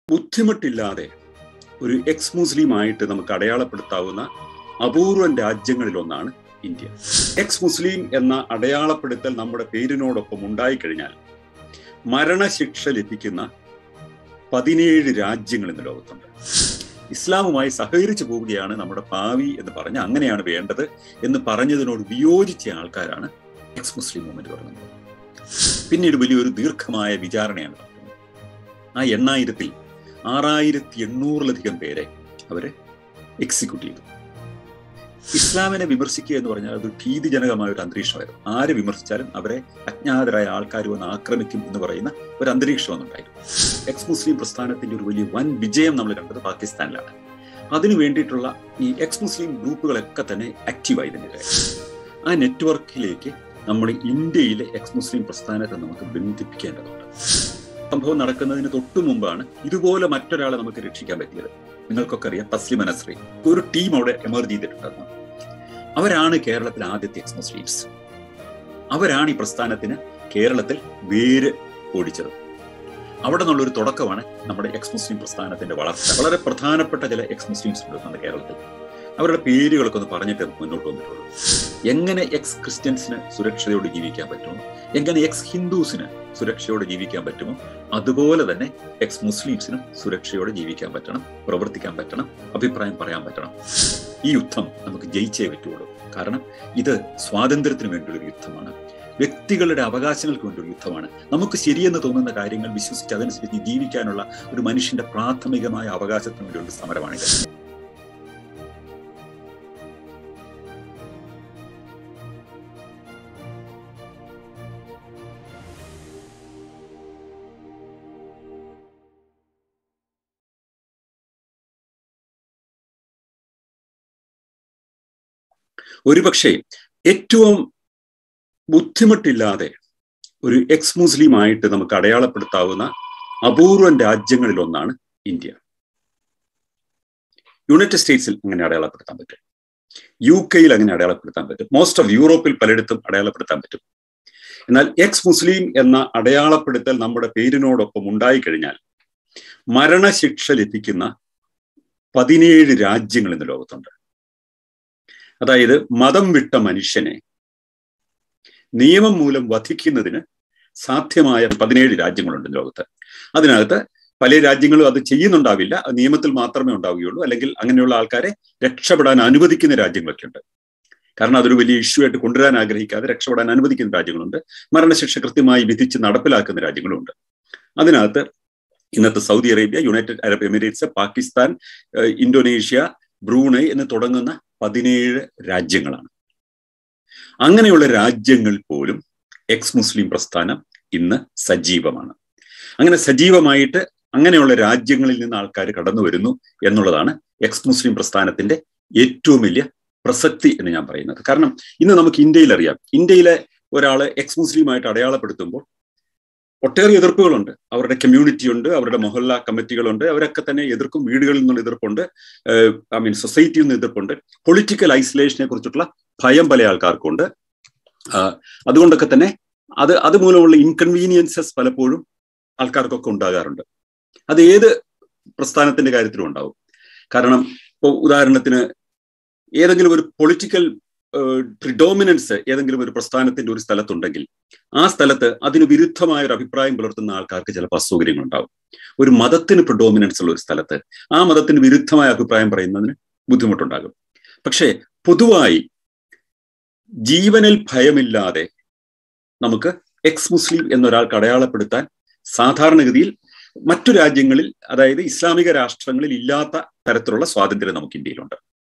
ബുദ്ധിമുട്ടില്ലാതെ ഒരു എക്സ് മുസ്ലിം ആയിട്ട് നമുക്ക് അടയാളപ്പെടുത്താവുന്ന അപൂർവം രാജ്യങ്ങളിലൊന്നാണ് ഇന്ത്യ എക്സ് മുസ്ലിം എന്ന അടയാളപ്പെടുത്തൽ നമ്മുടെ പേരിനോടൊപ്പം ഉണ്ടായിക്കഴിഞ്ഞാൽ മരണശിക്ഷ ലഭിക്കുന്ന പതിനേഴ് രാജ്യങ്ങൾ ഇന്ന് ലോകത്തുണ്ട് ഇസ്ലാമുമായി സഹകരിച്ചു പോവുകയാണ് നമ്മുടെ ഭാവി എന്ന് പറഞ്ഞ് അങ്ങനെയാണ് വേണ്ടത് എന്ന് പറഞ്ഞതിനോട് വിയോജിച്ച ആൾക്കാരാണ് എക്സ് മുസ്ലിം മൂവ്മെന്റ് പറയുന്നത് പിന്നീട് വലിയൊരു ദീർഘമായ വിചാരണയാണ് നടത്തുന്നത് ആ എണ്ണായിരത്തിൽ ആറായിരത്തി എണ്ണൂറിലധികം പേരെ അവരെ എക്സിക്യൂട്ട് ചെയ്തു ഇസ്ലാമിനെ വിമർശിക്കുക എന്ന് പറഞ്ഞാൽ അത് ഭീതിജനകമായ ഒരു അന്തരീക്ഷമായിരുന്നു ആര് വിമർശിച്ചാലും അവരെ അജ്ഞാതരായ ആൾക്കാർ വന്ന് ആക്രമിക്കും എന്ന് പറയുന്ന ഒരു അന്തരീക്ഷം ഒന്നുണ്ടായിരുന്നു എക്സ് മുസ്ലിം പ്രസ്ഥാനത്തിന്റെ ഒരു വലിയ വൻ വിജയം നമ്മൾ കണ്ടത് പാകിസ്ഥാനിലാണ് അതിനു വേണ്ടിയിട്ടുള്ള ഈ എക്സ് മുസ്ലിം ഗ്രൂപ്പുകളൊക്കെ തന്നെ ആക്റ്റീവായി തന്നെ ആ നെറ്റ്വർക്കിലേക്ക് നമ്മൾ ഇന്ത്യയിലെ എക്സ് മുസ്ലിം പ്രസ്ഥാനത്തെ നമുക്ക് ബന്ധിപ്പിക്കേണ്ടതുണ്ട് സംഭവം നടക്കുന്നതിന് തൊട്ടു മുമ്പാണ് ഇതുപോലെ മറ്റൊരാളെ നമുക്ക് രക്ഷിക്കാൻ പറ്റിയത് നിങ്ങൾക്കൊക്കെ അറിയാം തസ്ലിം അനസ്രി ഒരു ടീം അവിടെ എമർജ് ചെയ്തിട്ടുണ്ടായിരുന്നു അവരാണ് കേരളത്തിലെ ആദ്യത്തെ എക്സ് മുസ്ലിംസ് അവരാണ് ഈ പ്രസ്ഥാനത്തിന് കേരളത്തിൽ വേര് ഓടിച്ചത് അവിടെ നിന്നുള്ളൊരു തുടക്കമാണ് നമ്മുടെ എക്സ് മുസ്ലിം പ്രസ്ഥാനത്തിന്റെ വളർച്ച വളരെ പ്രധാനപ്പെട്ട ചില എക്സ് മുസ്ലിംസ് ഉണ്ട് നമ്മുടെ കേരളത്തിൽ അവരുടെ പേരുകളൊക്കെ ഒന്ന് പറഞ്ഞിട്ട് മുന്നോട്ട് വന്നിട്ടുള്ളൂ എങ്ങനെ എക്സ് ക്രിസ്ത്യൻസിന് സുരക്ഷയോടെ ജീവിക്കാൻ പറ്റുമോ എങ്ങനെ എക്സ് ഹിന്ദുസിന് സുരക്ഷയോടെ ജീവിക്കാൻ പറ്റുമോ അതുപോലെ തന്നെ എക്സ് മുസ്ലിംസിനും സുരക്ഷയോടെ ജീവിക്കാൻ പറ്റണം പ്രവർത്തിക്കാൻ പറ്റണം അഭിപ്രായം പറയാൻ പറ്റണം ഈ യുദ്ധം നമുക്ക് ജയിച്ചേ പറ്റുള്ളൂ കാരണം ഇത് സ്വാതന്ത്ര്യത്തിന് വേണ്ടിയുള്ള യുദ്ധമാണ് വ്യക്തികളുടെ അവകാശങ്ങൾക്ക് വേണ്ടി ഒരു യുദ്ധമാണ് നമുക്ക് ശരിയെന്ന് തോന്നുന്ന കാര്യങ്ങൾ വിശ്വസിച്ച് അതനുസരിച്ച് ജീവിക്കാനുള്ള ഒരു മനുഷ്യന്റെ പ്രാഥമികമായ അവകാശത്തിന് വേണ്ടിയുള്ള സമരമാണിത് ഒരുപക്ഷെ ഏറ്റവും ബുദ്ധിമുട്ടില്ലാതെ ഒരു എക്സ് മുസ്ലിം ആയിട്ട് നമുക്ക് അടയാളപ്പെടുത്താവുന്ന അപൂർവം രാജ്യങ്ങളിൽ ഒന്നാണ് ഇന്ത്യ യുണൈറ്റഡ് സ്റ്റേറ്റ്സിൽ അങ്ങനെ അടയാളപ്പെടുത്താൻ പറ്റും യു കെയിൽ അങ്ങനെ അടയാളപ്പെടുത്താൻ പറ്റും മോസ്റ്റ് ഓഫ് യൂറോപ്പിൽ പലയിടത്തും അടയാളപ്പെടുത്താൻ പറ്റും എന്നാൽ എക്സ് മുസ്ലിം എന്ന അടയാളപ്പെടുത്തൽ നമ്മുടെ പേരിനോടൊപ്പം ഉണ്ടായിക്കഴിഞ്ഞാൽ മരണശിക്ഷ ലഭിക്കുന്ന പതിനേഴ് രാജ്യങ്ങൾ ഇന്ന് ലോകത്തുണ്ട് അതായത് മതം വിട്ട മനുഷ്യനെ നിയമം മൂലം വധിക്കുന്നതിന് സാധ്യമായ പതിനേഴ് രാജ്യങ്ങളുണ്ട് ലോകത്ത് അതിനകത്ത് പല രാജ്യങ്ങളും അത് ചെയ്യുന്നുണ്ടാവില്ല നിയമത്തിൽ മാത്രമേ ഉണ്ടാവുകയുള്ളൂ അല്ലെങ്കിൽ അങ്ങനെയുള്ള ആൾക്കാരെ രക്ഷപ്പെടാൻ അനുവദിക്കുന്ന രാജ്യങ്ങളൊക്കെ ഉണ്ട് കാരണം അതൊരു വലിയ ഇഷ്യൂ ആയിട്ട് കൊണ്ടുവരാൻ ആഗ്രഹിക്കാതെ രക്ഷപ്പെടാൻ അനുവദിക്കുന്ന രാജ്യങ്ങളുണ്ട് മരണശിക്ഷ കൃത്യമായി വിധിച്ച് നടപ്പിലാക്കുന്ന രാജ്യങ്ങളുണ്ട് അതിനകത്ത് ഇന്നത്തെ Saudi Arabia United Arab Emirates Pakistan Indonesia Brunei എന്ന് തുടങ്ങുന്ന പതിനേഴ് രാജ്യങ്ങളാണ് അങ്ങനെയുള്ള രാജ്യങ്ങൾ പോലും എക്സ് മുസ്ലിം പ്രസ്ഥാനം ഇന്ന് സജീവമാണ് അങ്ങനെ സജീവമായിട്ട് അങ്ങനെയുള്ള രാജ്യങ്ങളിൽ നിന്ന് ആൾക്കാർ കടന്നു വരുന്നു എന്നുള്ളതാണ് എക്സ് മുസ്ലിം പ്രസ്ഥാനത്തിന്റെ ഏറ്റവും വലിയ പ്രസക്തി എന്ന് ഞാൻ പറയുന്നത് കാരണം ഇന്ന് നമുക്ക് ഇന്ത്യയിൽ അറിയാം ഇന്ത്യയിലെ ഒരാളെ എക്സ് മുസ്ലിം ആയിട്ട് അടയാളപ്പെടുത്തുമ്പോൾ ഒട്ടേറെ എതിർപ്പുകളുണ്ട് അവരുടെ കമ്മ്യൂണിറ്റി ഉണ്ട് അവരുടെ മൊഹല്ല കമ്മിറ്റികളുണ്ട് അവരൊക്കെ തന്നെ എതിർക്കും വീടുകളിൽ നിന്നുള്ള എതിർപ്പുണ്ട് ഐ മീൻ സൊസൈറ്റിയിൽ നിന്ന് എതിർപ്പുണ്ട് പൊളിറ്റിക്കൽ ഐസൊലേഷനെ കുറിച്ചിട്ടുള്ള ഭയം പല ആൾക്കാർക്കുണ്ട് അതുകൊണ്ടൊക്കെ തന്നെ അത് അതുമൂലമുള്ള ഇൻകൺവീനിയൻസസ് പലപ്പോഴും ആൾക്കാർക്കൊക്കെ ഉണ്ടാകാറുണ്ട് അത് ഏത് പ്രസ്ഥാനത്തിന്റെ കാര്യത്തിലും ഉണ്ടാവും കാരണം ഇപ്പോൾ ഉദാഹരണത്തിന് ഏതെങ്കിലും ഒരു പൊളിറ്റിക്കൽ പ്രിഡോമിനൻസ് ഏതെങ്കിലും ഒരു പ്രസ്ഥാനത്തിന്റെ ഒരു സ്ഥലത്തുണ്ടെങ്കിൽ ആ സ്ഥലത്ത് അതിന് വിരുദ്ധമായ ഒരു അഭിപ്രായം പുലർത്തുന്ന ആൾക്കാർക്ക് ചിലപ്പോൾ അസൗകര്യങ്ങൾ ഉണ്ടാവും ഒരു മതത്തിന് പ്രിഡോമിനൻസ് ഉള്ള ഒരു സ്ഥലത്ത് ആ മതത്തിന് വിരുദ്ധമായ അഭിപ്രായം പറയുന്നതിന് ബുദ്ധിമുട്ടുണ്ടാകും പക്ഷേ പൊതുവായി ജീവനിൽ ഭയമില്ലാതെ നമുക്ക് എക്സ് മുസ്ലിം എന്നൊരാൾക്ക് അടയാളപ്പെടുത്താൻ സാധാരണഗതിയിൽ മറ്റു രാജ്യങ്ങളിൽ അതായത് ഇസ്ലാമിക രാഷ്ട്രങ്ങളിൽ ഇല്ലാത്ത തരത്തിലുള്ള സ്വാതന്ത്ര്യം നമുക്ക് ഇന്ത്യയിലുണ്ട്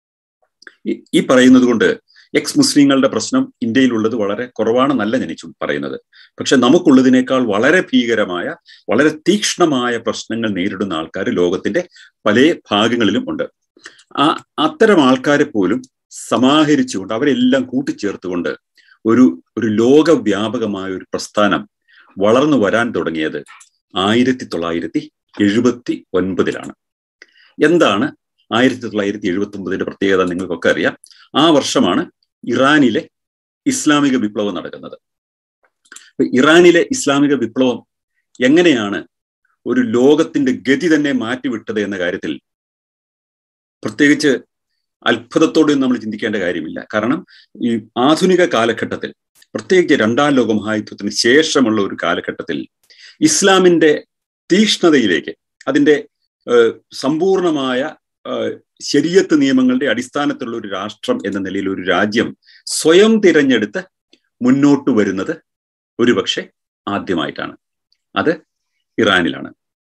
ഈ പറയുന്നത് കൊണ്ട് എക്സ് മുസ്ലിങ്ങളുടെ പ്രശ്നം ഇന്ത്യയിലുള്ളത് വളരെ കുറവാണെന്നല്ല ഞാൻ പറയുന്നത് പക്ഷെ നമുക്കുള്ളതിനേക്കാൾ വളരെ ഭീകരമായ വളരെ തീക്ഷ്ണമായ പ്രശ്നങ്ങൾ നേരിടുന്ന ആൾക്കാർ ലോകത്തിന്റെ പല ഭാഗങ്ങളിലും ഉണ്ട് ആ അത്തരം ആൾക്കാരെ പോലും സമാഹരിച്ചുകൊണ്ട് അവരെല്ലാം കൂട്ടിച്ചേർത്തുകൊണ്ട് ഒരു ഒരു ലോകവ്യാപകമായ ഒരു പ്രസ്ഥാനം വളർന്നു വരാൻ തുടങ്ങിയത് ആയിരത്തി തൊള്ളായിരത്തി എഴുപത്തി ഒൻപതിലാണ് എന്താണ് ആയിരത്തി തൊള്ളായിരത്തി എഴുപത്തി ഒമ്പതിന്റെ പ്രത്യേകത നിങ്ങൾക്കൊക്കെ അറിയാം ആ വർഷമാണ് ഇറാനിലെ ഇസ്ലാമിക വിപ്ലവം നടക്കുന്നത് ഇറാനിലെ ഇസ്ലാമിക വിപ്ലവം എങ്ങനെയാണ് ഒരു ലോകത്തിന്റെ ഗതി തന്നെ മാറ്റിവിട്ടത് എന്ന കാര്യത്തിൽ പ്രത്യേകിച്ച് അത്ഭുതത്തോടെ നമ്മൾ ചിന്തിക്കേണ്ട കാര്യമില്ല കാരണം ഈ ആധുനിക കാലഘട്ടത്തിൽ പ്രത്യേകിച്ച് രണ്ടാം ലോക മഹായുദ്ധത്തിന് ശേഷമുള്ള ഒരു കാലഘട്ടത്തിൽ ഇസ്ലാമിന്റെ തീക്ഷ്ണതയിലേക്ക് അതിന്റെ സമ്പൂർണമായ ശരീരത്ത് നിയമങ്ങളുടെ അടിസ്ഥാനത്തിലുള്ള ഒരു രാഷ്ട്രം എന്ന നിലയിൽ ഒരു രാജ്യം സ്വയം തിരഞ്ഞെടുത്ത് മുന്നോട്ട് വരുന്നത് ഒരുപക്ഷെ ആദ്യമായിട്ടാണ് അത് ഇറാനിലാണ്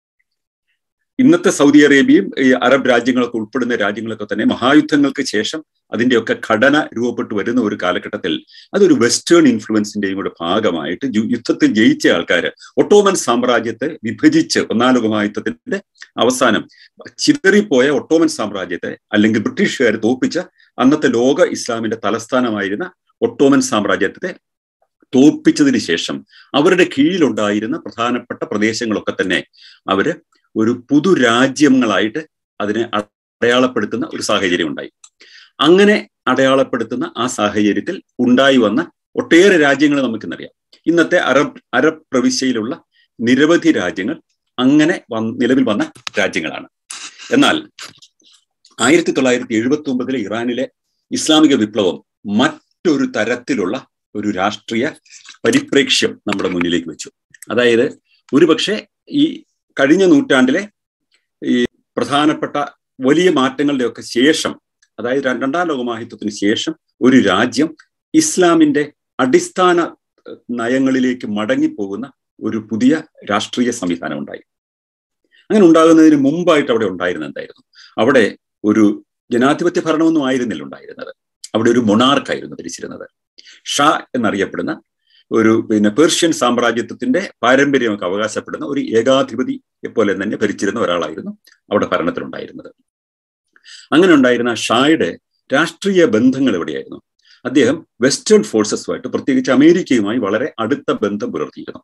ഇന്നത്തെ സൗദി അറേബ്യയും ഈ അറബ് രാജ്യങ്ങളൊക്കെ ഉൾപ്പെടുന്ന രാജ്യങ്ങളൊക്കെ തന്നെ മഹായുദ്ധങ്ങൾക്ക് ശേഷം അതിന്റെയൊക്കെ ഘടന രൂപപ്പെട്ടു വരുന്ന ഒരു കാലഘട്ടത്തിൽ അതൊരു വെസ്റ്റേൺ ഇൻഫ്ലുവൻസിന്റെയും കൂടെ ഭാഗമായിട്ട് യുദ്ധത്തിൽ ജയിച്ച ആൾക്കാർ ഒട്ടോമൻ സാമ്രാജ്യത്തെ വിഭജിച്ച് ഒന്നാം ലോക മഹായുദ്ധത്തിന്റെ അവസാനം ചിതറിപ്പോയ ഒട്ടോമൻ സാമ്രാജ്യത്തെ അല്ലെങ്കിൽ ബ്രിട്ടീഷുകാർ തോപ്പിച്ച അന്നത്തെ ലോക ഇസ്ലാമിന്റെ തലസ്ഥാനമായിരുന്ന ഒട്ടോമൻ സാമ്രാജ്യത്തെ തോപ്പിച്ചതിന് ശേഷം അവരുടെ കീഴിലുണ്ടായിരുന്ന പ്രധാനപ്പെട്ട പ്രദേശങ്ങളൊക്കെ തന്നെ അവര് ഒരു പുതു രാജ്യങ്ങളായിട്ട് അതിനെ അടയാളപ്പെടുത്തുന്ന ഒരു സാഹചര്യം ഉണ്ടായി അങ്ങനെ അടയാളപ്പെടുത്തുന്ന ആ സാഹചര്യത്തിൽ ഉണ്ടായി വന്ന ഒട്ടേറെ രാജ്യങ്ങൾ നമുക്കിന്നറിയാം ഇന്നത്തെ അറബ് അറബ് പ്രവിശ്യയിലുള്ള നിരവധി രാജ്യങ്ങൾ അങ്ങനെ നിലവിൽ വന്ന രാജ്യങ്ങളാണ് എന്നാൽ ആയിരത്തി തൊള്ളായിരത്തി എഴുപത്തി ഒമ്പതിലെ ഇറാനിലെ ഇസ്ലാമിക വിപ്ലവം മറ്റൊരു തരത്തിലുള്ള ഒരു രാഷ്ട്രീയ പരിപ്രേക്ഷ്യം നമ്മുടെ മുന്നിലേക്ക് വെച്ചു അതായത് ഒരുപക്ഷെ ഈ കഴിഞ്ഞ നൂറ്റാണ്ടിലെ ഈ പ്രധാനപ്പെട്ട വലിയ മാറ്റങ്ങളുടെയൊക്കെ ശേഷം അതായത് രണ്ടാം ലോകമാഹിത്വത്തിന് ശേഷം ഒരു രാജ്യം ഇസ്ലാമിന്റെ അടിസ്ഥാന നയങ്ങളിലേക്ക് മടങ്ങിപ്പോകുന്ന ഒരു പുതിയ രാഷ്ട്രീയ സംവിധാനം ഉണ്ടായി അങ്ങനെ ഉണ്ടാകുന്നതിന് മുമ്പായിട്ട് അവിടെ ഉണ്ടായിരുന്ന എന്തായിരുന്നു അവിടെ ഒരു ജനാധിപത്യ ഭരണമൊന്നും ആയിരുന്നില്ല ഉണ്ടായിരുന്നത് അവിടെ ഒരു മൊണാർക്കായിരുന്നു ഭരിച്ചിരുന്നത് ഷാ എന്നറിയപ്പെടുന്ന ഒരു പിന്നെ പേർഷ്യൻ സാമ്രാജ്യത്വത്തിന്റെ പാരമ്പര്യമൊക്കെ അവകാശപ്പെടുന്ന ഒരു ഏകാധിപതി പോലെ തന്നെ ഭരിച്ചിരുന്ന ഒരാളായിരുന്നു അവിടെ ഭരണത്തിലുണ്ടായിരുന്നത് അങ്ങനെ ഉണ്ടായിരുന്ന ഷായുടെ രാഷ്ട്രീയ ബന്ധങ്ങൾ എവിടെയായിരുന്നു അദ്ദേഹം വെസ്റ്റേൺ ഫോഴ്സസുമായിട്ട് പ്രത്യേകിച്ച് അമേരിക്കയുമായി വളരെ അടുത്ത ബന്ധം പുലർത്തിയിരുന്നു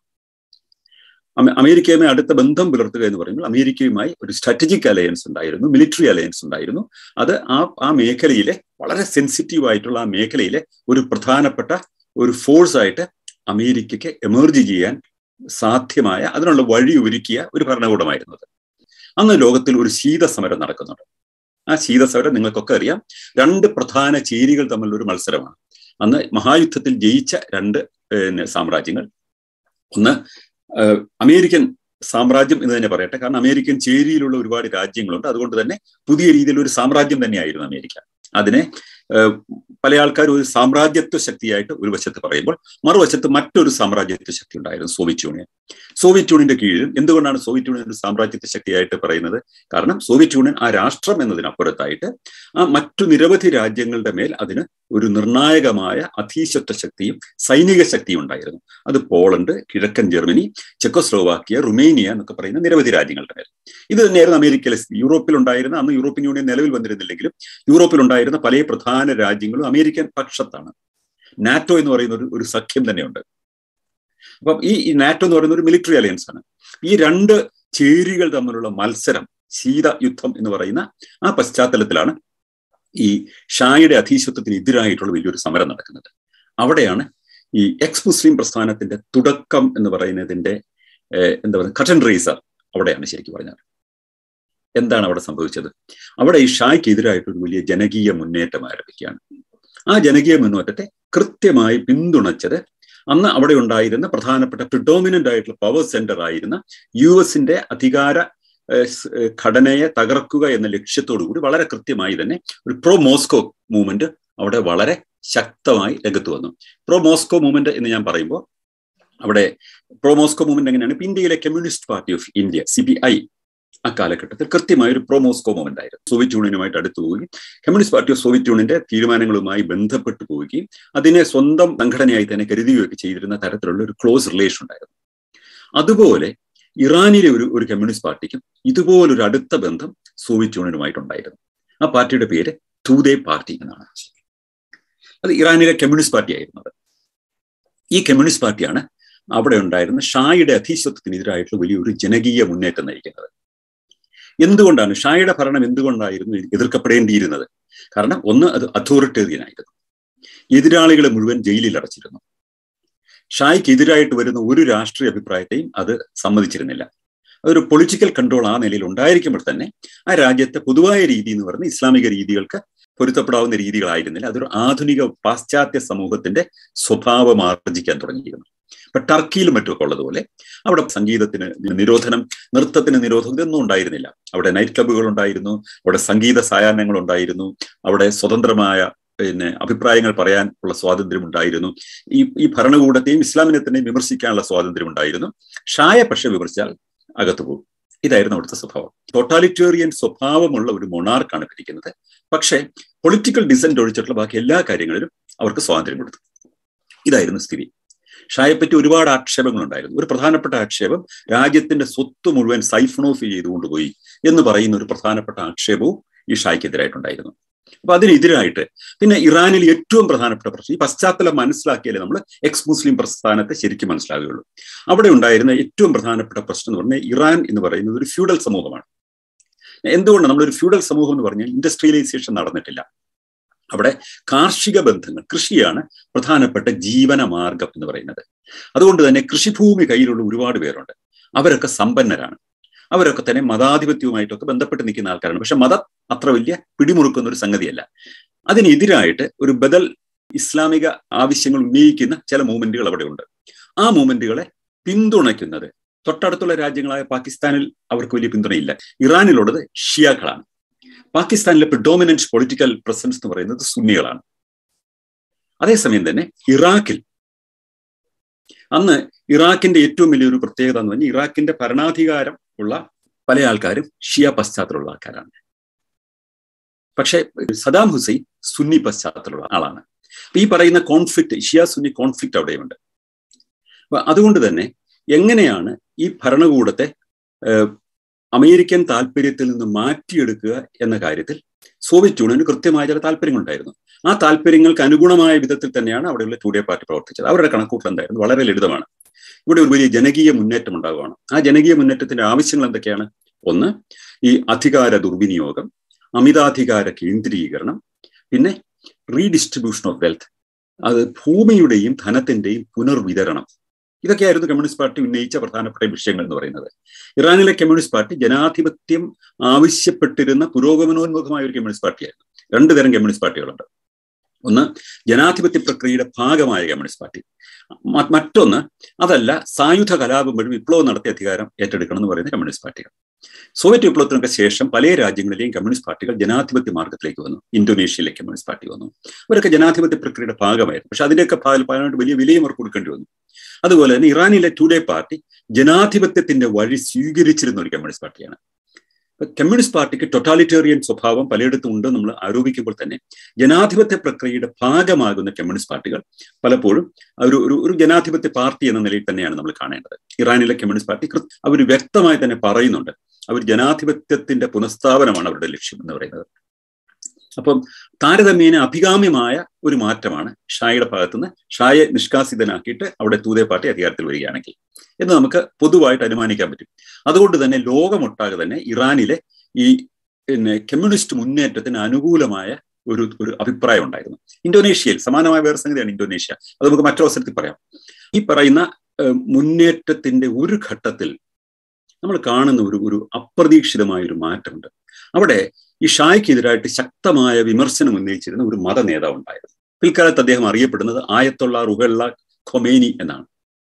അമേരിക്കയുമായി അടുത്ത ബന്ധം പുലർത്തുക എന്ന് പറയുമ്പോൾ അമേരിക്കയുമായി ഒരു സ്ട്രാറ്റജിക് അലയൻസ് ഉണ്ടായിരുന്നു മിലിറ്ററി അലയൻസ് ഉണ്ടായിരുന്നു അത് ആ ആ മേഖലയിലെ വളരെ സെൻസിറ്റീവ് ആയിട്ടുള്ള ആ മേഖലയിലെ ഒരു പ്രധാനപ്പെട്ട ഒരു ഫോഴ്സ് ആയിട്ട് അമേരിക്കയ്ക്ക് എമർജ് ചെയ്യാൻ സാധ്യമായ അതിനുള്ള വഴി ഒരുക്കിയ ഒരു ഭരണകൂടമായിരുന്നത് അന്ന് ലോകത്തിൽ ഒരു ശീതസമരം നടക്കുന്നുണ്ട് ആ ശീതസമരം നിങ്ങൾക്കൊക്കെ അറിയാം രണ്ട് പ്രധാന ചേരികൾ തമ്മിലുള്ള ഒരു മത്സരമാണ് അന്ന് മഹായുദ്ധത്തിൽ ജയിച്ച രണ്ട് സാമ്രാജ്യങ്ങൾ ഒന്ന് അമേരിക്കൻ സാമ്രാജ്യം എന്ന് തന്നെ പറയട്ടെ കാരണം അമേരിക്കൻ ചേരിയിലുള്ള ഒരുപാട് രാജ്യങ്ങളുണ്ട് അതുകൊണ്ട് തന്നെ പുതിയ രീതിയിൽ ഒരു സാമ്രാജ്യം തന്നെയായിരുന്നു അമേരിക്ക അതിനെ പല ആൾക്കാർ ഒരു സാമ്രാജ്യത്വ ശക്തിയായിട്ട് ഒരു വശത്ത് പറയുമ്പോൾ മറുവശത്ത് മറ്റൊരു സാമ്രാജ്യത്വ ശക്തി ഉണ്ടായിരുന്നു സോവിയറ്റ് യൂണിയൻ സോവിയറ്റ് യൂണിയന്റെ കീഴിൽ എന്തുകൊണ്ടാണ് സോവിയറ്റ് യൂണിയൻ ഒരു സാമ്രാജ്യത്വ ശക്തിയായിട്ട് പറയുന്നത് കാരണം സോവിയറ്റ് യൂണിയൻ ആ രാഷ്ട്രം എന്നതിനപ്പുറത്തായിട്ട് ആ മറ്റു നിരവധി രാജ്യങ്ങളുടെ മേൽ അതിന് ഒരു നിർണായകമായ അധീശത്വ ശക്തിയും സൈനിക ശക്തിയും ഉണ്ടായിരുന്നു അത് പോളണ്ട് കിഴക്കൻ ജർമ്മനി ചെക്കോസ്ലോവാക്കിയ റുമേനിയ എന്നൊക്കെ പറയുന്ന നിരവധി രാജ്യങ്ങളുടെ മേൽ ഇത് തന്നെയായിരുന്നു അമേരിക്കയിലെ യൂറോപ്പിൽ ഉണ്ടായിരുന്ന അന്ന് യൂറോപ്യൻ യൂണിയൻ നിലവിൽ വന്നിരുന്നില്ലെങ്കിലും യൂറോപ്പിൽ ഉണ്ടായിരുന്ന പല പ്രധാന രാജ്യങ്ങളും അമേരിക്കൻ പക്ഷത്താണ് നാറ്റോ എന്ന് പറയുന്ന ഒരു ഒരു സഖ്യം തന്നെയുണ്ട് അപ്പം ഈ നാറ്റോ എന്ന് പറയുന്ന ഒരു മിലിറ്ററി അലയൻസ് ആണ് ഈ രണ്ട് ചേരികൾ തമ്മിലുള്ള മത്സരം ശീത യുദ്ധം എന്ന് പറയുന്ന ആ പശ്ചാത്തലത്തിലാണ് ഈ ഷായുടെ അധീശത്വത്തിന് എതിരായിട്ടുള്ള വലിയൊരു സമരം നടക്കുന്നത് അവിടെയാണ് ഈ എക്സ് മുസ്ലിം പ്രസ്ഥാനത്തിന്റെ തുടക്കം എന്ന് പറയുന്നതിന്റെ എന്താ പറയുക കട്ടൻ റേസർ അവിടെയാണ് ശരിക്കും പറഞ്ഞാൽ എന്താണ് അവിടെ സംഭവിച്ചത് അവിടെ ഈ ഷായ്ക്ക് എതിരായിട്ട് ഒരു വലിയ ജനകീയ മുന്നേറ്റം ആരംഭിക്കുകയാണ് ആ ജനകീയ മുന്നേറ്റത്തെ കൃത്യമായി പിന്തുണച്ചത് അന്ന് അവിടെ ഉണ്ടായിരുന്ന പ്രധാനപ്പെട്ട പ്രിഡോമിനന്റ് ആയിട്ടുള്ള പവർ സെന്റർ ആയിരുന്ന യു എസിന്റെ അധികാര ഘടനയെ തകർക്കുക എന്ന ലക്ഷ്യത്തോടു കൂടി വളരെ കൃത്യമായി തന്നെ ഒരു പ്രോ മോസ്കോ മൂവ്മെന്റ് അവിടെ വളരെ ശക്തമായി രംഗത്ത് വന്നു പ്രോ മോസ്കോ മൂവ്മെന്റ് എന്ന് ഞാൻ പറയുമ്പോൾ അവിടെ പ്രോ മോസ്കോ മൂവ്മെന്റ് എങ്ങനെയാണ് ഇപ്പൊ ഇന്ത്യയിലെ communist party of India C P I ആ കാലഘട്ടത്തിൽ കൃത്യമായ ഒരു പ്രോ മോസ്കോ മൂവ്മെന്റ് ആയിരുന്നു സോവിയറ്റ് യൂണിയനുമായിട്ട് അടുത്തു പോവുകയും കമ്മ്യൂണിസ്റ്റ് പാർട്ടി ഓഫ് സോവിയറ്റ് യൂണിയന്റെ തീരുമാനങ്ങളുമായി ബന്ധപ്പെട്ടു പോവുകയും അതിനെ സ്വന്തം സംഘടനയായി തന്നെ കരുതുകയൊക്കെ ചെയ്തിരുന്ന തരത്തിലുള്ള ഒരു ക്ലോസ് റിലേഷൻ ഉണ്ടായിരുന്നു അതുപോലെ ഇറാനിലെ ഒരു ഒരു കമ്മ്യൂണിസ്റ്റ് പാർട്ടിക്കും ഇതുപോലൊരു അടുത്ത ബന്ധം സോവിയറ്റ് യൂണിയനുമായിട്ടുണ്ടായിരുന്നു ആ പാർട്ടിയുടെ പേര് തൂദേ പാർട്ടി എന്നാണ് അത് ഇറാനിലെ കമ്മ്യൂണിസ്റ്റ് പാർട്ടി ആയിരുന്നത് ഈ കമ്മ്യൂണിസ്റ്റ് പാർട്ടിയാണ് അവിടെ ഉണ്ടായിരുന്ന ഷായുടെ അധീശത്വത്തിനെതിരായിട്ടുള്ള വലിയൊരു ജനകീയ മുന്നേറ്റം നയിക്കുന്നത് എന്തുകൊണ്ടാണ് ഷായുടെ ഭരണം എന്തുകൊണ്ടായിരുന്നു എതിർക്കപ്പെടേണ്ടിയിരുന്നത് കാരണം ഒന്ന് അത് അതോറിറ്റേറിയൻ ആയിരുന്നു എതിരാളികളെ മുഴുവൻ ജയിലിൽ അടച്ചിരുന്നു ഷായ്ക്ക് എതിരായിട്ട് വരുന്ന ഒരു രാഷ്ട്രീയ അഭിപ്രായത്തെയും അത് സമ്മതിച്ചിരുന്നില്ല അതൊരു പൊളിറ്റിക്കൽ കൺട്രോൾ ആ നിലയിൽ ഉണ്ടായിരിക്കുമ്പോൾ തന്നെ ആ രാജ്യത്തെ പൊതുവായ രീതി എന്ന് പറയുന്നത് ഇസ്ലാമിക രീതികൾക്ക് പൊരുത്തപ്പെടാവുന്ന രീതികളായിരുന്നില്ല അതൊരു ആധുനിക പാശ്ചാത്യ സമൂഹത്തിന്റെ സ്വഭാവം ആർജിക്കാൻ തുടങ്ങിയിരുന്നു ഇപ്പൊ ടർക്കിയിലും മറ്റുമൊക്കെ ഉള്ളതുപോലെ അവിടെ സംഗീതത്തിന് നിരോധനം നൃത്തത്തിന് നിരോധനം ഇതൊന്നും ഉണ്ടായിരുന്നില്ല അവിടെ നൈറ്റ് ക്ലബ്ബുകൾ ഉണ്ടായിരുന്നു അവിടെ സംഗീത സായാഹ്നങ്ങൾ ഉണ്ടായിരുന്നു അവിടെ സ്വതന്ത്രമായ പിന്നെ അഭിപ്രായങ്ങൾ പറയാൻ ഉള്ള സ്വാതന്ത്ര്യം ഉണ്ടായിരുന്നു ഈ ഈ ഭരണകൂടത്തെയും ഇസ്ലാമിനെ തന്നെയും വിമർശിക്കാനുള്ള സ്വാതന്ത്ര്യം ഉണ്ടായിരുന്നു ഷായ പക്ഷെ വിമർശിച്ചാൽ അകത്തു പോകും ഇതായിരുന്നു അവിടുത്തെ സ്വഭാവം ടോട്ടാലിറ്റേറിയൻ സ്വഭാവമുള്ള ഒരു മൊണാർക്കാണ് ഭരിക്കുന്നത് പക്ഷേ പൊളിറ്റിക്കൽ ഡിസെന്റ് ഒഴിച്ചിട്ടുള്ള ബാക്കി എല്ലാ കാര്യങ്ങളിലും അവർക്ക് സ്വാതന്ത്ര്യം കൊടുത്തു ഇതായിരുന്നു സ്ഥിതി ഷായെപ്പറ്റി ഒരുപാട് ആക്ഷേപങ്ങളുണ്ടായിരുന്നു ഒരു പ്രധാനപ്പെട്ട ആക്ഷേപം രാജ്യത്തിന്റെ സ്വത്ത് മുഴുവൻ സൈഫൺ ഓഫ് ചെയ്തുകൊണ്ടുപോയി എന്ന് പറയുന്ന ഒരു പ്രധാനപ്പെട്ട ആക്ഷേപവും ഈ ഷായ്ക്കെതിരായിട്ടുണ്ടായിരുന്നു അപ്പൊ അതിനെതിരായിട്ട് പിന്നെ ഇറാനിൽ ഏറ്റവും പ്രധാനപ്പെട്ട പ്രശ്നം ഈ പശ്ചാത്തലം മനസ്സിലാക്കിയാലേ നമ്മൾ എക്സ് മുസ്ലിം പ്രസ്ഥാനത്തെ ശരിക്കും മനസ്സിലാകുകയുള്ളൂ അവിടെ ഉണ്ടായിരുന്ന ഏറ്റവും പ്രധാനപ്പെട്ട പ്രശ്നം എന്ന് പറഞ്ഞാൽ ഇറാൻ എന്ന് പറയുന്നത് ഒരു ഫ്യൂഡൽ സമൂഹമാണ് എന്തുകൊണ്ട് നമ്മളൊരു ഫ്യൂഡൽ സമൂഹം എന്ന് പറഞ്ഞാൽ ഇൻഡസ്ട്രിയലൈസേഷൻ നടന്നിട്ടില്ല അവിടെ കാർഷിക ബന്ധങ്ങൾ കൃഷിയാണ് പ്രധാനപ്പെട്ട ജീവന മാർഗം എന്ന് പറയുന്നത് അതുകൊണ്ട് തന്നെ കൃഷിഭൂമി കയ്യിലുള്ള ഒരുപാട് പേരുണ്ട് അവരൊക്കെ സമ്പന്നരാണ് അവരൊക്കെ തന്നെ മതാധിപത്യവുമായിട്ടൊക്കെ ബന്ധപ്പെട്ട് നിൽക്കുന്ന ആൾക്കാരാണ് പക്ഷെ മതം അത്ര വലിയ പിടിമുറുക്കുന്ന ഒരു സംഗതിയല്ല അതിനെതിരായിട്ട് ഒരു ബദൽ ഇസ്ലാമിക ആവശ്യങ്ങൾ ഉന്നയിക്കുന്ന ചില മൂവ്മെന്റുകൾ അവിടെ ഉണ്ട് ആ മൂവ്മെന്റുകളെ പിന്തുണയ്ക്കുന്നത് തൊട്ടടുത്തുള്ള രാജ്യങ്ങളായ പാകിസ്ഥാനിൽ അവർക്ക് വലിയ പിന്തുണയില്ല ഇറാനിലുള്ളത് ഷിയാക്കളാണ് പാകിസ്ഥാനിലെ പ്രിഡോമിനന്റ് പൊളിറ്റിക്കൽ പ്രസൻസ് എന്ന് പറയുന്നത് സുന്നികളാണ് അതേസമയം തന്നെ ഇറാഖിൽ അന്ന് ഇറാഖിന്റെ ഏറ്റവും വലിയൊരു പ്രത്യേകത എന്ന് പറഞ്ഞാൽ ഇറാഖിന്റെ ഭരണാധികാരം ഉള്ള പല ആൾക്കാരും ഷിയ പശ്ചാത്തലമുള്ള ആൾക്കാരാണ് പക്ഷേ സദാം ഹുസൈൻ സുന്നി പശ്ചാത്തലമുള്ള ആളാണ് ഈ പറയുന്ന കോൺഫ്ലിക്റ്റ് ഷിയ സുന്നി കോൺഫ്ലിക്റ്റ് അവിടെയുണ്ട് അപ്പൊ അതുകൊണ്ട് തന്നെ എങ്ങനെയാണ് ഈ ഭരണകൂടത്തെ അമേരിക്കൻ താല്പര്യത്തിൽ നിന്ന് മാറ്റിയെടുക്കുക എന്ന കാര്യത്തിൽ സോവിയറ്റ് യൂണിയന് കൃത്യമായ ചില താല്പര്യങ്ങളുണ്ടായിരുന്നു ആ താല്പര്യങ്ങൾക്ക് അനുഗുണമായ വിധത്തിൽ തന്നെയാണ് അവിടെയുള്ള ടു ഡേ പാർട്ടി പ്രവർത്തിച്ചത് അവരുടെ കണക്കൂട്ടൽ എന്തായിരുന്നു വളരെ ലളിതമാണ് ഇവിടെ ഒരു വലിയ ജനകീയ മുന്നേറ്റം ഉണ്ടാവുകയാണ് ആ ജനകീയ മുന്നേറ്റത്തിന്റെ ആവശ്യങ്ങൾ എന്തൊക്കെയാണ് ഒന്ന് ഈ അധികാര ദുർവിനിയോഗം അമിതാധികാര കേന്ദ്രീകരണം പിന്നെ റീഡിസ്ട്രിബ്യൂഷൻ ഓഫ് വെൽത്ത് അത് ഭൂമിയുടെയും ധനത്തിന്റെയും പുനർവിതരണം ഇതൊക്കെയായിരുന്നു കമ്മ്യൂണിസ്റ്റ് പാർട്ടി ഉന്നയിച്ച പ്രധാനപ്പെട്ട വിഷയങ്ങൾ എന്ന് പറയുന്നത് ഇറാനിലെ കമ്മ്യൂണിസ്റ്റ് പാർട്ടി ജനാധിപത്യം ആവശ്യപ്പെട്ടിരുന്ന പുരോഗമനോന്മുഖമായ ഒരു കമ്മ്യൂണിസ്റ്റ് പാർട്ടിയായിരുന്നു രണ്ടു തരം കമ്മ്യൂണിസ്റ്റ് പാർട്ടികളുണ്ട് ഒന്ന് ജനാധിപത്യ പ്രക്രിയയുടെ ഭാഗമായ കമ്മ്യൂണിസ്റ്റ് പാർട്ടി മറ്റൊന്ന് അതല്ല സായുധ കലാപം വഴി വിപ്ലവം നടത്തി അധികാരം ഏറ്റെടുക്കണം എന്ന് പറയുന്ന കമ്മ്യൂണിസ്റ്റ് പാർട്ടികൾ സോവിയറ്റ് വിപ്ലവത്തിനൊക്കെ ശേഷം പല രാജ്യങ്ങളിലെയും കമ്മ്യൂണിസ്റ്റ് പാർട്ടികൾ ജനാധിപത്യ മാർഗത്തിലേക്ക് വന്നു ഇന്തോനേഷ്യയിലെ കമ്മ്യൂണിസ്റ്റ് പാർട്ടി വന്നു അവരൊക്കെ ജനാധിപത്യ പ്രക്രിയയുടെ ഭാഗമായിരുന്നു പക്ഷെ അതിന്റെയൊക്കെ ഭാഗമായിട്ട് വലിയ വിലയും അവർക്ക് കൊടുക്കേണ്ടി വന്നു അതുപോലെ തന്നെ ഇറാനിലെ ടുഡേ പാർട്ടി ജനാധിപത്യത്തിന്റെ വഴി സ്വീകരിച്ചിരുന്ന ഒരു കമ്മ്യൂണിസ്റ്റ് പാർട്ടിയാണ് കമ്മ്യൂണിസ്റ്റ് പാർട്ടിക്ക് ടൊട്ടാലിറ്റേറിയൻ സ്വഭാവം പലയിടത്തും ഉണ്ട് നമ്മൾ ആരോപിക്കുമ്പോൾ തന്നെ ജനാധിപത്യ പ്രക്രിയയുടെ ഭാഗമാകുന്ന കമ്മ്യൂണിസ്റ്റ് പാർട്ടികൾ പലപ്പോഴും ഒരു ഒരു ഒരു ജനാധിപത്യ പാർട്ടി എന്ന നിലയിൽ തന്നെയാണ് നമ്മൾ കാണേണ്ടത് ഇറാനിലെ കമ്മ്യൂണിസ്റ്റ് പാർട്ടി അവർ വ്യക്തമായി തന്നെ പറയുന്നുണ്ട് അവർ ജനാധിപത്യത്തിന്റെ പുനഃസ്ഥാപനമാണ് അവരുടെ ലക്ഷ്യം എന്ന് പറയുന്നത് അപ്പം താരതമ്യേന അഭികാമ്യമായ ഒരു മാറ്റമാണ് ഷായുടെ ഭാഗത്തുനിന്ന് ഷായെ നിഷ്കാസിതനാക്കിയിട്ട് അവിടെ തൂതേ പാർട്ടി അധികാരത്തിൽ വരികയാണെങ്കിൽ എന്ന് നമുക്ക് പൊതുവായിട്ട് അനുമാനിക്കാൻ പറ്റും അതുകൊണ്ട് തന്നെ ലോകമൊട്ടാകെ തന്നെ ഇറാനിലെ ഈ പിന്നെ കമ്മ്യൂണിസ്റ്റ് മുന്നേറ്റത്തിന് അനുകൂലമായ ഒരു ഒരു അഭിപ്രായം ഉണ്ടായിരുന്നു ഇന്തോനേഷ്യയിൽ സമാനമായ വേറെ സംഗതിയാണ് ഇന്തോനേഷ്യ അത് നമുക്ക് മറ്റൊരവസരത്തിൽ പറയാം ഈ പറയുന്ന മുന്നേറ്റത്തിന്റെ ഒരു ഘട്ടത്തിൽ നമ്മൾ കാണുന്ന ഒരു ഒരു അപ്രതീക്ഷിതമായ ഒരു മാറ്റമുണ്ട് അവിടെ ഈ ഷായ്ക്കെതിരായിട്ട് ശക്തമായ വിമർശനം ഉന്നയിച്ചിരുന്ന ഒരു മത നേതാവ് ഉണ്ടായിരുന്നു പിൽക്കാലത്ത് അദ്ദേഹം അറിയപ്പെടുന്നത് ആയത്തുള്ള റുഹള്ള ഖൊമേനി എന്നാണ്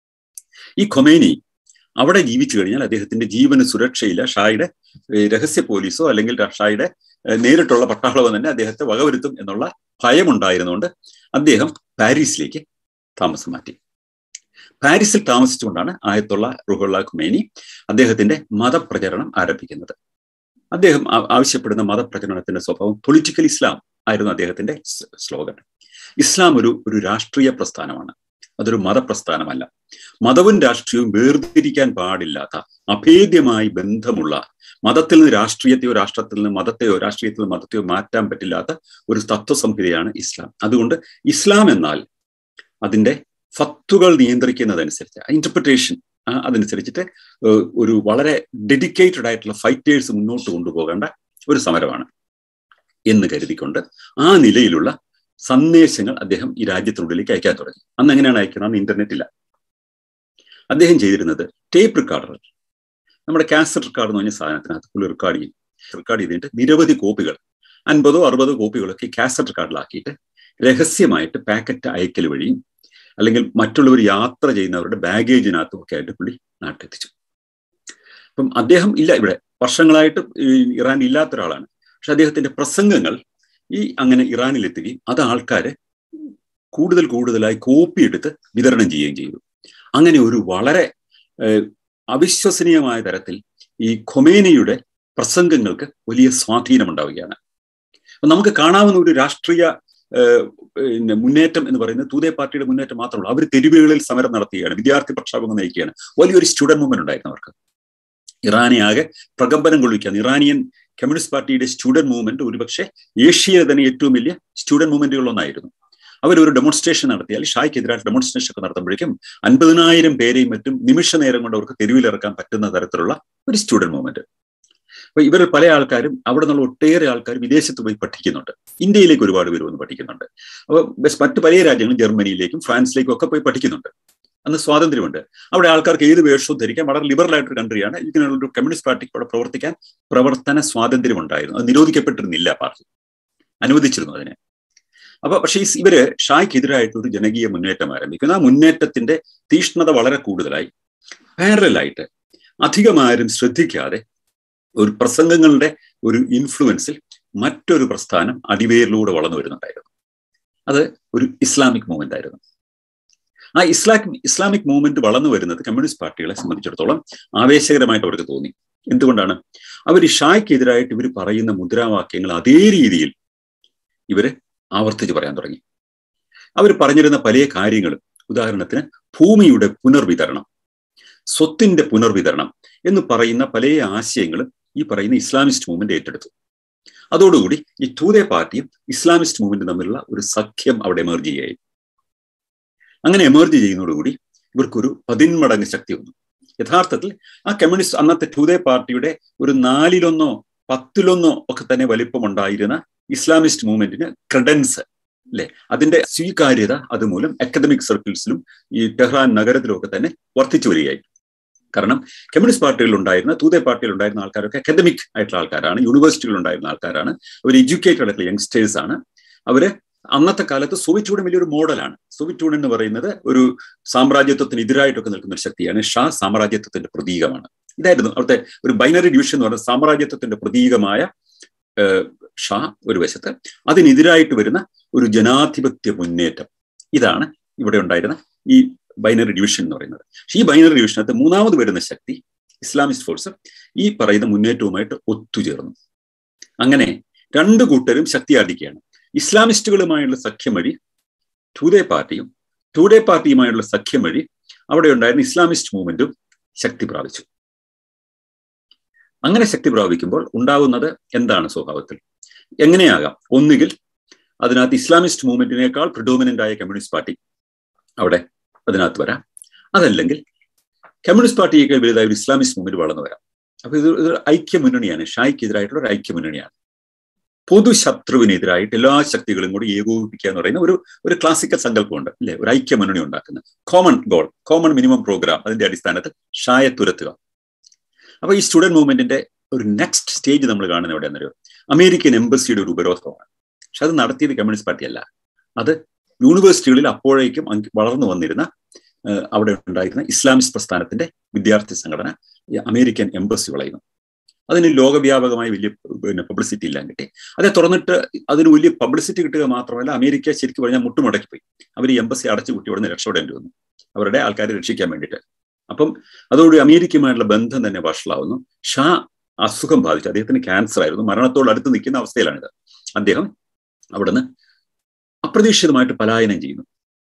ഈ ഖൊമേനി അവിടെ ജീവിച്ചു കഴിഞ്ഞാൽ അദ്ദേഹത്തിന്റെ ജീവന് സുരക്ഷയില്ല ഷായുടെ രഹസ്യ പോലീസോ അല്ലെങ്കിൽ ഷായുടെ നേരിട്ടുള്ള പട്ടാളമോ തന്നെ അദ്ദേഹത്തെ വകവരുത്തും എന്നുള്ള ഭയമുണ്ടായിരുന്നുകൊണ്ട് അദ്ദേഹം പാരീസിലേക്ക് താമസം മാറ്റി പാരീസിൽ താമസിച്ചുകൊണ്ടാണ് ആയത്തുള്ള റുഹുള്ള ഖുമേനി അദ്ദേഹത്തിന്റെ മതപ്രചരണം ആരംഭിക്കുന്നത് അദ്ദേഹം ആവശ്യപ്പെടുന്ന മതപ്രചരണത്തിന്റെ സ്വഭാവം പൊളിറ്റിക്കൽ ഇസ്ലാം ആയിരുന്നു അദ്ദേഹത്തിന്റെ സ്ലോഗൻ ഇസ്ലാം ഒരു ഒരു രാഷ്ട്രീയ പ്രസ്ഥാനമാണ് അതൊരു മതപ്രസ്ഥാനമല്ല മതവും രാഷ്ട്രീയവും വേർതിരിക്കാൻ പാടില്ലാത്ത അഭേദ്യമായി ബന്ധമുള്ള മതത്തിൽ നിന്ന് രാഷ്ട്രീയത്തെയോ രാഷ്ട്രത്തിൽ നിന്ന് മതത്തെയോ രാഷ്ട്രീയത്തിൽ നിന്ന് മതത്തെയോ മാറ്റാൻ പറ്റില്ലാത്ത ഒരു തത്വസംഹിതയാണ് ഇസ്ലാം അതുകൊണ്ട് ഇസ്ലാം എന്നാൽ അതിന്റെ ഫത്തുകൾ നിയന്ത്രിക്കുന്നതനുസരിച്ച് ഇന്റർപ്രിട്ടേഷൻ അതനുസരിച്ചിട്ട് ഒരു വളരെ ഡെഡിക്കേറ്റഡ് ആയിട്ടുള്ള ഫൈറ്റേഴ്സ് മുന്നോട്ട് കൊണ്ടുപോകേണ്ട ഒരു സമരമാണ് എന്ന് കരുതിക്കൊണ്ട് ആ നിലയിലുള്ള സന്ദേശങ്ങൾ അദ്ദേഹം ഈ രാജ്യത്തിനുള്ളിലേക്ക് അയക്കാൻ തുടങ്ങി അന്ന് എങ്ങനെയാണ് അയക്കുന്നത് അന്ന് ഇന്റർനെറ്റ് ഇല്ല അദ്ദേഹം ചെയ്തിരുന്നത് ടേപ്പ് റെക്കോർഡർ നമ്മുടെ കാസറ്റ് റെക്കോർഡ് എന്ന് പറഞ്ഞ സാധനത്തിനകത്ത് പുള്ളി റെക്കോർഡ് ചെയ്യും റെക്കോർഡ് ചെയ്തിട്ട് നിരവധി കോപ്പികൾ അൻപതോ അറുപതോ കോപ്പികളൊക്കെ കാസറ്റ് റെക്കോർഡിലാക്കിയിട്ട് രഹസ്യമായിട്ട് പാക്കറ്റ് അയക്കൽ വഴിയും അല്ലെങ്കിൽ മറ്റുള്ളവർ യാത്ര ചെയ്യുന്നവരുടെ ബാഗേജിനകത്തും ഒക്കെ ആയിട്ട് പുള്ളി നാട്ടിലെത്തിച്ചു അപ്പം അദ്ദേഹം ഇല്ല ഇവിടെ വർഷങ്ങളായിട്ട് ഇറാൻ ഇല്ലാത്ത ഒരാളാണ് പക്ഷെ അദ്ദേഹത്തിന്റെ പ്രസംഗങ്ങൾ ഈ അങ്ങനെ ഇറാനിലെത്തുകയും അത് ആൾക്കാരെ കൂടുതൽ കൂടുതലായി കോപ്പി എടുത്ത് വിതരണം ചെയ്യുകയും ചെയ്തു അങ്ങനെ ഒരു വളരെ അവിശ്വസനീയമായ തരത്തിൽ ഈ ഖൊമേനിയുടെ പ്രസംഗങ്ങൾക്ക് വലിയ സ്വാധീനമുണ്ടാവുകയാണ് അപ്പൊ നമുക്ക് കാണാവുന്ന ഒരു രാഷ്ട്രീയ പിന്നെ മുന്നേറ്റം എന്ന് പറയുന്നത് തൂതേ പാർട്ടിയുടെ മുന്നേറ്റം മാത്രമല്ല അവർ തെരുവുകളിൽ സമരം നടത്തുകയാണ് വിദ്യാർത്ഥി പ്രക്ഷോഭങ്ങൾ നയിക്കുകയാണ് വലിയൊരു സ്റ്റുഡന്റ് മൂവ്മെന്റ് ഉണ്ടായിരുന്നു അവർക്ക് ഇറാനെ ആകെ പ്രകമ്പനം കൊള്ളിക്കുകയാണ് ഇറാനിയൻ കമ്മ്യൂണിസ്റ്റ് പാർട്ടിയുടെ സ്റ്റുഡന്റ് മൂവ്മെന്റ് ഒരുപക്ഷെ ഏഷ്യയിലെ തന്നെ ഏറ്റവും വലിയ സ്റ്റുഡന്റ് മൂവ്മെന്റുകളിലൊന്നായിരുന്നു അവർ ഒരു ഡെമോൺസ്ട്രേഷൻ നടത്തിയാൽ ഷായ്ക്കെതിരായിട്ട് ഡെമോൺസ്ട്രേഷൻ ഒക്കെ നടത്തുമ്പോഴേക്കും അൻപതിനായിരം പേരെയും മറ്റും നിമിഷ നേരം കൊണ്ട് അവർക്ക് തെരുവിലിറക്കാൻ പറ്റുന്ന തരത്തിലുള്ള ഒരു സ്റ്റുഡന്റ് മൂവ്മെന്റ് അപ്പൊ ഇവരിൽ പല ആൾക്കാരും അവിടെ നിന്നുള്ള ഒട്ടേറെ ആൾക്കാർ വിദേശത്ത് പോയി പഠിക്കുന്നുണ്ട് ഇന്ത്യയിലേക്ക് ഒരുപാട് പേര് വന്ന് പഠിക്കുന്നുണ്ട് അപ്പൊ മറ്റു പല രാജ്യങ്ങളും ജർമ്മനിയിലേക്കും ഫ്രാൻസിലേക്കും ഒക്കെ പോയി പഠിക്കുന്നുണ്ട് അന്ന് സ്വാതന്ത്ര്യമുണ്ട് അവിടെ ആൾക്കാർക്ക് ഏത് വേഷവും ധരിക്കാൻ വളരെ ലിബറൽ ആയിട്ടൊരു കൺട്രിയാണ് ഇങ്ങനെയുള്ള ഒരു കമ്മ്യൂണിസ്റ്റ് പാർട്ടിക്ക് അവിടെ പ്രവർത്തിക്കാൻ പ്രവർത്തന സ്വാതന്ത്ര്യം ഉണ്ടായിരുന്നു അത് നിരോധിക്കപ്പെട്ടിരുന്നില്ല പാർട്ടി അനുവദിച്ചിരുന്നു അതിനെ അപ്പൊ പക്ഷേ ഇവര് ഷായ്ക്കെതിരായിട്ട് ഒരു ജനകീയ മുന്നേറ്റം ആരംഭിക്കുന്നു ആ മുന്നേറ്റത്തിന്റെ തീഷ്ണത വളരെ കൂടുതലായി പാരലായിട്ട് അധികം ആരും ശ്രദ്ധിക്കാതെ ഒരു പ്രസംഗങ്ങളുടെ ഒരു ഇൻഫ്ലുവൻസിൽ മറ്റൊരു പ്രസ്ഥാനം അടിവേരിലൂടെ വളർന്നു വരുന്നുണ്ടായിരുന്നു അത് ഒരു ഇസ്ലാമിക് മൂവ്മെന്റ് ആയിരുന്നു ആ ഇസ്ലാമിക് ഇസ്ലാമിക് മൂവ്മെന്റ് വളർന്നു വരുന്നത് കമ്മ്യൂണിസ്റ്റ് പാർട്ടികളെ സംബന്ധിച്ചിടത്തോളം ആവേശകരമായിട്ട് അവർക്ക് തോന്നി എന്തുകൊണ്ടാണ് അവർ ഷായ്ക്കെതിരായിട്ട് ഇവർ പറയുന്ന മുദ്രാവാക്യങ്ങൾ അതേ രീതിയിൽ ഇവര് ആവർത്തിച്ച് പറയാൻ തുടങ്ങി അവർ പറഞ്ഞിരുന്ന പല കാര്യങ്ങളും ഉദാഹരണത്തിന് ഭൂമിയുടെ പുനർവിതരണം സ്വത്തിന്റെ പുനർവിതരണം എന്ന് പറയുന്ന പല ആശയങ്ങളും ഈ പറയുന്ന ഇസ്ലാമിസ്റ്റ് മൂവ്മെന്റ് ഏറ്റെടുത്തു അതോടുകൂടി ഈ ടൂതേ പാർട്ടിയും ഇസ്ലാമിസ്റ്റ് മൂവ്മെന്റും തമ്മിലുള്ള ഒരു സഖ്യം അവിടെ എമർജ് ചെയ്യുകയായി അങ്ങനെ എമർജ് ചെയ്യുന്നതോടുകൂടി ഇവർക്കൊരു പതിന്മടങ്ങ് ശക്തി വന്നു യഥാർത്ഥത്തിൽ ആ കമ്മ്യൂണിസ്റ്റ് അന്നത്തെ ടൂതേ പാർട്ടിയുടെ ഒരു നാലിലൊന്നോ പത്തിലൊന്നോ ഒക്കെ തന്നെ വലിപ്പമുണ്ടായിരുന്ന ഇസ്ലാമിസ്റ്റ് മൂവ്മെന്റിന് ക്രെഡൻസ് അല്ലെ അതിന്റെ സ്വീകാര്യത അതുമൂലം അക്കാദമിക് സർക്കിൾസിലും ഈ ടെഹ്റാൻ നഗരത്തിലും ഒക്കെ തന്നെ വർദ്ധിച്ചു വരികയായി കാരണം കമ്മ്യൂണിസ്റ്റ് പാർട്ടികളിൽ ഉണ്ടായിരുന്ന തൂതേ പാർട്ടിയിൽ ഉണ്ടായിരുന്ന ആൾക്കാരൊക്കെ അക്കാദമിക് ആയിട്ടുള്ള ആൾക്കാരാണ് യൂണിവേഴ്സിറ്റികളിൽ ഉണ്ടായിരുന്ന ആൾക്കാരാണ് അവർ എഡ്യൂക്കേറ്റഡ് ആയിട്ടുള്ള യങ്സ്റ്റേഴ്സ് ആണ് അവര് അന്നത്തെ കാലത്ത് സോവിയറ്റ് യൂണിയൻ വലിയൊരു മോഡലാണ് സോവിയറ്റ് യൂണിയൻ എന്ന് പറയുന്നത് ഒരു സാമ്രാജ്യത്വത്തിന് എതിരായിട്ടൊക്കെ നിൽക്കുന്ന ഒരു ശക്തിയാണ് ഷാ സാമ്രാജ്യത്വത്തിന്റെ പ്രതീകമാണ് ഇതായിരുന്നു അവിടുത്തെ ഒരു ബൈനറി ഡിവിഷൻ എന്ന് പറയുന്നത് സാമ്രാജ്യത്വത്തിന്റെ പ്രതീകമായ ഷാ ഒരു വശത്ത് അതിനെതിരായിട്ട് വരുന്ന ഒരു ജനാധിപത്യ മുന്നേറ്റം ഇതാണ് ഇവിടെ ഉണ്ടായിരുന്ന ഈ ബൈനറി ഡിവിഷൻ എന്ന് പറയുന്നത് പക്ഷേ ഈ ബൈനറി ഡിവിഷനകത്ത് മൂന്നാമത് വരുന്ന ശക്തി ഇസ്ലാമിസ്റ്റ് ഫോഴ്സ് ഈ പറയുന്ന മുന്നേറ്റവുമായിട്ട് ഒത്തുചേർന്നു അങ്ങനെ രണ്ടു കൂട്ടരും ശക്തിയാർജിക്കുകയാണ് ഇസ്ലാമിസ്റ്റുകളുമായുള്ള സഖ്യം വഴി ടൂഡേ പാർട്ടിയും ടൂഡേ പാർട്ടിയുമായുള്ള സഖ്യം വഴി അവിടെ ഉണ്ടായിരുന്ന ഇസ്ലാമിസ്റ്റ് മൂവ്മെന്റും ശക്തി പ്രാപിച്ചു അങ്ങനെ ശക്തി പ്രാപിക്കുമ്പോൾ ഉണ്ടാവുന്നത് എന്താണ് സ്വഭാവത്തിൽ എങ്ങനെയാകാം ഒന്നുകിൽ അതിനകത്ത് ഇസ്ലാമിസ്റ്റ് മൂവ്മെന്റിനേക്കാൾ പ്രിഡോമിനന്റ് ആയ കമ്മ്യൂണിസ്റ്റ് പാർട്ടി അവിടെ അതിനകത്ത് വരാം അതല്ലെങ്കിൽ കമ്മ്യൂണിസ്റ്റ് പാർട്ടിയേക്കാൾ വലുതായ ഒരു ഇസ്ലാമിസ്റ്റ് മൂവ്മെന്റ് വളർന്നു വരാം അപ്പൊ ഇത് ഒരു ഐക്യ മുന്നണിയാണ് ഷായ്ക്കെതിരായിട്ടുള്ള ഒരു ഐക്യ മുന്നണിയാണ് പൊതുശത്രുവിനെതിരായിട്ട് എല്ലാ ശക്തികളും കൂടി ഏകോപിപ്പിക്കുക എന്ന് പറയുന്ന ഒരു ഒരു ക്ലാസിക്കൽ സങ്കല്പമുണ്ട് അല്ലെ ഒരു ഐക്യ മുന്നണി ഉണ്ടാക്കുന്ന common goal common minimum programme അതിന്റെ അടിസ്ഥാനത്തിൽ ഷായെ തുരത്തുക അപ്പൊ ഈ സ്റ്റുഡന്റ് മൂവ്മെന്റിന്റെ ഒരു നെക്സ്റ്റ് സ്റ്റേജ് നമ്മൾ കാണുന്ന എവിടെയാണെന്നറിയോ അമേരിക്കൻ എംബസിയുടെ ഒരു ഉപരോധമാണ് പക്ഷെ അത് നടത്തിയത് കമ്മ്യൂണിസ്റ്റ് പാർട്ടി അല്ല അത് യൂണിവേഴ്സിറ്റികളിൽ അപ്പോഴേക്കും വളർന്നു വന്നിരുന്ന അവിടെ ഉണ്ടായിരുന്ന ഇസ്ലാമിസ്റ്റ് പ്രസ്ഥാനത്തിന്റെ വിദ്യാർത്ഥി സംഘടന അമേരിക്കൻ എംബസി വളയുന്നു അതിന് ലോകവ്യാപകമായി വലിയ പിന്നെ പബ്ലിസിറ്റി ഇല്ലാൻ കിട്ടി അതെ തുറന്നിട്ട് അതിന് വലിയ പബ്ലിസിറ്റി കിട്ടുക മാത്രമല്ല അമേരിക്ക ശരിക്കും പറഞ്ഞാൽ മുട്ടുമടക്കി പോയി അവർ ഈ എംബസി അടച്ചു കൂട്ടി അവിടെ നിന്ന് രക്ഷപ്പെടേണ്ടി വന്നു അവരുടെ ആൾക്കാരെ രക്ഷിക്കാൻ വേണ്ടിയിട്ട് അപ്പം അതോടുകൂടി അമേരിക്കയുമായിട്ടുള്ള ബന്ധം തന്നെ വഷളാവുന്നു ഷാ അസുഖം ബാധിച്ചു അദ്ദേഹത്തിന് ക്യാൻസർ ആയിരുന്നു മരണത്തോട് അടുത്ത് നിൽക്കുന്ന അവസ്ഥയിലാണിത് അദ്ദേഹം അവിടുന്ന് അപ്രതീക്ഷിതമായിട്ട് പലായനം ചെയ്യുന്നു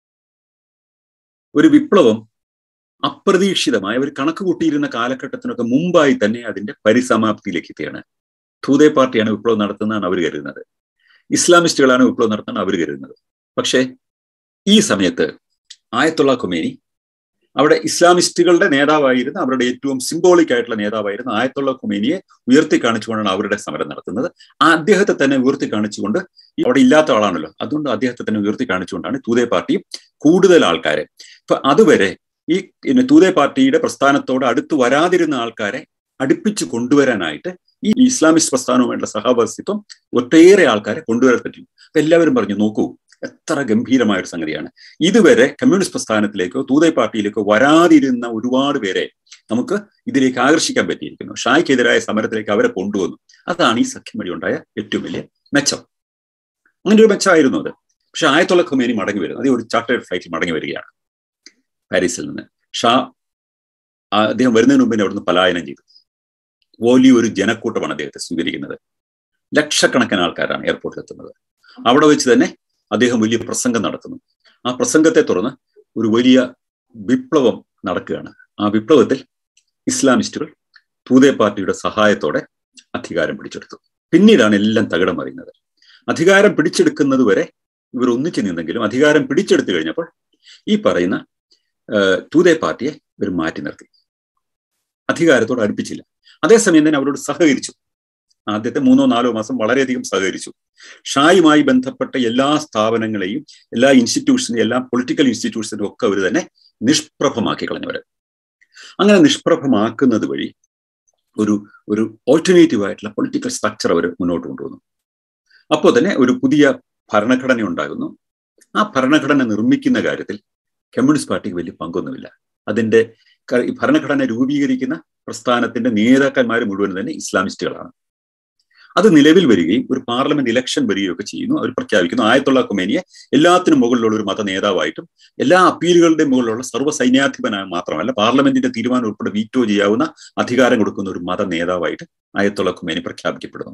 ഒരു വിപ്ലവം അപ്രതീക്ഷിതമായ ഒരു കണക്ക് കൂട്ടിയിരുന്ന കാലഘട്ടത്തിനൊക്കെ മുമ്പായി തന്നെ അതിന്റെ പരിസമാപ്തിയിലേക്ക് എത്തിയാണ് ഥൂതേ പാർട്ടിയാണ് വിപ്ലവം നടത്തുന്നതാണ് അവർ കരുതുന്നത് ഇസ്ലാമിസ്റ്റുകളാണ് വിപ്ലവം നടത്തുന്നത് അവർ കരുതുന്നത് പക്ഷേ ഈ സമയത്ത് ആയത്തുള്ള ഖുമേനി അവിടെ ഇസ്ലാമിസ്റ്റുകളുടെ നേതാവായിരുന്ന അവരുടെ ഏറ്റവും സിംബോളിക് ആയിട്ടുള്ള നേതാവായിരുന്ന ആയത്തുള്ള ഖുമേനിയെ ഉയർത്തി കാണിച്ചുകൊണ്ടാണ് അവരുടെ സമരം നടത്തുന്നത് ആ അദ്ദേഹത്തെ തന്നെ ഉയർത്തി കാണിച്ചുകൊണ്ട് അവിടെ ഇല്ലാത്ത ആളാണല്ലോ അതുകൊണ്ട് അദ്ദേഹത്തെ തന്നെ ഉയർത്തി കാണിച്ചുകൊണ്ടാണ് തൂതേ പാർട്ടി കൂടുതൽ ആൾക്കാരെ ഇപ്പൊ അതുവരെ ഈ തൂതേ പാർട്ടിയുടെ പ്രസ്ഥാനത്തോട് അടുത്ത് വരാതിരുന്ന ആൾക്കാരെ അടുപ്പിച്ച് കൊണ്ടുവരാനായിട്ട് ഈ ഇസ്ലാമിസ്റ്റ് പ്രസ്ഥാനവുമായിട്ടുള്ള സഹവർത്തിത്വം ഒട്ടേറെ ആൾക്കാരെ കൊണ്ടുവരാൻ പറ്റും അപ്പൊ എല്ലാവരും പറഞ്ഞു നോക്കൂ എത്ര ഗംഭീരമായ ഒരു സംഗതിയാണ് ഇതുവരെ കമ്മ്യൂണിസ്റ്റ് പ്രസ്ഥാനത്തിലേക്കോ തൂതൈ പാർട്ടിയിലേക്കോ വരാതിരുന്ന ഒരുപാട് പേരെ നമുക്ക് ഇതിലേക്ക് ആകർഷിക്കാൻ പറ്റിയിരിക്കുന്നു ഷായ്ക്കെതിരായ സമരത്തിലേക്ക് അവരെ കൊണ്ടുവന്നു അതാണ് ഈ സഖ്യം വഴി ഉണ്ടായ ഏറ്റവും വലിയ മെച്ചം അങ്ങനെ ഒരു മെച്ചമായിരുന്നു അത് പക്ഷെ ആയത്തുള്ള ഖുമേനി മടങ്ങി വരുന്നു അതേ ഒരു ചാർട്ടേഡ് ഫ്ലൈറ്റിൽ മടങ്ങി വരികയാണ് പാരീസിൽ നിന്ന് ഷാ അദ്ദേഹം വരുന്നതിന് മുമ്പേ അവിടുന്ന് പലായനം ചെയ്തു വലിയൊരു ജനക്കൂട്ടമാണ് അദ്ദേഹത്തെ സ്വീകരിക്കുന്നത് ലക്ഷക്കണക്കിന് ആൾക്കാരാണ് എയർപോർട്ടിൽ എത്തുന്നത് അവിടെ വെച്ച് തന്നെ അദ്ദേഹം വലിയ പ്രസംഗം നടത്തുന്നു ആ പ്രസംഗത്തെ തുടർന്ന് ഒരു വലിയ വിപ്ലവം നടക്കുകയാണ് ആ വിപ്ലവത്തിൽ ഇസ്ലാമിസ്റ്റുകൾ തൂതേ പാർട്ടിയുടെ സഹായത്തോടെ അധികാരം പിടിച്ചെടുത്തു പിന്നീടാണ് എല്ലാം തകിടം മറിയുന്നത് അധികാരം പിടിച്ചെടുക്കുന്നത് വരെ ഇവർ ഒന്നിച്ചു നിന്നെങ്കിലും അധികാരം പിടിച്ചെടുത്തു കഴിഞ്ഞപ്പോൾ ഈ പറയുന്ന തൂതേ പാർട്ടിയെ ഇവർ മാറ്റി നിർത്തി അധികാരത്തോട് അടുപ്പിച്ചില്ല അതേസമയം തന്നെ അവരോട് സഹകരിച്ചു ആദ്യത്തെ മൂന്നോ നാലോ മാസം വളരെയധികം സഹകരിച്ചു ഷായുമായി ബന്ധപ്പെട്ട എല്ലാ സ്ഥാപനങ്ങളെയും എല്ലാ ഇൻസ്റ്റിറ്റ്യൂഷനും എല്ലാ പൊളിറ്റിക്കൽ ഇൻസ്റ്റിറ്റ്യൂഷനും ഒക്കെ അവർ തന്നെ നിഷ്പ്രഭമാക്കി കളഞ്ഞവര് അങ്ങനെ നിഷ്പ്രഭമാക്കുന്നത് വഴി ഒരു ഒരു ഓൾട്ടർനേറ്റീവ് ആയിട്ടുള്ള പൊളിറ്റിക്കൽ സ്ട്രക്ചർ അവർ മുന്നോട്ട് കൊണ്ടുവന്നു അപ്പോൾ തന്നെ ഒരു പുതിയ ഭരണഘടന ഉണ്ടാകുന്നു ആ ഭരണഘടന നിർമ്മിക്കുന്ന കാര്യത്തിൽ കമ്മ്യൂണിസ്റ്റ് പാർട്ടിക്ക് വലിയ പങ്കൊന്നുമില്ല അതിന്റെ ഭരണഘടന രൂപീകരിക്കുന്ന പ്രസ്ഥാനത്തിന്റെ നേതാക്കന്മാർ മുഴുവൻ തന്നെ ഇസ്ലാമിസ്റ്റുകളാണ് അത് നിലവിൽ വരികയും ഒരു പാർലമെന്റ് ഇലക്ഷൻ വരികയൊക്കെ ചെയ്യുന്നു അവർ പ്രഖ്യാപിക്കുന്നു ആയത്തുള്ള കൊമേനിയെ എല്ലാത്തിനും മുകളിലുള്ള ഒരു മത നേതാവായിട്ടും എല്ലാ അപ്പീലുകളുടെ മുകളിലുള്ള സർവ്വ സൈന്യാധിപനായി മാത്രമല്ല പാർലമെന്റിന്റെ തീരുമാനം ഉൾപ്പെടെ വീറ്റോ ചെയ്യാവുന്ന അധികാരം കൊടുക്കുന്ന ഒരു മത നേതാവായിട്ട് ആയത്തുള്ള കൊമേനി പ്രഖ്യാപിക്കപ്പെടുന്നു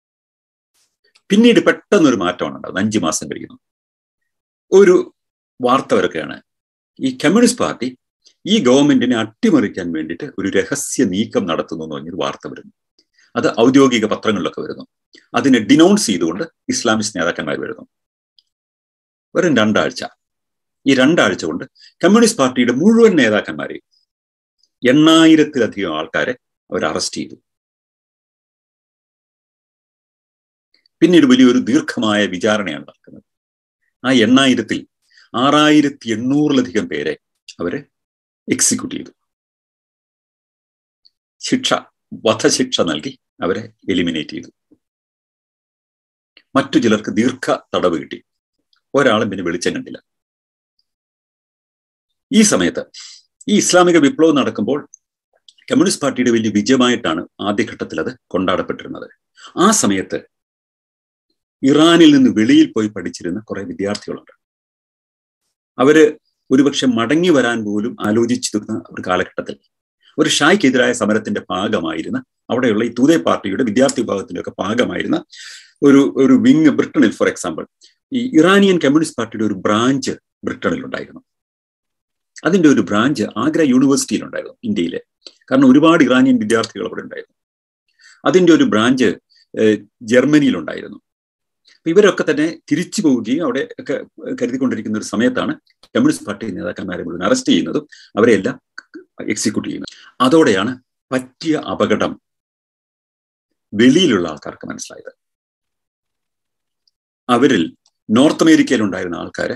പിന്നീട് പെട്ടെന്നൊരു മാറ്റമാണ് ഉണ്ടാകുന്നത് അഞ്ചു മാസം കഴിയുന്നു ഒരു വാർത്ത വരൊക്കെയാണ് ഈ കമ്മ്യൂണിസ്റ്റ് പാർട്ടി ഈ ഗവൺമെന്റിനെ അട്ടിമറിക്കാൻ വേണ്ടിയിട്ട് ഒരു രഹസ്യ നീക്കം നടത്തുന്നു എന്ന് പറഞ്ഞൊരു വാർത്ത വരുന്നു അത് ഔദ്യോഗിക പത്രങ്ങളിലൊക്കെ വരുന്നു അതിനെ ഡിനൗൺസ് ചെയ്തുകൊണ്ട് ഇസ്ലാമിസ്റ്റ് നേതാക്കന്മാർ വരുന്നു വെറും രണ്ടാഴ്ച ഈ രണ്ടാഴ്ച കൊണ്ട് കമ്മ്യൂണിസ്റ്റ് പാർട്ടിയുടെ മുഴുവൻ നേതാക്കന്മാരെയും എണ്ണായിരത്തിലധികം ആൾക്കാരെ അവർ അറസ്റ്റ് ചെയ്തു പിന്നീട് വലിയൊരു ദീർഘമായ വിചാരണയാണ് നടക്കുന്നത് ആ എണ്ണായിരത്തിൽ ആറായിരത്തി എണ്ണൂറിലധികം പേരെ അവരെ എക്സിക്യൂട്ട് ചെയ്തു ശിക്ഷ വധശിക്ഷ നൽകി അവരെ എലിമിനേറ്റ് ചെയ്തു മറ്റു ചിലർക്ക് ദീർഘ തടവ് കിട്ടി ഒരാളും പിന്നെ വെളിച്ചം കണ്ടില്ല ഈ സമയത്ത് ഈ ഇസ്ലാമിക വിപ്ലവം നടക്കുമ്പോൾ കമ്മ്യൂണിസ്റ്റ് പാർട്ടിയുടെ വലിയ വിജയമായിട്ടാണ് ആദ്യഘട്ടത്തിൽ അത് കൊണ്ടാടപ്പെട്ടിരുന്നത് ആ സമയത്ത് ഇറാനിൽ നിന്ന് വെളിയിൽ പോയി പഠിച്ചിരുന്ന കുറെ വിദ്യാർത്ഥികളുണ്ട് അവര് ഒരുപക്ഷെ മടങ്ങി വരാൻ പോലും ആലോചിച്ചിരുന്ന ഒരു കാലഘട്ടത്തിൽ ഒരു ഷായ്ക്കെതിരായ സമരത്തിന്റെ ഭാഗമായിരുന്ന അവിടെയുള്ള ഈ തൂതേ പാർട്ടിയുടെ വിദ്യാർത്ഥി വിഭാഗത്തിന്റെ ഒക്കെ ഭാഗമായിരുന്ന ഒരു ഒരു വിങ് ബ്രിട്ടനിൽ ഫോർ എക്സാമ്പിൾ ഈ ഇറാനിയൻ കമ്മ്യൂണിസ്റ്റ് പാർട്ടിയുടെ ഒരു ബ്രാഞ്ച് ബ്രിട്ടനിൽ ഉണ്ടായിരുന്നു അതിന്റെ ഒരു ബ്രാഞ്ച് ആഗ്ര യൂണിവേഴ്സിറ്റിയിൽ ഉണ്ടായിരുന്നു ഇന്ത്യയിലെ കാരണം ഒരുപാട് ഇറാനിയൻ വിദ്യാർത്ഥികൾ അവിടെ ഉണ്ടായിരുന്നു അതിന്റെ ഒരു ബ്രാഞ്ച് ജർമ്മനിയിൽ ഉണ്ടായിരുന്നു ഇവരൊക്കെ തന്നെ തിരിച്ചു പോവുകയും അവിടെ ഒക്കെ കരുതിക്കൊണ്ടിരിക്കുന്ന ഒരു സമയത്താണ് കമ്മ്യൂണിസ്റ്റ് പാർട്ടി നേതാക്കന്മാരെ മുഴുവൻ അറസ്റ്റ് ചെയ്യുന്നതും അവരെല്ലാം എക്സിക്യൂട്ട് ചെയ്യുന്നത് അതോടെയാണ് പറ്റിയ അപകടം വെളിയിലുള്ള ആൾക്കാർക്ക് മനസ്സിലായത് അവരിൽ നോർത്ത് അമേരിക്കയിൽ ഉണ്ടായിരുന്ന ആൾക്കാര്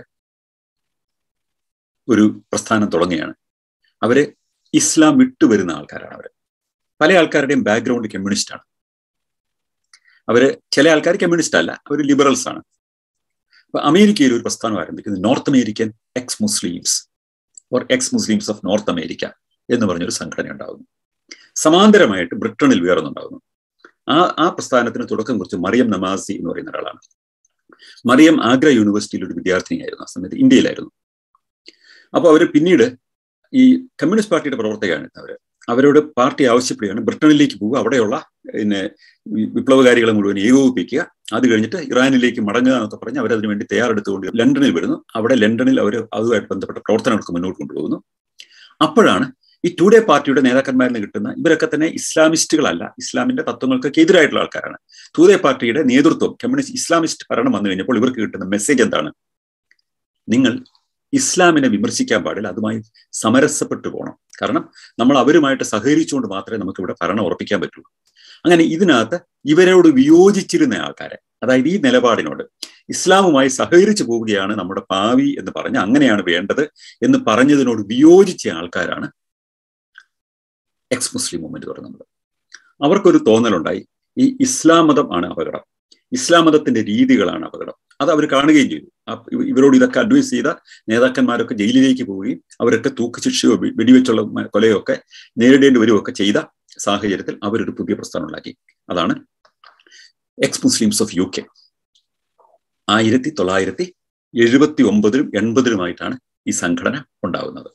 ഒരു പ്രസ്ഥാനം തുടങ്ങുകയാണ് അവര് ഇസ്ലാം വിട്ടുവരുന്ന ആൾക്കാരാണ് അവര് പല ആൾക്കാരുടെയും ബാക്ക്ഗ്രൗണ്ട് കമ്മ്യൂണിസ്റ്റ് ആണ് അവര് ചില ആൾക്കാർ കമ്മ്യൂണിസ്റ്റ് അല്ല അവർ ലിബറൽസ് ആണ് അപ്പൊ അമേരിക്കയിൽ ഒരു പ്രസ്ഥാനം ആരംഭിക്കുന്നത് North American ex Muslims or ex Muslims of North America എന്ന് പറഞ്ഞൊരു സംഘടന ഉണ്ടാകുന്നു സമാന്തരമായിട്ട് ബ്രിട്ടനിൽ വേറൊന്നുണ്ടാകുന്നു ആ ആ പ്രസ്ഥാനത്തിന് തുടക്കം കുറിച്ച് മറിയം നമാസി എന്ന് പറയുന്ന ഒരാളാണ് മറിയം ആഗ്ര യൂണിവേഴ്സിറ്റിയിൽ ഒരു വിദ്യാർത്ഥിനിയായിരുന്നു ആ സമയത്ത് ഇന്ത്യയിലായിരുന്നു അപ്പോൾ അവർ പിന്നീട് ഈ കമ്മ്യൂണിസ്റ്റ് പാർട്ടിയുടെ പ്രവർത്തകയാണ് അവര് അവരോട് പാർട്ടി ആവശ്യപ്പെടുകയാണ് ബ്രിട്ടനിലേക്ക് പോവുക അവിടെയുള്ള പിന്നെ വിപ്ലവകാരികളെ മുഴുവൻ ഏകോപിപ്പിക്കുക അത് കഴിഞ്ഞിട്ട് ഇറാനിലേക്ക് മടങ്ങുക എന്നൊക്കെ പറഞ്ഞ് അവരതിനു വേണ്ടി തയ്യാറെടുത്തുകൊണ്ട് ലണ്ടനിൽ വരുന്നു അവിടെ ലണ്ടനിൽ അവർ അതുമായിട്ട് ബന്ധപ്പെട്ട പ്രവർത്തനങ്ങൾക്ക് മുന്നോട്ട് കൊണ്ടുപോകുന്നു അപ്പോഴാണ് ഈ ടു ഡേ പാർട്ടിയുടെ നേതാക്കന്മാരിൽ നിന്ന് കിട്ടുന്ന ഇവരൊക്കെ തന്നെ ഇസ്ലാമിസ്റ്റുകളല്ല ഇസ്ലാമിന്റെ തത്വങ്ങൾക്ക് എതിരായിട്ടുള്ള ആൾക്കാരാണ് ടു ഡേ പാർട്ടിയുടെ നേതൃത്വം കമ്മ്യൂണിസ്റ്റ് ഇസ്ലാമിസ്റ്റ് ഭരണം വന്നു കഴിഞ്ഞപ്പോൾ ഇവർക്ക് കിട്ടുന്ന മെസ്സേജ് എന്താണ് നിങ്ങൾ ഇസ്ലാമിനെ വിമർശിക്കാൻ പാടില്ല അതുമായി സമരസപ്പെട്ടു പോകണം കാരണം നമ്മൾ അവരുമായിട്ട് സഹകരിച്ചുകൊണ്ട് മാത്രമേ നമുക്ക് ഇവിടെ ഭരണം ഉറപ്പിക്കാൻ പറ്റുള്ളൂ അങ്ങനെ ഇതിനകത്ത് ഇവരോട് വിയോജിച്ചിരുന്ന ആൾക്കാരെ അതായത് ഈ നിലപാടിനോട് ഇസ്ലാമുമായി സഹകരിച്ചു പോവുകയാണ് നമ്മുടെ ഭാവി എന്ന് പറഞ്ഞ് അങ്ങനെയാണ് വേണ്ടത് എന്ന് പറഞ്ഞതിനോട് വിയോജിച്ച ആൾക്കാരാണ് എക്സ് മുസ്ലിം മൂവ്മെന്റ് തുടങ്ങുന്നത് അവർക്കൊരു തോന്നലുണ്ടായി ഈ ഇസ്ലാം മതം ആണ് അപകടം ഇസ്ലാം മതത്തിന്റെ രീതികളാണ് അപകടം അത് അവർ കാണുകയും ചെയ്തു ഇവരോട് ഇതൊക്കെ അഡ്വൈസ് ചെയ്ത നേതാക്കന്മാരൊക്കെ ജയിലിലേക്ക് പോവുകയും അവരൊക്കെ തൂക്കുശിക്ഷയോ വെടിവെച്ചുള്ള കൊലയോ ഒക്കെ നേരിടേണ്ടി വരികയൊക്കെ ചെയ്ത സാഹചര്യത്തിൽ അവരൊരു പുതിയ പ്രസ്ഥാനം ഉണ്ടാക്കി അതാണ് ex Muslims of U K ആയിരത്തി തൊള്ളായിരത്തി എഴുപത്തി ഒമ്പതിലും എൺപതിലുമായിട്ടാണ് ഈ സംഘടന ഉണ്ടാകുന്നത്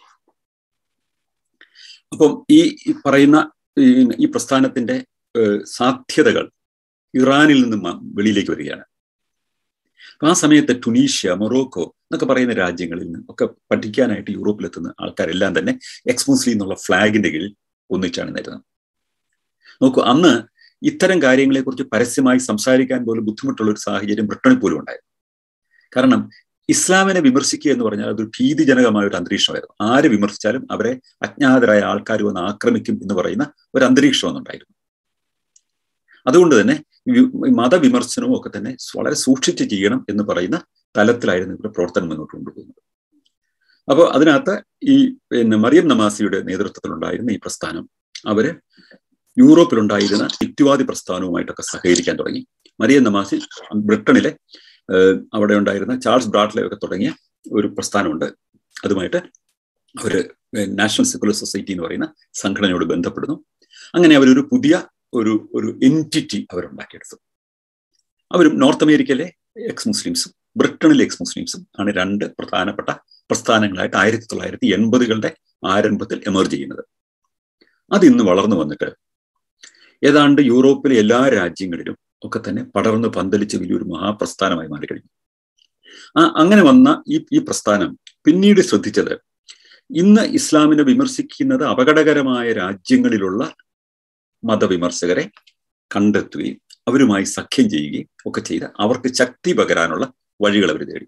അപ്പം ഈ പറയുന്ന ഈ പ്രസ്ഥാനത്തിന്റെ സാധ്യതകൾ ഇറാനിൽ നിന്ന് വെളിയിലേക്ക് വരികയാണ് അപ്പൊ ആ സമയത്ത് ടുണീഷ്യ മൊറോക്കോ എന്നൊക്കെ പറയുന്ന രാജ്യങ്ങളിൽ നിന്ന് ഒക്കെ പഠിക്കാനായിട്ട് യൂറോപ്പിലെത്തുന്ന ആൾക്കാരെല്ലാം തന്നെ എക്സ് മുസ്ലിം എന്നുള്ള ഫ്ലാഗിന്റെ കീഴിൽ ഒന്നിച്ചാണ് നിരുന്നത് നോക്കൂ അന്ന് ഇത്തരം കാര്യങ്ങളെക്കുറിച്ച് പരസ്യമായി സംസാരിക്കാൻ പോലും ബുദ്ധിമുട്ടുള്ള ഒരു സാഹചര്യം ബ്രിട്ടനിൽ പോലും ഉണ്ടായിരുന്നു കാരണം ഇസ്ലാമിനെ വിമർശിക്കുക എന്ന് പറഞ്ഞാൽ അതൊരു ഭീതിജനകമായ ഒരു അന്തരീക്ഷമായിരുന്നു ആര് വിമർശിച്ചാലും അവരെ അജ്ഞാതരായ ആൾക്കാർ വന്ന് ആക്രമിക്കും എന്ന് പറയുന്ന ഒരു അന്തരീക്ഷം ഒന്നുണ്ടായിരുന്നു അതുകൊണ്ട് തന്നെ മതവിമർശനവും ഒക്കെ തന്നെ വളരെ സൂക്ഷിച്ച് ചെയ്യണം എന്ന് പറയുന്ന തലത്തിലായിരുന്നു ഇവരുടെ പ്രവർത്തനം മുന്നോട്ട് കൊണ്ടുപോകുന്നത് അപ്പോൾ അതിനകത്ത് ഈ പിന്നെ മറിയം നമാസിയുടെ നേതൃത്വത്തിലുണ്ടായിരുന്ന ഈ പ്രസ്ഥാനം അവര് യൂറോപ്പിലുണ്ടായിരുന്ന യുക്തിവാദി പ്രസ്ഥാനവുമായിട്ടൊക്കെ സഹകരിക്കാൻ തുടങ്ങി മറിയം നമാസി ബ്രിട്ടനിലെ അവിടെ ഉണ്ടായിരുന്ന ചാൾസ് ബ്രാഡ്ലെ ഒക്കെ തുടങ്ങിയ ഒരു പ്രസ്ഥാനമുണ്ട് അതുമായിട്ട് അവര് നാഷണൽ സെക്കുലർ സൊസൈറ്റി എന്ന് പറയുന്ന സംഘടനയോട് ബന്ധപ്പെടുന്നു അങ്ങനെ അവരൊരു പുതിയ ഒരു ഒരു എൻറ്റിറ്റി അവരുണ്ടാക്കിയെടുത്തു അവരും നോർത്ത് അമേരിക്കയിലെ എക്സ് മുസ്ലിംസും ബ്രിട്ടനിലെ എക്സ് മുസ്ലിംസും ആണ് രണ്ട് പ്രധാനപ്പെട്ട പ്രസ്ഥാനങ്ങളായിട്ട് ആയിരത്തി തൊള്ളായിരത്തി എൺപതുകളുടെ ആരംഭത്തിൽ എമർജ് ചെയ്യുന്നത് അത് ഇന്ന് വളർന്നു വന്നിട്ട് ഏതാണ്ട് യൂറോപ്പിലെ എല്ലാ രാജ്യങ്ങളിലും ഒക്കെ തന്നെ പടർന്ന് പന്തലിച്ച് വലിയൊരു മഹാപ്രസ്ഥാനമായി മാറിക്കഴിഞ്ഞു ആ അങ്ങനെ വന്ന ഈ ഈ പ്രസ്ഥാനം പിന്നീട് ശ്രദ്ധിച്ചത് ഇന്ന് ഇസ്ലാമിനെ വിമർശിക്കുന്നത് അപകടകരമായ രാജ്യങ്ങളിലുള്ള മതവിമർശകരെ കണ്ടെത്തുകയും അവരുമായി സഖ്യം ചെയ്യുകയും ഒക്കെ ചെയ്ത് അവർക്ക് ശക്തി പകരാനുള്ള വഴികൾ അവർ തേടി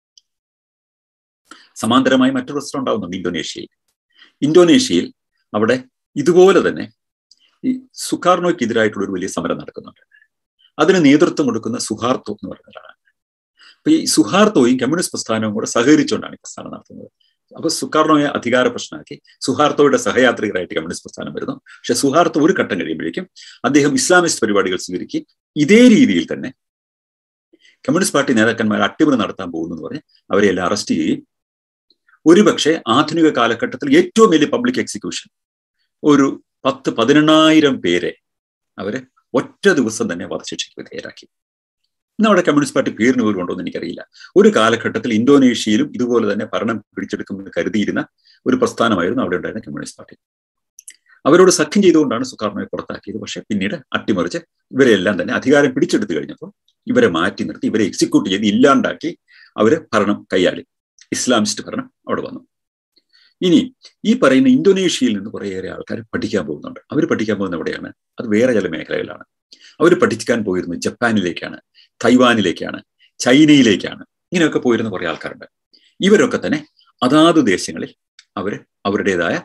സമാന്തരമായി മറ്റൊരു പ്രശ്നം ഉണ്ടാകുന്നുണ്ട് ഇന്തോനേഷ്യയിൽ ഇന്തോനേഷ്യയിൽ അവിടെ ഇതുപോലെ തന്നെ ഈ സുഖാർണോയ്ക്കെതിരായിട്ടുള്ള ഒരു വലിയ സമരം നടക്കുന്നുണ്ട് അതിന് നേതൃത്വം കൊടുക്കുന്ന സുഹാർത്തോ എന്ന് പറയുന്ന ഒരാളാണ് അപ്പൊ ഈ സുഹാർത്തോയും കമ്മ്യൂണിസ്റ്റ് പ്രസ്ഥാനവും കൂടെ സഹകരിച്ചുകൊണ്ടാണ് ഈ പ്രസ്ഥാനം നടത്തുന്നത് അപ്പൊ സുഖാർണോയെ അധികാര പ്രശ്നമാക്കി സുഹാർത്തോയുടെ സഹയാത്രികരായിട്ട് കമ്മ്യൂണിസ്റ്റ് പ്രസ്ഥാനം വരുന്നു പക്ഷെ സുഹാർത്തോ ഒരു ഘട്ടം കഴിയുമ്പോഴേക്കും അദ്ദേഹം ഇസ്ലാമിസ്റ്റ് പരിപാടികൾ സ്വീകരിക്കി ഇതേ രീതിയിൽ തന്നെ കമ്മ്യൂണിസ്റ്റ് പാർട്ടി നേതാക്കന്മാർ അട്ടിമറി നടത്താൻ പോകുന്നു എന്ന് പറഞ്ഞ് അവരെ എല്ലാം അറസ്റ്റ് ചെയ്യുകയും ഒരുപക്ഷെ ആധുനിക കാലഘട്ടത്തിൽ ഏറ്റവും വലിയ പബ്ലിക് എക്സിക്യൂഷൻ ഒരു പത്ത് പതിനെണ്ണായിരം പേരെ അവരെ ഒറ്റ ദിവസം തന്നെ വധശിക്ഷയ്ക്ക് വിധേയരാക്കി ഇന്ന് അവിടെ കമ്മ്യൂണിസ്റ്റ് പാർട്ടി പേരിന് പോലും ഉണ്ടോ എന്ന് എനിക്കറിയില്ല ഒരു കാലഘട്ടത്തിൽ ഇന്തോനേഷ്യയിലും ഇതുപോലെ തന്നെ ഭരണം പിടിച്ചെടുക്കുമെന്ന് കരുതിയിരുന്ന ഒരു പ്രസ്ഥാനമായിരുന്നു അവിടെ ഉണ്ടായിരുന്ന കമ്മ്യൂണിസ്റ്റ് പാർട്ടി അവരോട് സഖ്യം ചെയ്തുകൊണ്ടാണ് സുഖാർണയെ പുറത്താക്കിയത് പക്ഷെ പിന്നീട് അട്ടിമറിച്ച് ഇവരെല്ലാം തന്നെ അധികാരം പിടിച്ചെടുത്തു കഴിഞ്ഞപ്പോൾ ഇവരെ മാറ്റി നിർത്തി ഇവരെ എക്സിക്യൂട്ട് ചെയ്ത് ഇല്ലാണ്ടാക്കി അവര് ഭരണം കൈയാളി ഇസ്ലാമിസ്റ്റ് ഭരണം അവിടെ വന്നു ഇനി ഈ പറയുന്ന ഇന്തോനേഷ്യയിൽ നിന്ന് കുറേയേറെ ആൾക്കാർ പഠിക്കാൻ പോകുന്നുണ്ട് അവർ പഠിക്കാൻ പോകുന്ന എവിടെയാണ് അത് വേറെ ചില മേഖലകളിലാണ് അവർ പഠിക്കാൻ പോയിരുന്നത് ജപ്പാനിലേക്കാണ് തൈവാനിലേക്കാണ് ചൈനയിലേക്കാണ് ഇങ്ങനെയൊക്കെ പോയിരുന്ന കുറേ ആൾക്കാരുണ്ട് ഇവരൊക്കെ തന്നെ അതാത് ദേശങ്ങളിൽ അവർ അവരുടേതായ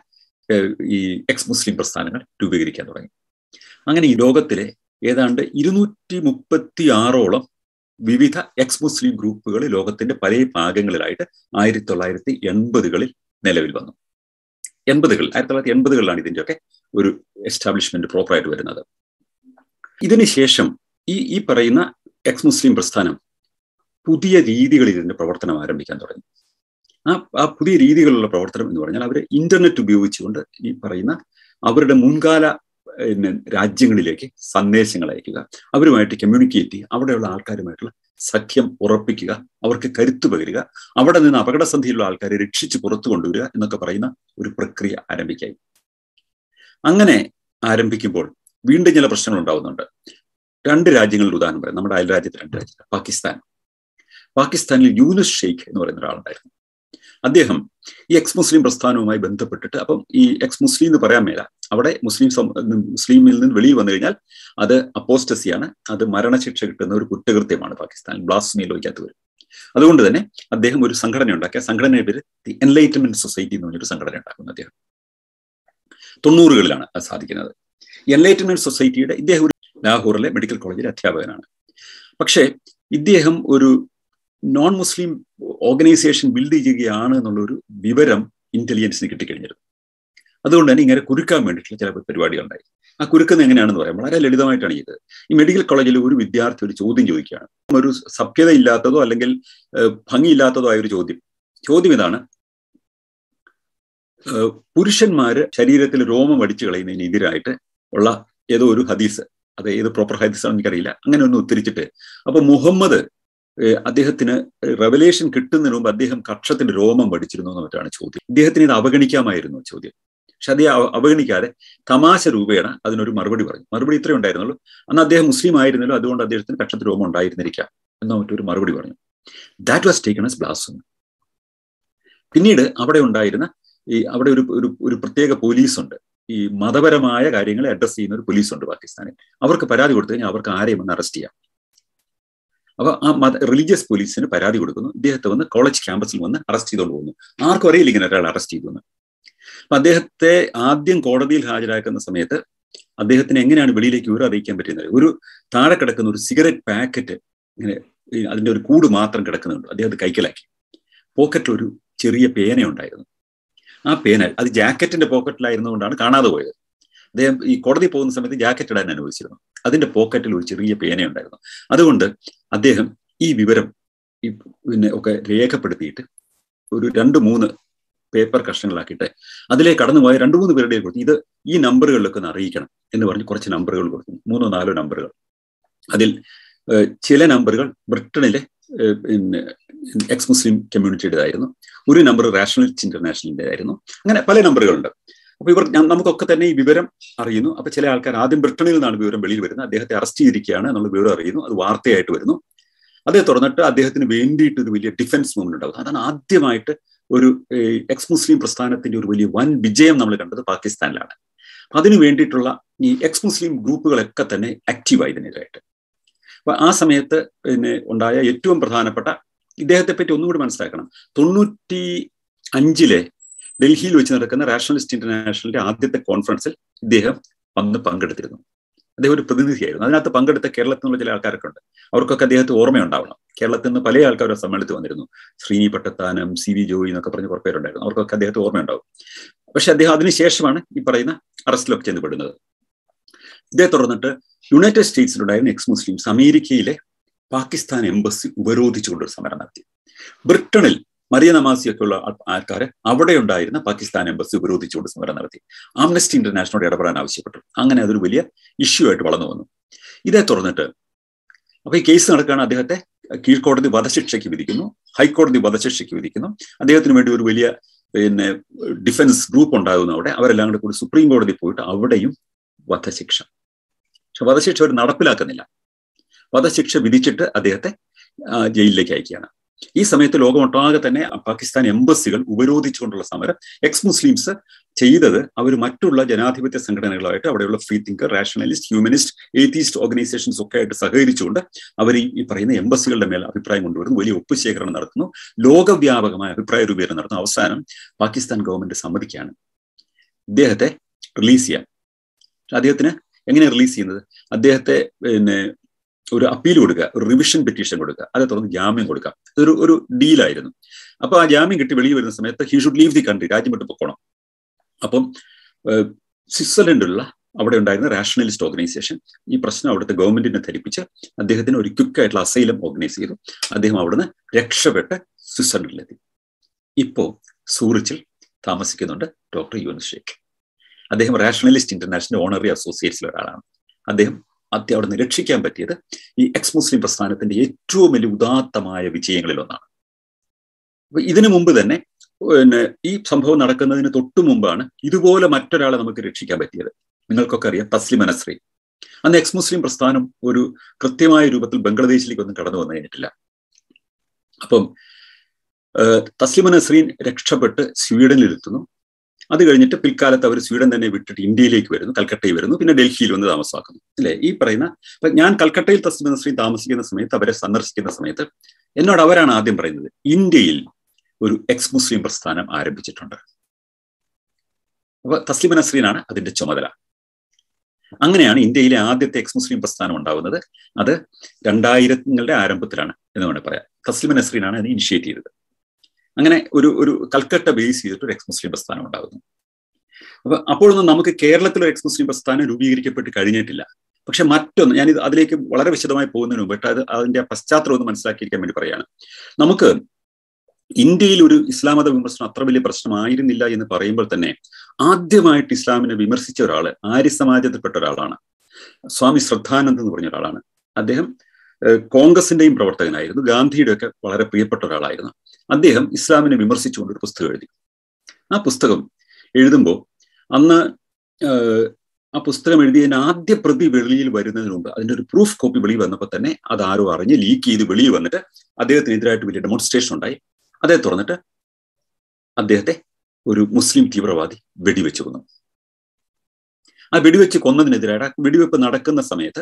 ഈ എക്സ് മുസ്ലിം പ്രസ്ഥാനങ്ങൾ രൂപീകരിക്കാൻ തുടങ്ങി അങ്ങനെ ഈ ലോകത്തിലെ ഏതാണ്ട് ഇരുന്നൂറ്റി മുപ്പത്തി ആറോളം വിവിധ എക്സ് മുസ്ലിം ഗ്രൂപ്പുകൾ ലോകത്തിന്റെ പല ഭാഗങ്ങളിലായിട്ട് ആയിരത്തി തൊള്ളായിരത്തി എൺപതുകളിൽ നിലവിൽ വന്നു എൺപതുകൾ ആയിരത്തി തൊള്ളായിരത്തി എൺപതുകളിലാണ് ഇതിൻ്റെയൊക്കെ ഒരു എസ്റ്റാബ്ലിഷ്മെന്റ് പ്രോപ്പറായിട്ട് വരുന്നത് ഇതിനുശേഷം ഈ ഈ പറയുന്ന എക്സ് മുസ്ലിം പ്രസ്ഥാനം പുതിയ രീതികളിൽ ഇതിന്റെ പ്രവർത്തനം ആരംഭിക്കാൻ തുടങ്ങി ആ ആ പുതിയ രീതികളിലുള്ള പ്രവർത്തനം എന്ന് പറഞ്ഞാൽ അവർ ഇന്റർനെറ്റ് ഉപയോഗിച്ചുകൊണ്ട് ഈ പറയുന്ന അവരുടെ മുൻകാല പിന്നെ രാജ്യങ്ങളിലേക്ക് സന്ദേശങ്ങൾ അയക്കുക അവരുമായിട്ട് കമ്മ്യൂണിക്കേറ്റ് ചെയ്യുക അവിടെയുള്ള ആൾക്കാരുമായിട്ടുള്ള സഖ്യം ഉറപ്പിക്കുക അവർക്ക് കരുത്തു പകരുക അവിടെ നിന്ന് അപകടസന്ധിയിലുള്ള ആൾക്കാരെ രക്ഷിച്ച് പുറത്തു കൊണ്ടുവരിക എന്നൊക്കെ പറയുന്ന ഒരു പ്രക്രിയ ആരംഭിക്കായി അങ്ങനെ ആരംഭിക്കുമ്പോൾ വീണ്ടും ചില പ്രശ്നങ്ങൾ ഉണ്ടാവുന്നുണ്ട് രണ്ട് രാജ്യങ്ങളിൽ ഉദാഹരണം പറയാം നമ്മുടെ അയൽരാജ്യത്ത് രണ്ട് രാജ്യങ്ങൾ പാകിസ്ഥാൻ പാകിസ്ഥാനിൽ യൂനുസ് ഷെയ്ഖ് എന്ന് പറയുന്ന ഒരാളുണ്ടായിരുന്നു അദ്ദേഹം ഈ എക്സ് മുസ്ലിം പ്രസ്ഥാനവുമായി ബന്ധപ്പെട്ടിട്ട് അപ്പം ഈ എക്സ് മുസ്ലിം എന്ന് പറയാൻ മേല അവിടെ മുസ്ലിം മുസ്ലിമിൽ നിന്ന് വെളിയിൽ വന്നു കഴിഞ്ഞാൽ അത് അപ്പോസ്റ്റസിയാണ് അത് മരണശിക്ഷ കിട്ടുന്ന ഒരു കുറ്റകൃത്യമാണ് പാകിസ്ഥാനിൽ ബ്ലാസ്മിയിലോയ്ക്കകത്ത് വരും അതുകൊണ്ട് തന്നെ അദ്ദേഹം ഒരു സംഘടന ഉണ്ടാക്കിയ സംഘടനയുടെ പേര് ദി എൻലൈറ്റ്മെന്റ് സൊസൈറ്റി എന്ന് പറഞ്ഞൊരു സംഘടന ഉണ്ടാക്കുന്നു അദ്ദേഹം തൊണ്ണൂറുകളിലാണ് അത് സാധിക്കുന്നത് എൻലൈറ്റ്മെന്റ് സൊസൈറ്റിയുടെ ഇദ്ദേഹം ഒരു ലാഹോറിലെ മെഡിക്കൽ കോളേജിലെ അധ്യാപകനാണ് പക്ഷേ ഇദ്ദേഹം ഒരു നോൺ മുസ്ലിം ഓർഗനൈസേഷൻ ബിൽഡ് ചെയ്യുകയാണ് എന്നുള്ളൊരു വിവരം ഇന്റലിജൻസിന് കിട്ടിക്കഴിഞ്ഞിരുന്നു അതുകൊണ്ട് തന്നെ ഇങ്ങനെ കുരുക്കാൻ വേണ്ടിയിട്ടുള്ള ചില പരിപാടികൾ ഉണ്ടായി ആ കുരുക്കുന്നത് എങ്ങനെയാണെന്ന് പറയാം വളരെ ലളിതമായിട്ടാണ് ചെയ്തത് ഈ മെഡിക്കൽ കോളേജിൽ ഒരു വിദ്യാർത്ഥി ഒരു ചോദ്യം ചോദിക്കുകയാണ് ഒരു സഭ്യത ഇല്ലാത്തതോ അല്ലെങ്കിൽ ഭംഗിയില്ലാത്തതോ ആയ ഒരു ചോദ്യം ചോദ്യം ഇതാണ് പുരുഷന്മാര് ശരീരത്തിൽ രോമം അടിച്ചു കളയുന്നതിന് എതിരായിട്ട് ഉള്ള ഏതോ ഒരു ഹദീസ് അത് ഏത് പ്രോപ്പർ ഹദീസ് ആണെന്ന് എനിക്കറിയില്ല അങ്ങനെ ഒന്ന് ഉത്തരിച്ചിട്ട് അപ്പൊ മുഹമ്മദ് അദ്ദേഹത്തിന് റെവലേഷൻ കിട്ടുന്നതിന് മുമ്പ് അദ്ദേഹം കക്ഷത്തിന്റെ രോമം പഠിച്ചിരുന്നു എന്ന് മറ്റാണ് ചോദ്യം ഇദ്ദേഹത്തിന് ഇത് അവഗണിക്കാമായിരുന്നു ചോദ്യം പക്ഷെ അദ്ദേഹം അവഗണിക്കാതെ തമാശ രൂപേണ അതിനൊരു മറുപടി പറഞ്ഞു മറുപടി ഇത്രയും ഉണ്ടായിരുന്നുള്ളൂ അന്ന് അദ്ദേഹം മുസ്ലിം ആയിരുന്നല്ലോ അതുകൊണ്ട് അദ്ദേഹത്തിന് കക്ഷത്തിൽ രോമം ഉണ്ടായിരുന്നിരിക്കാം എന്ന മറ്റൊരു മറുപടി പറഞ്ഞു that was taken as blast പിന്നീട് അവിടെ ഉണ്ടായിരുന്ന ഈ അവിടെ ഒരു ഒരു ഒരു പ്രത്യേക പോലീസ് ഉണ്ട് ഈ മതപരമായ കാര്യങ്ങളെ അഡ്രസ് ചെയ്യുന്ന ഒരു പോലീസ് ഉണ്ട് പാകിസ്ഥാനിൽ അവർക്ക് പരാതി കൊടുത്തു കഴിഞ്ഞാൽ അവർക്ക് ആരെയും വന്ന് അറസ്റ്റ് ചെയ്യാം അപ്പൊ ആ മത റിലീജിയസ് പോലീസിന് പരാതി കൊടുക്കുന്നു ഇദ്ദേഹത്തെ വന്ന് കോളേജ് ക്യാമ്പസിൽ വന്ന് അറസ്റ്റ് ചെയ്തുകൊണ്ട് പോകുന്നു ആർക്കും അറിയില്ല ഇങ്ങനെ ഒരാൾ അറസ്റ്റ് ചെയ്തു എന്ന് അപ്പൊ അദ്ദേഹത്തെ ആദ്യം കോടതിയിൽ ഹാജരാക്കുന്ന സമയത്ത് അദ്ദേഹത്തിന് എങ്ങനെയാണ് വെളിയിലേക്ക് വിവരം അറിയിക്കാൻ പറ്റുന്നത് ഒരു താഴെ കിടക്കുന്ന ഒരു സിഗരറ്റ് പാക്കറ്റ് ഇങ്ങനെ അതിന്റെ ഒരു കൂട് മാത്രം കിടക്കുന്നുണ്ട് അദ്ദേഹത്തെ കൈക്കലാക്കി പോക്കറ്റിൽ ഒരു ചെറിയ പേന ഉണ്ടായിരുന്നു ആ പേന അത് ജാക്കറ്റിന്റെ പോക്കറ്റിലായിരുന്നുകൊണ്ടാണ് കാണാതെ പോയത് അദ്ദേഹം ഈ കോടതി പോകുന്ന സമയത്ത് ജാക്കറ്റ് ഇടാൻ അനുവദിച്ചിരുന്നു അതിന്റെ പോക്കറ്റിൽ ഒരു ചെറിയ പേന ഉണ്ടായിരുന്നു അതുകൊണ്ട് അദ്ദേഹം ഈ വിവരം ഈ പിന്നെ ഒക്കെ രേഖപ്പെടുത്തിയിട്ട് ഒരു രണ്ട് മൂന്ന് പേപ്പർ കഷ്ണങ്ങളാക്കിയിട്ട് അതിലേക്ക് കടന്നുപോയ രണ്ട് മൂന്ന് പേരുടെ കൊടുത്തു ഇത് ഈ നമ്പറുകളിലൊക്കെ ഒന്ന് അറിയിക്കണം എന്ന് പറഞ്ഞ് കുറച്ച് നമ്പറുകൾ കൊടുത്തു മൂന്നോ നാലോ നമ്പറുകൾ അതിൽ ചില നമ്പറുകൾ ബ്രിട്ടനിലെ പിന്നെ എക്സ് മുസ്ലിം കമ്മ്യൂണിറ്റിയുടേതായിരുന്നു ഒരു നമ്പർ റാഷണലിസ്റ്റ് ഇന്റർനാഷണലിൻ്റെതായിരുന്നു അങ്ങനെ പല നമ്പറുകളുണ്ട് അപ്പൊ ഇവർ നമുക്കൊക്കെ തന്നെ ഈ വിവരം അറിയുന്നു അപ്പൊ ചില ആൾക്കാർ ആദ്യം ബ്രിട്ടനിൽ നിന്നാണ് വിവരം വെളിയിൽ വരുന്നത് അദ്ദേഹത്തെ അറസ്റ്റ് ചെയ്തിരിക്കുകയാണ് എന്നുള്ള വിവരം അറിയുന്നു അത് വാർത്തയായിട്ട് വരുന്നു അതേ തുറന്നിട്ട് അദ്ദേഹത്തിന് വേണ്ടിയിട്ട് ഒരു വലിയ ഡിഫൻസ് മൂവ്മെന്റ് ഉണ്ടാകും അതാണ് ആദ്യമായിട്ട് ഒരു എക്സ് മുസ്ലിം പ്രസ്ഥാനത്തിന്റെ ഒരു വലിയ വൻ വിജയം നമ്മൾ കണ്ടത് പാകിസ്ഥാനിലാണ് അതിനു വേണ്ടിയിട്ടുള്ള ഈ എക്സ് മുസ്ലിം ഗ്രൂപ്പുകളൊക്കെ തന്നെ ആക്റ്റീവായി ഇതിനെതിരായിട്ട് അപ്പൊ ആ സമയത്ത് പിന്നെ ഉണ്ടായ ഏറ്റവും പ്രധാനപ്പെട്ട ഇദ്ദേഹത്തെ പറ്റി ഒന്നുകൂടി മനസ്സിലാക്കണം തൊണ്ണൂറ്റി അഞ്ചിലെ ഡൽഹിയിൽ വെച്ച് നടക്കുന്ന റാഷണലിസ്റ്റ് ഇന്റർനാഷണലിന്റെ ആദ്യത്തെ കോൺഫറൻസിൽ ഇദ്ദേഹം വന്ന് പങ്കെടുത്തിരുന്നു അദ്ദേഹം ഒരു പ്രതിനിധിയായിരുന്നു അതിനകത്ത് പങ്കെടുത്ത കേരളത്തിൽ നിന്നുള്ള ചില ആൾക്കാരൊക്കെ ഉണ്ട് അവർക്കൊക്കെ അദ്ദേഹത്തെ ഓർമ്മയുണ്ടാവണം കേരളത്തിൽ നിന്ന് പല ആൾക്കാരും സമ്മേളനത്തിൽ വന്നിരുന്നു ശ്രീനി പട്ടത്താനം സി വി ജോയി എന്നൊക്കെ പറഞ്ഞ് കുറേ പേരുണ്ടായിരുന്നു അവർക്കൊക്കെ അദ്ദേഹത്തെ ഓർമ്മയുണ്ടാവും പക്ഷെ അദ്ദേഹം അതിനുശേഷമാണ് ഈ പറയുന്ന അറസ്റ്റിലൊക്കെ ചെന്ന് പെടുന്നത് ഇതേ തുടർന്നിട്ട് യുണൈറ്റഡ് സ്റ്റേറ്റ്സിലുണ്ടായിരുന്ന എക്സ് മുസ്ലിംസ് അമേരിക്കയിലെ പാകിസ്ഥാൻ എംബസി ഉപരോധിച്ചുകൊണ്ടൊരു സമരം നടത്തി ബ്രിട്ടനിൽ മറിയ നമാസിയൊക്കെ ഉള്ള ആൾക്കാരെ അവിടെ ഉണ്ടായിരുന്ന പാകിസ്ഥാൻ എംബസി ഉപരോധിച്ചുകൊണ്ട് സമരം നടത്തി ആംനസ്റ്റി ഇന്റർനാഷണലോട് ഇടപെടാൻ ആവശ്യപ്പെട്ടു അങ്ങനെ അതൊരു വലിയ ഇഷ്യൂ ആയിട്ട് വളർന്നു വന്നു ഇതേ തുറന്നിട്ട് അപ്പൊ ഈ കേസ് നടക്കുകയാണ് അദ്ദേഹത്തെ കീഴ്ക്കോടതി വധശിക്ഷയ്ക്ക് വിധിക്കുന്നു ഹൈക്കോടതി വധശിക്ഷയ്ക്ക് വിധിക്കുന്നു അദ്ദേഹത്തിന് വേണ്ടി ഒരു വലിയ പിന്നെ ഡിഫൻസ് ഗ്രൂപ്പ് ഉണ്ടാകുന്നു അവിടെ അവരെല്ലാം കൂടെ കൂടി സുപ്രീം കോടതി പോയിട്ട് അവിടെയും വധശിക്ഷ പക്ഷെ വധശിക്ഷ അവർ നടപ്പിലാക്കുന്നില്ല വധശിക്ഷ വിധിച്ചിട്ട് അദ്ദേഹത്തെ ജയിലിലേക്ക് അയക്കുകയാണ് ഈ സമയത്ത് ലോകമൊട്ടാകെ തന്നെ പാകിസ്ഥാൻ എംബസികൾ ഉപരോധിച്ചുകൊണ്ടുള്ള സമരം എക്സ് മുസ്ലിംസ് ചെയ്തത് അവർ മറ്റുള്ള ജനാധിപത്യ സംഘടനകളുമായിട്ട് അവിടെയുള്ള free thinker rationalist humanist atheist organisations ഒക്കെ ആയിട്ട് സഹകരിച്ചുകൊണ്ട് അവർ ഈ പറയുന്ന എംബസികളുടെ മേൽ അഭിപ്രായം കൊണ്ടുവരുന്നു വലിയ ഒപ്പുശേഖരണം നടത്തുന്നു ലോകവ്യാപകമായ അഭിപ്രായ രൂപീകരണം നടത്തുന്നു അവസാനം പാകിസ്ഥാൻ ഗവൺമെന്റ് സമ്മതിക്കുകയാണ് ഇദ്ദേഹത്തെ റിലീസ് ചെയ്യാൻ അദ്ദേഹത്തിന് എങ്ങനെ റിലീസ് ചെയ്യുന്നത് അദ്ദേഹത്തെ പിന്നെ ഒരു അപ്പീൽ കൊടുക്കുക ഒരു റിവിഷൻ പെറ്റീഷൻ കൊടുക്കുക അതേ തുടർന്ന് ജാമ്യം കൊടുക്കാം ഇതൊരു ഒരു ഡീലായിരുന്നു അപ്പൊ ആ ജാമ്യം കിട്ടി വെളിയിൽ വരുന്ന സമയത്ത് he should leave the country രാജ്യം വിട്ട് പൊക്കോണം അപ്പം സ്വിറ്റ്സർലൻഡിലുള്ള അവിടെ ഉണ്ടായിരുന്ന റാഷണലിസ്റ്റ് ഓർഗനൈസേഷൻ ഈ പ്രശ്നം അവിടുത്തെ ഗവൺമെന്റിനെ ധരിപ്പിച്ച് അദ്ദേഹത്തിന് ഒരു ക്വിക്കായിട്ടുള്ള അസൈലം ഓർഗനൈസ് ചെയ്തു അദ്ദേഹം അവിടുന്ന് രക്ഷപ്പെട്ട് സ്വിറ്റ്സർലൻഡിലെത്തി ഇപ്പോ സൂറിച്ചിൽ താമസിക്കുന്നുണ്ട് ഡോക്ടർ യൂനസ് ഷേഖ് അദ്ദേഹം റാഷണലിസ്റ്റ് ഇന്റർനാഷണൽ ഓണറി അസോസിയേറ്റ്സിലെ ഒരാളാണ് അദ്ദേഹം ആദ്യം അവിടെ നിന്ന് രക്ഷിക്കാൻ പറ്റിയത് ഈ എക്സ് മുസ്ലിം പ്രസ്ഥാനത്തിന്റെ ഏറ്റവും വലിയ ഉദാത്തമായ വിജയങ്ങളിൽ ഒന്നാണ് അപ്പൊ ഇതിനു മുമ്പ് തന്നെ പിന്നെ ഈ സംഭവം നടക്കുന്നതിന് തൊട്ടു മുമ്പാണ് ഇതുപോലെ മറ്റൊരാളെ നമുക്ക് രക്ഷിക്കാൻ പറ്റിയത് നിങ്ങൾക്കൊക്കെ അറിയാം തസ്ലിം അനസ്രി അന്ന് എക്സ് മുസ്ലിം പ്രസ്ഥാനം ഒരു കൃത്യമായ രൂപത്തിൽ ബംഗ്ലാദേശിലേക്ക് ഒന്നും കടന്നു വന്നു കഴിഞ്ഞിട്ടില്ല അപ്പം തസ്ലിം നസ്രീൻ രക്ഷപ്പെട്ട് സ്വീഡനിലെത്തുന്നു അത് കഴിഞ്ഞിട്ട് പിൽക്കാലത്ത് അവർ സ്വീഡൻ തന്നെ വിട്ടിട്ട് ഇന്ത്യയിലേക്ക് വരുന്നു കൽക്കട്ടയിൽ വരുന്നു പിന്നെ ഡൽഹിയിൽ വന്ന് താമസമാക്കുന്നു അല്ലേ ഈ പറയുന്ന ഇപ്പൊ ഞാൻ കൽക്കട്ടയിൽ തസ്ലിം നസ്രീൻ താമസിക്കുന്ന സമയത്ത് അവരെ സന്ദർശിക്കുന്ന സമയത്ത് എന്നോട് അവരാണ് ആദ്യം പറയുന്നത് ഇന്ത്യയിൽ ഒരു എക്സ് മുസ്ലിം പ്രസ്ഥാനം ആരംഭിച്ചിട്ടുണ്ട് അപ്പൊ തസ്ലിം നസ്രീനാണ് അതിന്റെ ചുമതല അങ്ങനെയാണ് ഇന്ത്യയിലെ ആദ്യത്തെ എക്സ് മുസ്ലിം പ്രസ്ഥാനം ഉണ്ടാവുന്നത് അത് രണ്ടായിരങ്ങളുടെ ആരംഭത്തിലാണ് എന്ന് വേണമെങ്കിൽ പറയാം തസ്ലിം നസ്രീനാണ് അത് ഇനിഷ്യേറ്റ് ചെയ്തത് അങ്ങനെ ഒരു ഒരു കൽക്കട്ട ബേസ് ചെയ്തിട്ട് ഒരു എക്സ് മുസ്ലിം പ്രസ്ഥാനം ഉണ്ടാകുന്നു അപ്പൊ അപ്പോഴൊന്നും നമുക്ക് കേരളത്തിൽ ഒരു എക്സ് മുസ്ലിം പ്രസ്ഥാനം രൂപീകരിക്കപ്പെട്ട് കഴിഞ്ഞിട്ടില്ല പക്ഷെ മറ്റൊന്ന് ഞാനിത് അതിലേക്ക് വളരെ വിശദമായി പോകുന്നതിന് മുമ്പ് അത് അതിന്റെ പശ്ചാത്തലം ഒന്ന് മനസ്സിലാക്കിയിരിക്കാൻ വേണ്ടി പറയാണ് നമുക്ക് ഇന്ത്യയിൽ ഒരു ഇസ്ലാം മത വിമർശനം അത്ര വലിയ പ്രശ്നമായിരുന്നില്ല എന്ന് പറയുമ്പോൾ തന്നെ ആദ്യമായിട്ട് ഇസ്ലാമിനെ വിമർശിച്ച ഒരാള് ആര്യ സമാജത്തിൽപ്പെട്ട ഒരാളാണ് സ്വാമി ശ്രദ്ധാനന്ദ് എന്ന് പറഞ്ഞ ഒരാളാണ് അദ്ദേഹം കോൺഗ്രസിന്റെയും പ്രവർത്തകനായിരുന്നു ഗാന്ധിയുടെ ഒക്കെ വളരെ പ്രിയപ്പെട്ട ഒരാളായിരുന്നു അദ്ദേഹം ഇസ്ലാമിനെ വിമർശിച്ചുകൊണ്ട് ഒരു പുസ്തകം എഴുതി ആ പുസ്തകം എഴുതുമ്പോൾ അന്ന് ആ പുസ്തകം എഴുതിയതിന് ആദ്യ പ്രതി വെളിയിൽ വരുന്നതിന് മുമ്പ് അതിന്റെ ഒരു പ്രൂഫ് കോപ്പി വെളിയിൽ വന്നപ്പോൾ തന്നെ അത് ആരോ അറിഞ്ഞ് ലീക്ക് ചെയ്ത് വെളിയിൽ വന്നിട്ട് അദ്ദേഹത്തിനെതിരായിട്ട് വലിയ ഡെമോൺസ്ട്രേഷൻ ഉണ്ടായി അതേ തുറന്നിട്ട് അദ്ദേഹത്തെ ഒരു മുസ്ലിം തീവ്രവാദി വെടിവെച്ച് കൊന്നു ആ വെടിവെച്ച് കൊന്നതിനെതിരായിട്ട് വെടിവെപ്പ് നടക്കുന്ന സമയത്ത്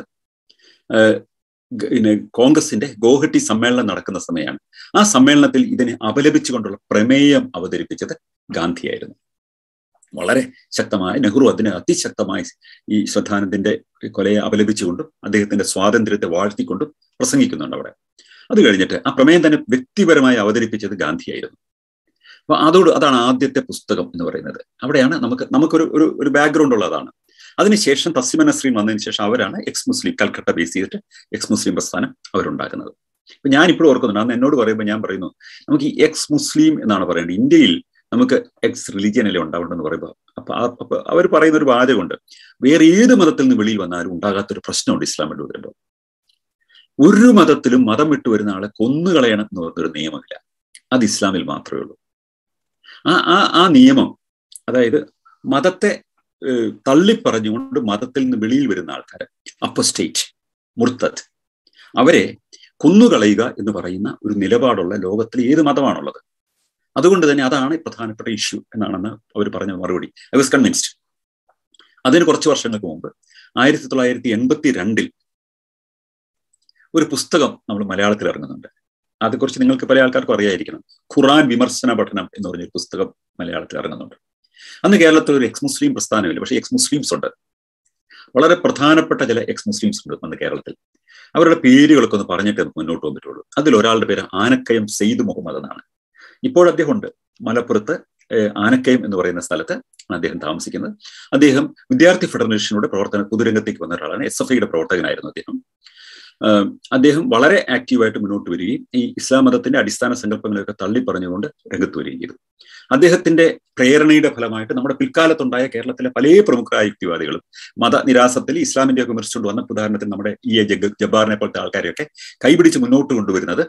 പിന്നെ കോൺഗ്രസിന്റെ ഗോഹട്ടി സമ്മേളനം നടക്കുന്ന സമയമാണ് ആ സമ്മേളനത്തിൽ ഇതിനെ അപലപിച്ചുകൊണ്ടുള്ള പ്രമേയം അവതരിപ്പിച്ചത് ഗാന്ധിയായിരുന്നു വളരെ ശക്തമായ നെഹ്റു അതിനെ അതിശക്തമായി ഈ ശ്രദ്ധാനന്ദിന്റെ കൊലയെ അപലപിച്ചുകൊണ്ടും അദ്ദേഹത്തിന്റെ സ്വാതന്ത്ര്യത്തെ വാഴ്ത്തിക്കൊണ്ടും പ്രസംഗിക്കുന്നുണ്ട് അവിടെ അത് കഴിഞ്ഞിട്ട് ആ പ്രമേയം തന്നെ വ്യക്തിപരമായി അവതരിപ്പിച്ചത് ഗാന്ധിയായിരുന്നു അപ്പൊ അതോട് അതാണ് ആദ്യത്തെ പുസ്തകം എന്ന് പറയുന്നത് അവിടെയാണ് നമുക്ക് നമുക്കൊരു ഒരു ഒരു ബാക്ക്ഗ്രൗണ്ട് ഉള്ളതാണ് അതിനുശേഷം തസ്ലിമ നസ്രീൻ വന്നതിന് ശേഷം അവരാണ് എക്സ് മുസ്ലിം കൽക്കട്ട ബേസ് ചെയ്തിട്ട് എക്സ് മുസ്ലിം പ്രസ്ഥാനം അവരുണ്ടാക്കുന്നത് ഇപ്പൊ ഞാൻ ഇപ്പോഴും ഓർക്കുന്നുണ്ട് അന്ന് എന്നോട് പറയുമ്പോൾ ഞാൻ പറയുന്നു നമുക്ക് ഈ എക്സ് മുസ്ലിം എന്നാണ് പറയേണ്ടത് ഇന്ത്യയിൽ നമുക്ക് എക്സ് റിലീജിയൻ അല്ലേ ഉണ്ടാവേണ്ടെന്ന് പറയുമ്പോൾ അപ്പൊ അപ്പൊ അവർ പറയുന്ന ഒരു വാചകമുണ്ട് വേറെ ഏത് മതത്തിൽ നിന്ന് വെളിയിൽ വന്നാലും ഉണ്ടാകാത്തൊരു പ്രശ്നമുണ്ട് ഇസ്ലാമിൽ വരുമ്പോൾ ഒരു മതത്തിലും മതം വിട്ടു വരുന്ന ആളെ കൊന്നുകളയണം എന്ന് പറഞ്ഞൊരു നിയമമില്ല അത് ഇസ്ലാമിൽ മാത്രമേ ഉള്ളൂ ആ ആ ആ നിയമം അതായത് മതത്തെ തള്ളിപ്പറഞ്ഞുകൊണ്ട് മതത്തിൽ നിന്ന് വെളിയിൽ വരുന്ന ആൾക്കാർ അപ്പസ്റ്റേറ്റ് മുർത്തത് അവരെ കൊന്നുകളയുക എന്ന് പറയുന്ന ഒരു നിലപാടുള്ള ലോകത്തിൽ ഏത് മതമാണുള്ളത് അതുകൊണ്ട് തന്നെ അതാണ് പ്രധാനപ്പെട്ട ഇഷ്യൂ എന്നാണെന്ന് അവർ പറഞ്ഞ മറുപടി ഐ വാസ് കൺവിൻസ്ഡ് അതിന് കുറച്ച് വർഷങ്ങൾക്ക് മുമ്പ് ആയിരത്തി തൊള്ളായിരത്തി എൺപത്തി രണ്ടിൽ ഒരു പുസ്തകം നമ്മൾ മലയാളത്തിൽ ഇറങ്ങുന്നുണ്ട് അതേക്കുറിച്ച് നിങ്ങൾക്ക് പല ആൾക്കാർക്കും അറിയായിരിക്കണം ഖുറാൻ വിമർശന പഠനം എന്ന് പറഞ്ഞൊരു പുസ്തകം മലയാളത്തിൽ ഇറങ്ങുന്നുണ്ട് അന്ന് കേരളത്തിൽ ഒരു എക്സ് മുസ്ലിം പ്രസ്ഥാനമില്ല പക്ഷേ എക്സ് മുസ്ലിംസ് ഉണ്ട് വളരെ പ്രധാനപ്പെട്ട ചില എക്സ് മുസ്ലിംസ് ഉണ്ട് അന്ന് കേരളത്തിൽ അവരുടെ പേരുകളൊക്കെ ഒന്ന് പറഞ്ഞിട്ട് മുന്നോട്ട് വന്നിട്ടുള്ളൂ അതിൽ ഒരാളുടെ പേര് ആനക്കയം സെയ്ദ് മുഹമ്മദ് എന്നാണ് ഇപ്പോൾ അദ്ദേഹം ഉണ്ട് മലപ്പുറത്ത് ആനക്കയം എന്ന് പറയുന്ന സ്ഥലത്ത് അദ്ദേഹം താമസിക്കുന്നത് അദ്ദേഹം വിദ്യാർത്ഥി ഫെഡറേഷനുടെ പ്രവർത്തന പൊതുരംഗത്തേക്ക് വന്ന ഒരാളാണ് എസ് എഫ് ഐയുടെ പ്രവർത്തകനായിരുന്നു അദ്ദേഹം അദ്ദേഹം വളരെ ആക്റ്റീവായിട്ട് മുന്നോട്ട് വരികയും ഈ ഇസ്ലാം മതത്തിന്റെ അടിസ്ഥാന സങ്കല്പങ്ങളെയൊക്കെ തള്ളി പറഞ്ഞുകൊണ്ട് രംഗത്ത് വരികയും ചെയ്തു അദ്ദേഹത്തിന്റെ പ്രേരണയുടെ ഫലമായിട്ട് നമ്മുടെ പിൽക്കാലത്തുണ്ടായ കേരളത്തിലെ പല പ്രമുഖ യുക്തിവാദികളും മതനിരാസത്തിൽ ഇസ്ലാമിന്റെ ഒക്കെ വിമർശിച്ചുകൊണ്ട് വന്ന ഉദാഹരണത്തിന് നമ്മുടെ ഇ എ ജഗ് ജബ്ബാറിനെ പോലത്തെ ആൾക്കാരെയൊക്കെ കൈപിടിച്ച് മുന്നോട്ട് കൊണ്ടുവരുന്നത്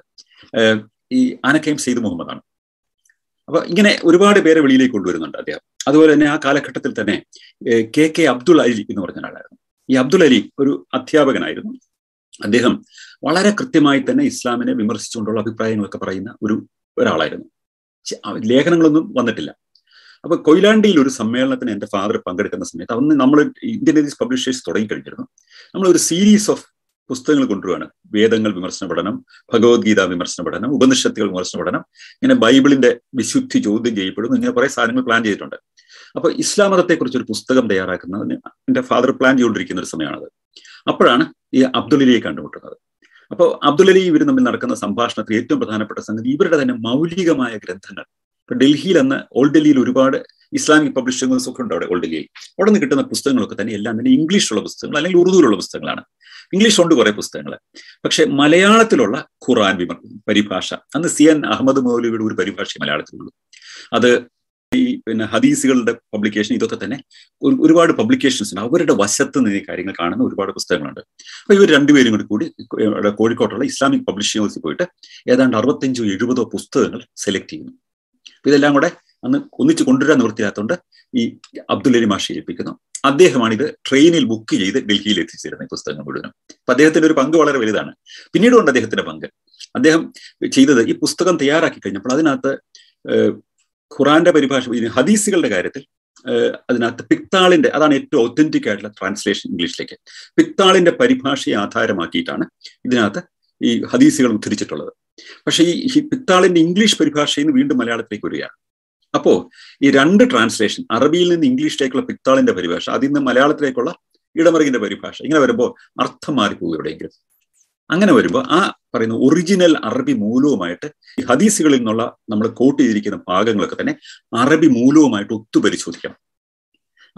ഈ ആനക്കയം സെയ്ദ് മുഹമ്മദാണ് അപ്പൊ ഇങ്ങനെ ഒരുപാട് പേരെ വെളിയിലേക്ക് കൊണ്ടുവരുന്നുണ്ട് അദ്ദേഹം അതുപോലെ തന്നെ ആ കാലഘട്ടത്തിൽ തന്നെ കെ കെ അബ്ദുൾ അലി എന്ന് പറഞ്ഞ ഒരാളായിരുന്നു ഈ അബ്ദുൾ അലി ഒരു അധ്യാപകനായിരുന്നു അദ്ദേഹം വളരെ കൃത്യമായി തന്നെ ഇസ്ലാമിനെ വിമർശിച്ചുകൊണ്ടുള്ള അഭിപ്രായങ്ങളൊക്കെ പറയുന്ന ഒരു ഒരാളായിരുന്നു ലേഖനങ്ങളൊന്നും വന്നിട്ടില്ല അപ്പൊ കൊയിലാണ്ടിയിൽ ഒരു സമ്മേളനത്തിന് എന്റെ ഫാദർ പങ്കെടുക്കുന്ന സമയത്ത് അന്ന് നമ്മൾ ഇന്ത്യൻ ഏജീസ് പബ്ലിഷേഴ്സ് തുടങ്ങിക്കഴിഞ്ഞിരുന്നു നമ്മൾ ഒരു സീരീസ് ഓഫ് പുസ്തകങ്ങൾ കൊണ്ടുവരുവാണ് വേദങ്ങൾ വിമർശന പഠനം ഭഗവത്ഗീത വിമർശന പഠനം ഉപനിഷത്തുകൾ വിമർശന പഠനം ഇങ്ങനെ ബൈബിളിന്റെ വിശുദ്ധി ചോദ്യം ചെയ്യപ്പെടുന്നു ഇങ്ങനെ കുറെ സാധനങ്ങൾ പ്ലാൻ ചെയ്തിട്ടുണ്ട് അപ്പൊ ഇസ്ലാം മതത്തെക്കുറിച്ച് ഒരു പുസ്തകം തയ്യാറാക്കുന്നതിന് എന്റെ ഫാദർ പ്ലാൻ ചെയ്തുകൊണ്ടിരിക്കുന്ന ഒരു സമയമാണത് അപ്പോഴാണ് ഈ അബ്ദുലലിയെ കണ്ടുമുട്ടുന്നത് അപ്പോൾ അബ്ദുലലി ഇവർ തമ്മിൽ നടക്കുന്ന സംഭാഷണത്തിൽ ഏറ്റവും പ്രധാനപ്പെട്ട സംഗതി ഇവരുടെ തന്നെ മൗലികമായ ഗ്രന്ഥങ്ങൾ ഇപ്പൊ ഡൽഹിയിൽ അന്ന് ഓൾഡ് ഡൽഹിയിൽ ഒരുപാട് ഇസ്ലാമിക് പബ്ലിഷിംഗേഴ്സ് ഒക്കെ ഉണ്ട് അവിടെ ഓൾഡ് ഡൽഹിയിൽ അവിടെ നിന്ന് കിട്ടുന്ന പുസ്തകങ്ങളൊക്കെ തന്നെ എല്ലാം തന്നെ ഇംഗ്ലീഷിലുള്ള പുസ്തകങ്ങൾ അല്ലെങ്കിൽ ഉറുദുവിലുള്ള പുസ്തകങ്ങളാണ് ഇംഗ്ലീഷ് ഉണ്ട് കുറെ പുസ്തകങ്ങൾ പക്ഷെ മലയാളത്തിലുള്ള ഖുറാൻ വിമർ പരിഭാഷ അന്ന് സി എൻ അഹമ്മദ് മൗലവിയുടെ ഒരു പരിഭാഷ മലയാളത്തിലുള്ളൂ അത് ഈ പിന്നെ ഹദീസുകളുടെ പബ്ലിക്കേഷൻ ഇതൊക്കെ തന്നെ ഒരുപാട് പബ്ലിക്കേഷൻസ് ഉണ്ട് അവരുടെ വശത്ത് നിന്ന് ഈ കാര്യങ്ങൾ കാണുന്ന ഒരുപാട് പുസ്തകങ്ങളുണ്ട് അപ്പൊ ഇവർ രണ്ടുപേരും കൂടി കൂടി കോഴിക്കോട്ടുള്ള ഇസ്ലാമിക് പബ്ലിഷിംഗ് ഹൗസിൽ പോയിട്ട് ഏതാണ്ട് അറുപത്തഞ്ചോ എഴുപതോ പുസ്തകങ്ങൾ സെലക്ട് ചെയ്യുന്നു അപ്പൊ ഇതെല്ലാം കൂടെ അന്ന് ഒന്നിച്ച് കൊണ്ടുവരാൻ നിവൃത്തിയാത്തതുകൊണ്ട് ഈ അബ്ദുൽ അലി മാഷി ഏൽപ്പിക്കുന്നു അദ്ദേഹമാണ് ഇത് ട്രെയിനിൽ ബുക്ക് ചെയ്ത് ഡൽഹിയിൽ എത്തിച്ചേരുന്നത് ഈ പുസ്തകം മുഴുവനും അപ്പൊ അദ്ദേഹത്തിന്റെ ഒരു പങ്ക് വളരെ വലുതാണ് പിന്നീടുണ്ട് അദ്ദേഹത്തിന്റെ പങ്ക് അദ്ദേഹം ചെയ്തത് ഈ പുസ്തകം തയ്യാറാക്കി കഴിഞ്ഞപ്പോൾ അതിനകത്ത് ഖുറാന്റെ പരിഭാഷ ഹദീസുകളുടെ കാര്യത്തിൽ അതിനകത്ത് പിക്താളിന്റെ അതാണ് ഏറ്റവും ഒത്തന്റിക് ആയിട്ടുള്ള ട്രാൻസ്ലേഷൻ ഇംഗ്ലീഷിലേക്ക് പിക്താളിന്റെ പരിഭാഷയെ ആധാരമാക്കിയിട്ടാണ് ഇതിനകത്ത് ഈ ഹദീസുകൾ ഉദ്ധരിച്ചിട്ടുള്ളത് പക്ഷേ ഈ പിക്താളിന്റെ ഇംഗ്ലീഷ് പരിഭാഷയിൽ നിന്ന് വീണ്ടും മലയാളത്തിലേക്ക് വരികയാണ് അപ്പോ ഈ രണ്ട് ട്രാൻസ്ലേഷൻ അറബിയിൽ നിന്ന് ഇംഗ്ലീഷിലേക്കുള്ള പിക്താളിന്റെ പരിഭാഷ അതിൽ നിന്ന് മലയാളത്തിലേക്കുള്ള ഇടമറികിന്റെ പരിഭാഷ ഇങ്ങനെ വരുമ്പോൾ അർത്ഥം മാറിപ്പോകും എവിടെയെങ്കിലും അങ്ങനെ വരുമ്പോൾ ആ പറയുന്ന ഒറിജിനൽ അറബി മൂലവുമായിട്ട് ഈ ഹദീസുകളിൽ നിന്നുള്ള നമ്മൾ കോട്ട് ചെയ്തിരിക്കുന്ന ഭാഗങ്ങളൊക്കെ തന്നെ അറബി മൂലവുമായിട്ട് ഒത്തു പരിശോധിക്കണം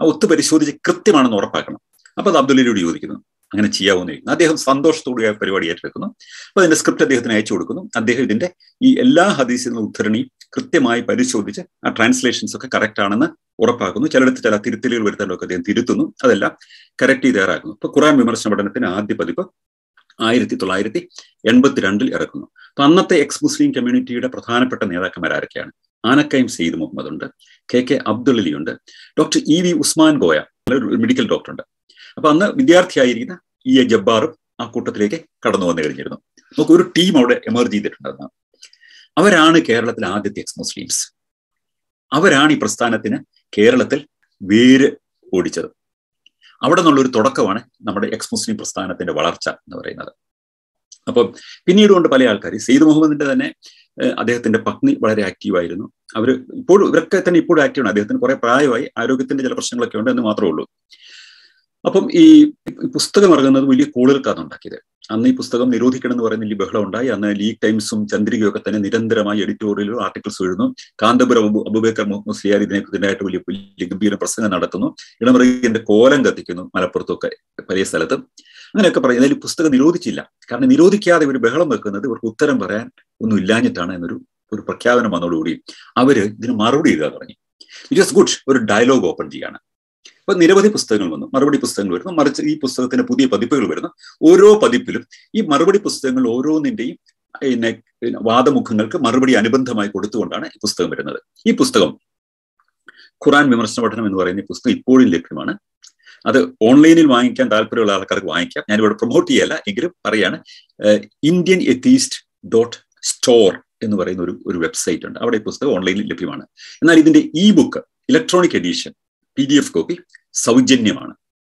ആ ഒത്തു പരിശോധിച്ച് കൃത്യമാണെന്ന് ഉറപ്പാക്കണം അപ്പൊ അത് അബ്ദുല്ലയോട് ചോദിക്കുന്നു അങ്ങനെ ചെയ്യാവുന്ന ചോദിക്കുന്നു അദ്ദേഹം സന്തോഷത്തോടെ ആ പരിപാടി ഏറ്റെടുക്കുന്നു അപ്പൊ അതിന്റെ സ്ക്രിപ്റ്റ് അദ്ദേഹത്തിന് അയച്ചു കൊടുക്കുന്നു അദ്ദേഹം ഇതിന്റെ ഈ എല്ലാ ഹദീസിനുള്ള ഉദ്ധരണിയും കൃത്യമായി പരിശോധിച്ച് ആ ട്രാൻസ്ലേഷൻസ് ഒക്കെ കറക്റ്റ് ആണെന്ന് ഉറപ്പാക്കുന്നു ചിലയിടത്ത് ചില തിരുത്തലുകൾ വരുത്താനൊക്കെ അദ്ദേഹം തിരുത്തുന്നു അതെല്ലാം കറക്റ്റ് ചെയ്ത് തയ്യാറാക്കുന്നു ഇപ്പൊ ഖുറാൻ വിമർശന പഠനത്തിന് ആദ്യ പതിപ്പ് ആയിരത്തി തൊള്ളായിരത്തി എൺപത്തിരണ്ടിൽ ഇറക്കുന്നു അപ്പൊ അന്നത്തെ എക്സ് മുസ്ലിം കമ്മ്യൂണിറ്റിയുടെ പ്രധാനപ്പെട്ട നേതാക്കന്മാരൊക്കെയാണ് ആനക്കയം സെയ്ദ് മുഹമ്മദ് ഉണ്ട് കെ കെ അബ്ദുൽ അലി ഉണ്ട് ഡോക്ടർ ഇ വി ഉസ്മാൻ ഗോയ ഒരു മെഡിക്കൽ ഡോക്ടറുണ്ട് അപ്പൊ അന്ന് വിദ്യാർത്ഥിയായിരിക്കുന്ന ഇ എ ജബ്ബാറും ആ കൂട്ടത്തിലേക്ക് കടന്നു വന്നു കഴിഞ്ഞിരുന്നു നമുക്ക് ഒരു ടീം അവിടെ എമർജ് ചെയ്തിട്ടുണ്ടെന്ന് അവരാണ് കേരളത്തിലെ ആദ്യത്തെ എക്സ് മുസ്ലിംസ് അവരാണ് ഈ പ്രസ്ഥാനത്തിന് കേരളത്തിൽ വേര് ഓടിച്ചത് അവിടെ നിന്നുള്ള ഒരു തുടക്കമാണ് നമ്മുടെ എക്സ് മുസ്ലിം പ്രസ്ഥാനത്തിന്റെ വളർച്ച എന്ന് പറയുന്നത് അപ്പം പിന്നീട് കൊണ്ട് പല ആൾക്കാർ സെയ്ദ് മുഹമ്മദിന്റെ തന്നെ അദ്ദേഹത്തിന്റെ പത്നി വളരെ ആക്റ്റീവായിരുന്നു അവർ ഇപ്പോഴും ഇവരൊക്കെ തന്നെ ഇപ്പോഴും ആക്റ്റീവാണ് അദ്ദേഹത്തിന് കുറെ പ്രായമായി ആരോഗ്യത്തിന്റെ ചില പ്രശ്നങ്ങളൊക്കെ ഉണ്ട് എന്ന് മാത്രമേ ഉള്ളൂ അപ്പം ഈ പുസ്തകം ഇറങ്ങുന്നത് വലിയ കൂടുതൽക്കാണ് ഉണ്ടാക്കിയത് അന്ന് ഈ പുസ്തകം നിരോധിക്കണം എന്ന് പറയുന്ന വലിയ ബഹളം ഉണ്ടായി അന്ന് ലീഗ് ടൈംസും ചന്ദ്രികയൊക്കെ തന്നെ നിരന്തരമായി എഡിറ്റോറിയലും ആർട്ടിക്കിൾസ് എഴുതുന്നു കാന്തപുരം അബുബേക്കർ മുസ്ലിയാർ ഇതിനെ ഇതിനായിട്ട് വലിയ വലിയ ഗംഭീര പ്രസംഗം നടത്തുന്നു ഇടമറിന്റെ കോലം കത്തിക്കുന്നു മലപ്പുറത്തൊക്കെ പല സ്ഥലത്തും അങ്ങനെയൊക്കെ പറയും അതിൽ പുസ്തകം നിരോധിച്ചില്ല കാരണം നിരോധിക്കാതെ ഇവർ ബഹളം വെക്കുന്നത് ഇവർക്ക് ഉത്തരം പറയാൻ ഒന്നും ഇല്ലാഞ്ഞിട്ടാണ് എന്നൊരു ഒരു പ്രഖ്യാപനം വന്നതോടുകൂടി അവര് ഇതിന് മറുപടി എഴുതാൻ തുടങ്ങി ഇറ്റ് വാസ് ഗുഡ് ഒരു ഡയലോഗ് ഓപ്പൺ ചെയ്യാണ് അപ്പൊ നിരവധി പുസ്തകങ്ങൾ വന്നു മറുപടി പുസ്തകങ്ങൾ വരുന്നു മറിച്ച് ഈ പുസ്തകത്തിന് പുതിയ പതിപ്പുകൾ വരുന്നു ഓരോ പതിപ്പിലും ഈ മറുപടി പുസ്തകങ്ങൾ ഓരോന്നിന്റെയും പിന്നെ വാദമുഖങ്ങൾക്ക് മറുപടി അനുബന്ധമായി കൊടുത്തുകൊണ്ടാണ് ഈ പുസ്തകം വരുന്നത് ഈ പുസ്തകം ഖുറാൻ വിമർശന പഠനം എന്ന് പറയുന്ന ഈ പുസ്തകം ഇപ്പോഴും ലഭ്യമാണ് അത് ഓൺലൈനിൽ വാങ്ങിക്കാൻ താല്പര്യമുള്ള ആൾക്കാർക്ക് വാങ്ങിക്കാം ഞാനിവിടെ പ്രൊമോട്ട് ചെയ്യല്ല എങ്കിലും പറയാണ് ഇന്ത്യൻ എത്തീസ്റ്റ് ഡോട്ട് സ്റ്റോർ എന്ന് പറയുന്ന ഒരു ഒരു വെബ്സൈറ്റ് ഉണ്ട് അവിടെ ഈ പുസ്തകം ഓൺലൈനിൽ ലഭ്യമാണ് എന്നാൽ ഇതിന്റെ e book electronic edition P D F copy സൗജന്യമാണ്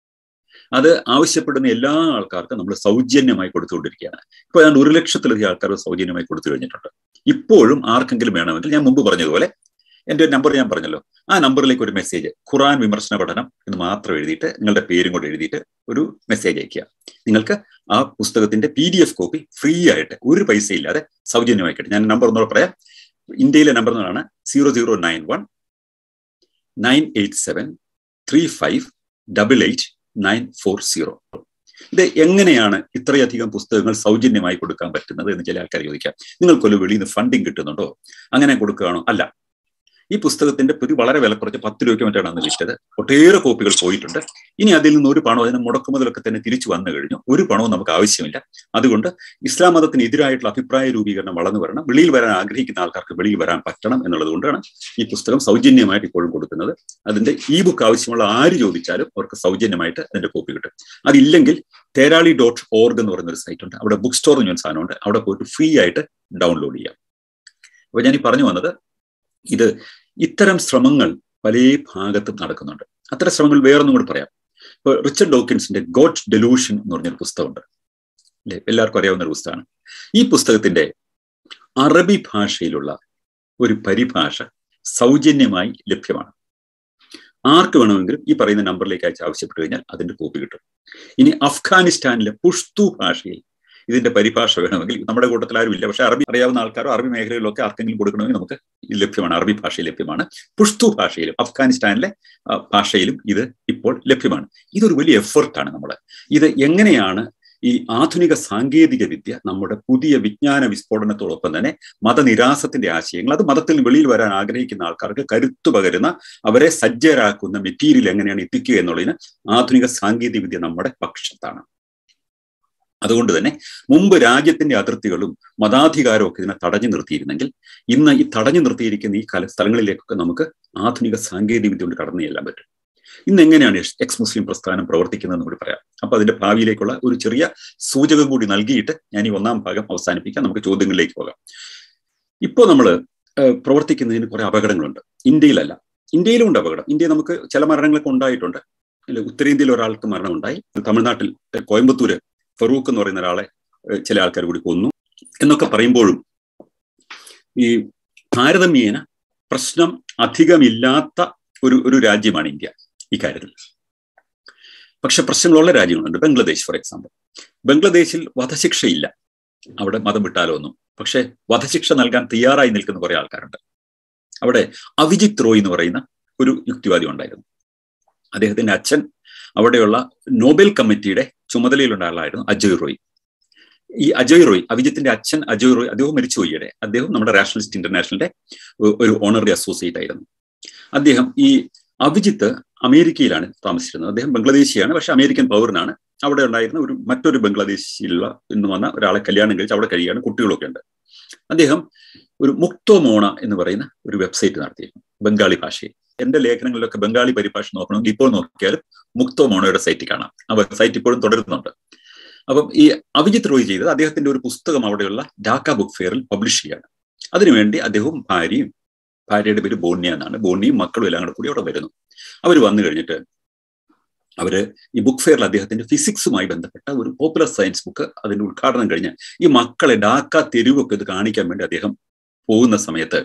അത് ആവശ്യപ്പെടുന്ന എല്ലാ ആൾക്കാർക്കും നമ്മൾ സൗജന്യമായി കൊടുത്തുകൊണ്ടിരിക്കുകയാണ് ഇപ്പോൾ ഏതാണ്ട് ഒരു ലക്ഷത്തിലധികം ആൾക്കാർ സൗജന്യമായി കൊടുത്തു കഴിഞ്ഞിട്ടുണ്ട് ഇപ്പോഴും ആർക്കെങ്കിലും വേണമെങ്കിൽ ഞാൻ മുമ്പ് പറഞ്ഞതുപോലെ എൻ്റെ നമ്പർ ഞാൻ പറഞ്ഞല്ലോ ആ നമ്പറിലേക്ക് ഒരു മെസ്സേജ് ഖുറാൻ വിമർശന പഠനം എന്ന് മാത്രം എഴുതിയിട്ട് നിങ്ങളുടെ പേരും കൂടെ എഴുതിയിട്ട് ഒരു മെസ്സേജ് അയക്കുക നിങ്ങൾക്ക് ആ പുസ്തകത്തിന്റെ P D F copy free ആയിട്ട് ഒരു പൈസ ഇല്ലാതെ സൗജന്യമായി കിട്ടും ഞാൻ നമ്പർ ഒന്നുകൂടെ പറയാം ഇന്ത്യയിലെ നമ്പർ എന്നാണ് zero zero nine one nine eight seven three five double eight nine four zero ഇത് എങ്ങനെയാണ് ഇത്രയധികം പുസ്തകങ്ങൾ സൗജന്യമായി കൊടുക്കാൻ പറ്റുന്നത് എന്ന് ചില ആൾക്കാർ ചോദിക്കാം നിങ്ങൾക്കൊരു വെളിയിൽ നിന്ന് ഫണ്ടിങ് കിട്ടുന്നുണ്ടോ അങ്ങനെ കൊടുക്കുകയാണോ അല്ല ഈ പുസ്തകത്തിന്റെ ഒരു വളരെ വില കുറച്ച് പത്ത് രൂപയ്ക്ക് മറ്റാണ് അന്ന് വിറ്റത് ഒട്ടേറെ കോപ്പികൾ പോയിട്ടുണ്ട് ഇനി അതിൽ നിന്ന് ഒരു പണം അതിന് മുടക്കുമുതലൊക്കെ തന്നെ തിരിച്ചു വന്നു കഴിഞ്ഞു ഒരു പണവും നമുക്ക് ആവശ്യമില്ല അതുകൊണ്ട് ഇസ്ലാം മതത്തിന് എതിരായിട്ടുള്ള അഭിപ്രായ രൂപീകരണം വളർന്നു വരണം വെളിയിൽ വരാൻ ആഗ്രഹിക്കുന്ന ആൾക്കാർക്ക് വെളിയിൽ വരാൻ പറ്റണം എന്നുള്ളത് കൊണ്ടാണ് ഈ പുസ്തകം സൗജന്യമായിട്ട് ഇപ്പോഴും കൊടുക്കുന്നത് അതിന്റെ ഈ ബുക്ക് ആവശ്യമുള്ള ആര് ചോദിച്ചാലും അവർക്ക് സൗജന്യമായിട്ട് അതിന്റെ കോപ്പി കിട്ടും അതില്ലെങ്കിൽ തേരാളി ഡോട്ട് ഓർഗ് എന്ന് പറയുന്ന ഒരു സൈറ്റ് ഉണ്ട് അവിടെ ബുക്ക് സ്റ്റോർ എന്ന് പറഞ്ഞ സാധനമുണ്ട് അവിടെ പോയിട്ട് ഫ്രീ ആയിട്ട് ഡൗൺലോഡ് ചെയ്യാം അപ്പൊ ഞാൻ ഈ പറഞ്ഞു വന്നത് ഇത് ഇത്തരം ശ്രമങ്ങൾ പല ഭാഗത്തും നടക്കുന്നുണ്ട് അത്തരം ശ്രമങ്ങൾ വേറൊന്നും കൂടി പറയാം ഇപ്പൊ റിച്ചർഡ് ഡോക്കിൻസിന്റെ ഗോഡ് ഡെലൂഷൻ എന്ന് പറഞ്ഞൊരു പുസ്തകമുണ്ട് അല്ലെ എല്ലാവർക്കും അറിയാവുന്ന ഒരു പുസ്തകമാണ് ഈ പുസ്തകത്തിന്റെ അറബി ഭാഷയിലുള്ള ഒരു പരിഭാഷ സൗജന്യമായി ലഭ്യമാണ് ആർക്ക് വേണമെങ്കിലും ഈ പറയുന്ന നമ്പറിലേക്ക് അയച്ച് ആവശ്യപ്പെട്ടു കഴിഞ്ഞാൽ അതിന്റെ കോപ്പി കിട്ടും ഇനി അഫ്ഗാനിസ്ഥാനിലെ പുഷ്തു ഭാഷയിൽ ഇതിന്റെ പരിഭാഷ വേണമെങ്കിൽ നമ്മുടെ കൂട്ടത്തിൽ ആരും ഇല്ല പക്ഷെ അറബി അറിയാവുന്ന ആൾക്കാരോ അറബി മേഖലയിലൊക്കെ ആർക്കെങ്കിലും കൊടുക്കണമെങ്കിൽ നമുക്ക് ലഭ്യമാണ് അറബി ഭാഷയിൽ ലഭ്യമാണ് പുഷ്തു ഭാഷയിലും അഫ്ഗാനിസ്ഥാനിലെ ഭാഷയിലും ഇത് ഇപ്പോൾ ലഭ്യമാണ് ഇതൊരു വലിയ എഫർട്ടാണ് നമ്മൾ ഇത് എങ്ങനെയാണ് ഈ ആധുനിക സാങ്കേതിക വിദ്യ നമ്മുടെ പുതിയ വിജ്ഞാന വിസ്ഫോടനത്തോടൊപ്പം തന്നെ മതനിരാസത്തിന്റെ ആശയങ്ങൾ അത് മതത്തിൽ വെളിയിൽ വരാൻ ആഗ്രഹിക്കുന്ന ആൾക്കാർക്ക് കരുത്തു പകരുന്ന അവരെ സജ്ജരാക്കുന്ന മെറ്റീരിയൽ എങ്ങനെയാണ് എത്തിക്കുക എന്നുള്ളതിന് ആധുനിക സാങ്കേതിക വിദ്യ നമ്മുടെ പക്ഷത്താണ് അതുകൊണ്ട് തന്നെ മുമ്പ് രാജ്യത്തിന്റെ അതിർത്തികളും മതാധികാരവും ഒക്കെ ഇതിനെ തടഞ്ഞു നിർത്തിയിരുന്നെങ്കിൽ ഇന്ന് ഈ തടഞ്ഞു നിർത്തിയിരിക്കുന്ന ഈ കല സ്ഥലങ്ങളിലേക്കൊക്കെ നമുക്ക് ആധുനിക സാങ്കേതിക വിദ്യ കൊണ്ട് കടന്നു ചെല്ലാൻ പറ്റും ഇന്ന് എങ്ങനെയാണ് എക്സ് മുസ്ലിം പ്രസ്ഥാനം പ്രവർത്തിക്കുന്നതെന്ന് കൂടി പറയാം അപ്പൊ അതിന്റെ ഭാവിയിലേക്കുള്ള ഒരു ചെറിയ സൂചകം കൂടി നൽകിയിട്ട് ഞാൻ ഈ ഒന്നാം ഭാഗം അവസാനിപ്പിക്കാം നമുക്ക് ചോദ്യങ്ങളിലേക്ക് പോകാം ഇപ്പോൾ നമ്മൾ പ്രവർത്തിക്കുന്നതിന് കുറെ അപകടങ്ങളുണ്ട് ഇന്ത്യയിലല്ല ഇന്ത്യയിലും ഉണ്ട് അപകടം ഇന്ത്യയിൽ നമുക്ക് ചില മരണങ്ങളൊക്കെ ഉണ്ടായിട്ടുണ്ട് അല്ലെ ഉത്തരേന്ത്യയിൽ ഒരാൾക്ക് മരണമുണ്ടായി തമിഴ്നാട്ടിൽ കോയമ്പത്തൂര് ഫറൂഖ് എന്ന് പറയുന്ന ഒരാളെ ചില ആൾക്കാർ കൂടി കൊന്നു എന്നൊക്കെ പറയുമ്പോഴും ഈ താരതമ്യേന പ്രശ്നം അധികമില്ലാത്ത ഒരു ഒരു രാജ്യമാണ് ഇന്ത്യ ഇക്കാര്യത്തിൽ പക്ഷെ പ്രശ്നങ്ങളുള്ള രാജ്യങ്ങളുണ്ട് ബംഗ്ലാദേശ് ഫോർ എക്സാമ്പിൾ ബംഗ്ലാദേശിൽ വധശിക്ഷയില്ല അവിടെ മതം വിട്ടാലോ ഒന്നും പക്ഷെ വധശിക്ഷ നൽകാൻ തയ്യാറായി നിൽക്കുന്ന കുറെ ആൾക്കാരുണ്ട് അവിടെ അവിജിത് റോയ് എന്ന് പറയുന്ന ഒരു യുക്തിവാദി ഉണ്ടായിരുന്നു അദ്ദേഹത്തിന്റെ അച്ഛൻ അവിടെയുള്ള നോബൽ കമ്മിറ്റിയുടെ ചുമതലയിലുള്ള ആളായിരുന്നു അജയ് റോയ് ഈ അജയ് റോയ് അഭിജിത്തിന്റെ അച്ഛൻ അജയ് റോയ് അദ്ദേഹം മരിച്ചുപോയി ഈയിടെ അദ്ദേഹം നമ്മുടെ നാഷണലിസ്റ്റ് ഇന്റർനാഷണലിന്റെ ഒരു ഓണററി അസോസിയേറ്റ് ആയിരുന്നു അദ്ദേഹം ഈ അഭിജിത്ത് അമേരിക്കയിലാണ് താമസിച്ചിരുന്നത് അദ്ദേഹം ബംഗ്ലാദേശിയാണ് പക്ഷെ അമേരിക്കൻ പൗരനാണ് അവിടെ ഉണ്ടായിരുന്ന ഒരു മറ്റൊരു ബംഗ്ലാദേശിലുള്ള എന്ന് വന്ന ഒരാളെ കല്യാണം കഴിച്ച് അവിടെ കഴിയാണ് കുട്ടികളൊക്കെ ഉണ്ട് അദ്ദേഹം ഒരു മുക്തോ മോണ എന്ന് പറയുന്ന ഒരു വെബ്സൈറ്റ് നടത്തിയിരുന്നു ബംഗാളി ഭാഷയിൽ എന്റെ ലേഖനങ്ങളിലൊക്കെ ബംഗാളി പരിഭാഷ നോക്കണമെങ്കിൽ ഇപ്പോൾ നോക്കിയാലും മുക്തോ മോണോയുടെ സൈറ്റ് കാണാം ആ വെബ്സൈറ്റ് ഇപ്പോഴും തുടരുന്നുണ്ട് അപ്പം ഈ അഭിജിത്ത് റോയ് ചെയ്തത് അദ്ദേഹത്തിന്റെ ഒരു പുസ്തകം അവിടെയുള്ള ഡാക്ക ബുക്ക് ഫെയറിൽ പബ്ലിഷ് ചെയ്യാണ് അതിനുവേണ്ടി അദ്ദേഹവും ഭാര്യയും ഭാര്യയുടെ പേര് ബോണ്യ എന്നാണ് ബോണ്യയും മക്കളും എല്ലാം കൂടെ കൂടി അവിടെ വരുന്നു അവർ വന്നു കഴിഞ്ഞിട്ട് അവര് ഈ ബുക്ക് ഫെയറിൽ അദ്ദേഹത്തിന്റെ ഫിസിക്സുമായി ബന്ധപ്പെട്ട ഒരു പോപ്പുലർ സയൻസ് ബുക്ക് അതിന്റെ ഉദ്ഘാടനം കഴിഞ്ഞ് ഈ മക്കളെ ഡാക്ക തെരുവൊക്കെ ഇത് കാണിക്കാൻ വേണ്ടി അദ്ദേഹം പോകുന്ന സമയത്ത്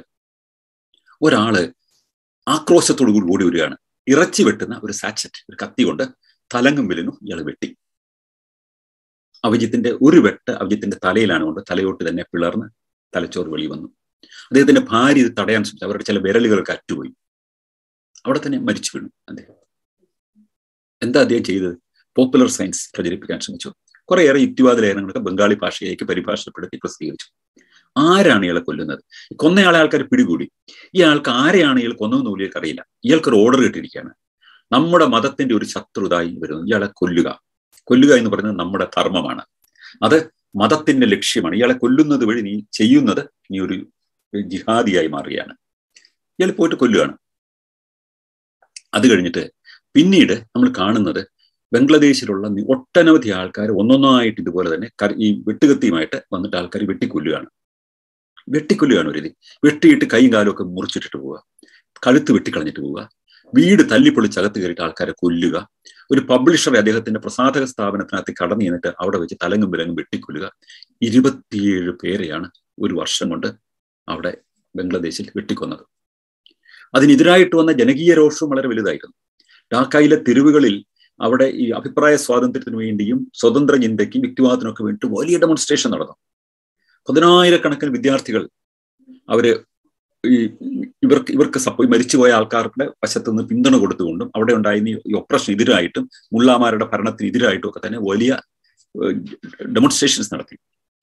ഒരാള് ആക്രോശത്തോടു കൂടി ഓടി വരികയാണ് ഇറച്ചി വെട്ടുന്ന ഒരു സാച്ചറ്റ് ഒരു കത്തി കൊണ്ട് തലങ്ങും വിലനും ഇയാൾ വെട്ടി അഭിജിത്തിന്റെ ഒരു വെട്ട് അഭിജിത്തിന്റെ തലയിലാണ് കൊണ്ട് തലയോട്ട് തന്നെ പിളർന്ന് തലച്ചോറ് വെളി വന്നു അദ്ദേഹത്തിന്റെ ഭാര്യ ഇത് തടയാൻ ശ്രമിച്ചു അവരുടെ ചില വിരലുകൾക്ക് അറ്റുപോയി അവിടെ തന്നെ മരിച്ചു വീണു അദ്ദേഹം എന്താ അദ്ദേഹം ചെയ്തത് പോപ്പുലർ സയൻസ് പ്രചരിപ്പിക്കാൻ ശ്രമിച്ചു കുറേയേറെ യുക്തിവാദ ലേഖനങ്ങളൊക്കെ ബംഗാളി ഭാഷയിലേക്ക് പരിഭാഷപ്പെടുത്തി പ്രസിദ്ധീകരിച്ചു ആരാണ് ഇയാളെ കൊല്ലുന്നത് കൊന്നയാളെ ആൾക്കാർ പിടികൂടി ഈ ആൾക്ക് ആരെയാണ് ഇയാൾ കൊന്നതെന്ന് പോലും ഇയാൾക്ക് അറിയില്ല ഇയാൾക്കൊരു ഓർഡർ കിട്ടിയിരിക്കുകയാണ് നമ്മുടെ മതത്തിന്റെ ഒരു ശത്രുതായി വരുന്നു ഇയാളെ കൊല്ലുക കൊല്ലുക എന്ന് പറയുന്നത് നമ്മുടെ ധർമ്മമാണ് അത് മതത്തിന്റെ ലക്ഷ്യമാണ് ഇയാളെ കൊല്ലുന്നത് വഴി നീ ചെയ്യുന്നത് നീ ഒരു ജിഹാദിയായി മാറുകയാണ് ഇയാൾ പോയിട്ട് കൊല്ലുകയാണ് അത് കഴിഞ്ഞിട്ട് പിന്നീട് നമ്മൾ കാണുന്നത് ബംഗ്ലാദേശിലുള്ള ഒട്ടനവധി ആൾക്കാർ ഒന്നൊന്നായിട്ട് ഇതുപോലെ തന്നെ ഈ വെട്ടുകത്തിയുമായിട്ട് വന്നിട്ട് ആൾക്കാർ വെട്ടിക്കൊല്ലുകയാണ് വെട്ടിക്കൊല്ലുകയാണ് ഒരു രീതി വെട്ടിയിട്ട് കൈയും കാലും ഒക്കെ മുറിച്ചിട്ടിട്ട് പോവുക കഴുത്ത് വെട്ടിക്കളഞ്ഞിട്ട് പോവുക വീട് തല്ലിപ്പൊളിച്ച് അകത്ത് കയറിയിട്ട് ആൾക്കാരെ കൊല്ലുക ഒരു പബ്ലിഷറെ അദ്ദേഹത്തിന്റെ പ്രസാധക സ്ഥാപനത്തിനകത്ത് കടന്നു ചെന്നിട്ട് അവിടെ വെച്ച് തലങ്ങും വിലങ്ങും വെട്ടിക്കൊല്ലുക ഇരുപത്തിയേഴ് പേരെയാണ് ഒരു വർഷം കൊണ്ട് അവിടെ ബംഗ്ലാദേശിൽ വെട്ടിക്കൊന്നത് അതിനെതിരായിട്ട് വന്ന ജനകീയ രോഷവും വളരെ വലുതായിരുന്നു ഢാക്കയിലെ തെരുവുകളിൽ അവിടെ ഈ അഭിപ്രായ സ്വാതന്ത്ര്യത്തിന് വേണ്ടിയും സ്വതന്ത്ര ചിന്തയ്ക്കും യുക്തിവാദത്തിനൊക്കെ വേണ്ടി വലിയ ഡെമോൺസ്ട്രേഷൻ നടന്നു പതിനായിരക്കണക്കിന് വിദ്യാർത്ഥികൾ അവര് ഈ ഇവർക്ക് ഇവർക്ക് സപ്പോ മരിച്ചുപോയ ആൾക്കാരുടെ വശത്ത് നിന്ന് പിന്തുണ കൊടുത്തുകൊണ്ടും അവിടെ ഉണ്ടായിരുന്ന ഈ ഒപ്രഷൻ എതിരായിട്ടും മുള്ളാമാരുടെ ഭരണത്തിന് എതിരായിട്ടും ഒക്കെ തന്നെ വലിയ ഡെമോൺസ്ട്രേഷൻസ് നടത്തി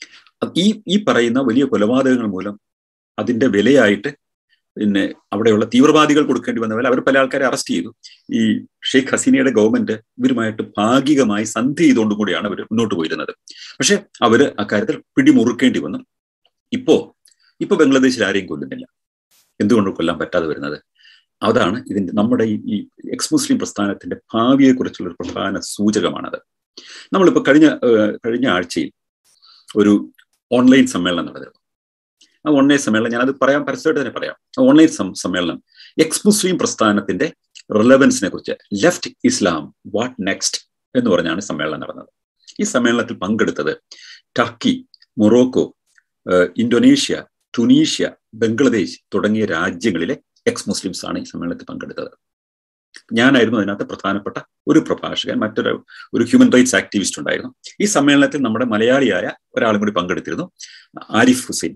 ഈ ഈ പറയുന്ന വലിയ കൊലപാതകങ്ങൾ മൂലം അതിന്റെ വിലയായിട്ട് പിന്നെ അവിടെയുള്ള തീവ്രവാദികൾ കൊടുക്കേണ്ടി വന്ന പോലെ അവർ പല ആൾക്കാരെ അറസ്റ്റ് ചെയ്തു ഈ ഷെയ്ഖ് ഹസീനയുടെ ഗവൺമെന്റ് ഇവരുമായിട്ട് ഭാഗികമായി സന്ധി ചെയ്തുകൊണ്ടും കൂടിയാണ് അവർ മുന്നോട്ട് പോയിരുന്നത് പക്ഷെ അവര് അക്കാര്യത്തിൽ പിടിമുറുക്കേണ്ടി വന്നു ഇപ്പോ ഇപ്പൊ ബംഗ്ലാദേശിൽ ആരെയും കൊല്ലുന്നില്ല എന്തുകൊണ്ട് കൊല്ലാൻ പറ്റാതെ വരുന്നത് അതാണ് ഇതിന്റെ നമ്മുടെ ഈ എക്സ് മുസ്ലിം പ്രസ്ഥാനത്തിന്റെ ഭാവിയെക്കുറിച്ചുള്ള ഒരു പ്രധാന സൂചകമാണത് നമ്മളിപ്പോ കഴിഞ്ഞ കഴിഞ്ഞ ആഴ്ചയിൽ ഒരു ഓൺലൈൻ സമ്മേളനം നടന്നിരുന്നു ആ ഓൺലൈൻ സമ്മേളനം ഞാനത് പറയാൻ പരസ്യമായിട്ട് തന്നെ പറയാം ഓൺലൈൻ സമ്മേളനം എക്സ് മുസ്ലിം പ്രസ്ഥാനത്തിന്റെ റിലവൻസിനെ കുറിച്ച് ലെഫ്റ്റ് ഇസ്ലാം വാട്ട് നെക്സ്റ്റ് എന്ന് പറഞ്ഞാണ് സമ്മേളനം നടന്നത് ഈ സമ്മേളനത്തിൽ പങ്കെടുത്തത് Turkey Morocco Indonesia Tunisia Bangladesh തുടങ്ങിയ രാജ്യങ്ങളിലെ എക്സ് മുസ്ലിംസ് ആണ് ഈ സമ്മേളനത്തിൽ പങ്കെടുത്തത് ഞാനായിരുന്നു അതിനകത്ത് പ്രധാനപ്പെട്ട ഒരു പ്രഭാഷകൻ മറ്റൊരു ഒരു ഹ്യൂമൻ റൈറ്റ്സ് ആക്ടിവിസ്റ്റ് ഉണ്ടായിരുന്നു ഈ സമ്മേളനത്തിൽ നമ്മുടെ മലയാളിയായ ഒരാളും കൂടി പങ്കെടുത്തിരുന്നു ആരിഫ് ഹുസൈൻ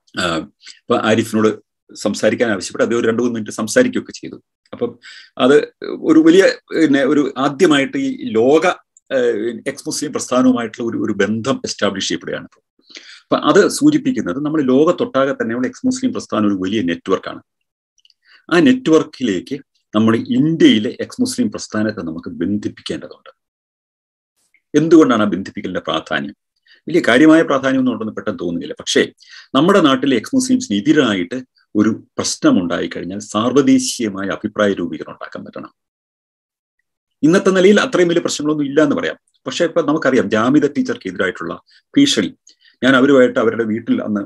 അപ്പൊ ആരിഫിനോട് സംസാരിക്കാൻ ആവശ്യപ്പെട്ട് അദ്ദേഹം ഒരു രണ്ടു മൂന്ന് മിനിറ്റ് സംസാരിക്കുകയൊക്കെ ചെയ്തു അപ്പം അത് ഒരു വലിയ പിന്നെ ഒരു ആദ്യമായിട്ട് ഈ ലോക എക്സ് മുസ്ലിം പ്രസ്ഥാനവുമായിട്ടുള്ള ഒരു ഒരു ബന്ധം എസ്റ്റാബ്ലിഷ് ചെയ്യപ്പെടുകയാണ് അപ്പൊ അത് സൂചിപ്പിക്കുന്നത് നമ്മൾ ലോകത്തൊട്ടാകെ തന്നെയുള്ള എക്സ് മുസ്ലിം പ്രസ്ഥാനം ഒരു വലിയ നെറ്റ്വർക്കാണ് ആ നെറ്റ്വർക്കിലേക്ക് നമ്മൾ ഇന്ത്യയിലെ എക്സ് മുസ്ലിം പ്രസ്ഥാനത്തെ നമുക്ക് ബന്ധിപ്പിക്കേണ്ടതുണ്ട് എന്തുകൊണ്ടാണ് ആ ബന്ധിപ്പിക്കലിന്റെ പ്രാധാന്യം വലിയ കാര്യമായ പ്രാധാന്യമൊന്നും ഉണ്ടെന്ന് പെട്ടെന്ന് തോന്നുന്നില്ല പക്ഷേ നമ്മുടെ നാട്ടിലെ എക്സ് മുസ്ലിംസിന് എതിരായിട്ട് ഒരു പ്രശ്നം ഉണ്ടായി കഴിഞ്ഞാൽ സാർവദേശീയമായ അഭിപ്രായ രൂപീകരണം ഉണ്ടാക്കാൻ പറ്റണം ഇന്നത്തെ നിലയിൽ അത്രയും വലിയ പ്രശ്നങ്ങളൊന്നും ഇല്ല എന്ന് പറയാം പക്ഷെ ഇപ്പൊ നമുക്കറിയാം ജാമിത ടീച്ചർക്ക് എതിരായിട്ടുള്ള ഭീഷണി ഞാൻ അവരുമായിട്ട് അവരുടെ വീട്ടിൽ അന്ന്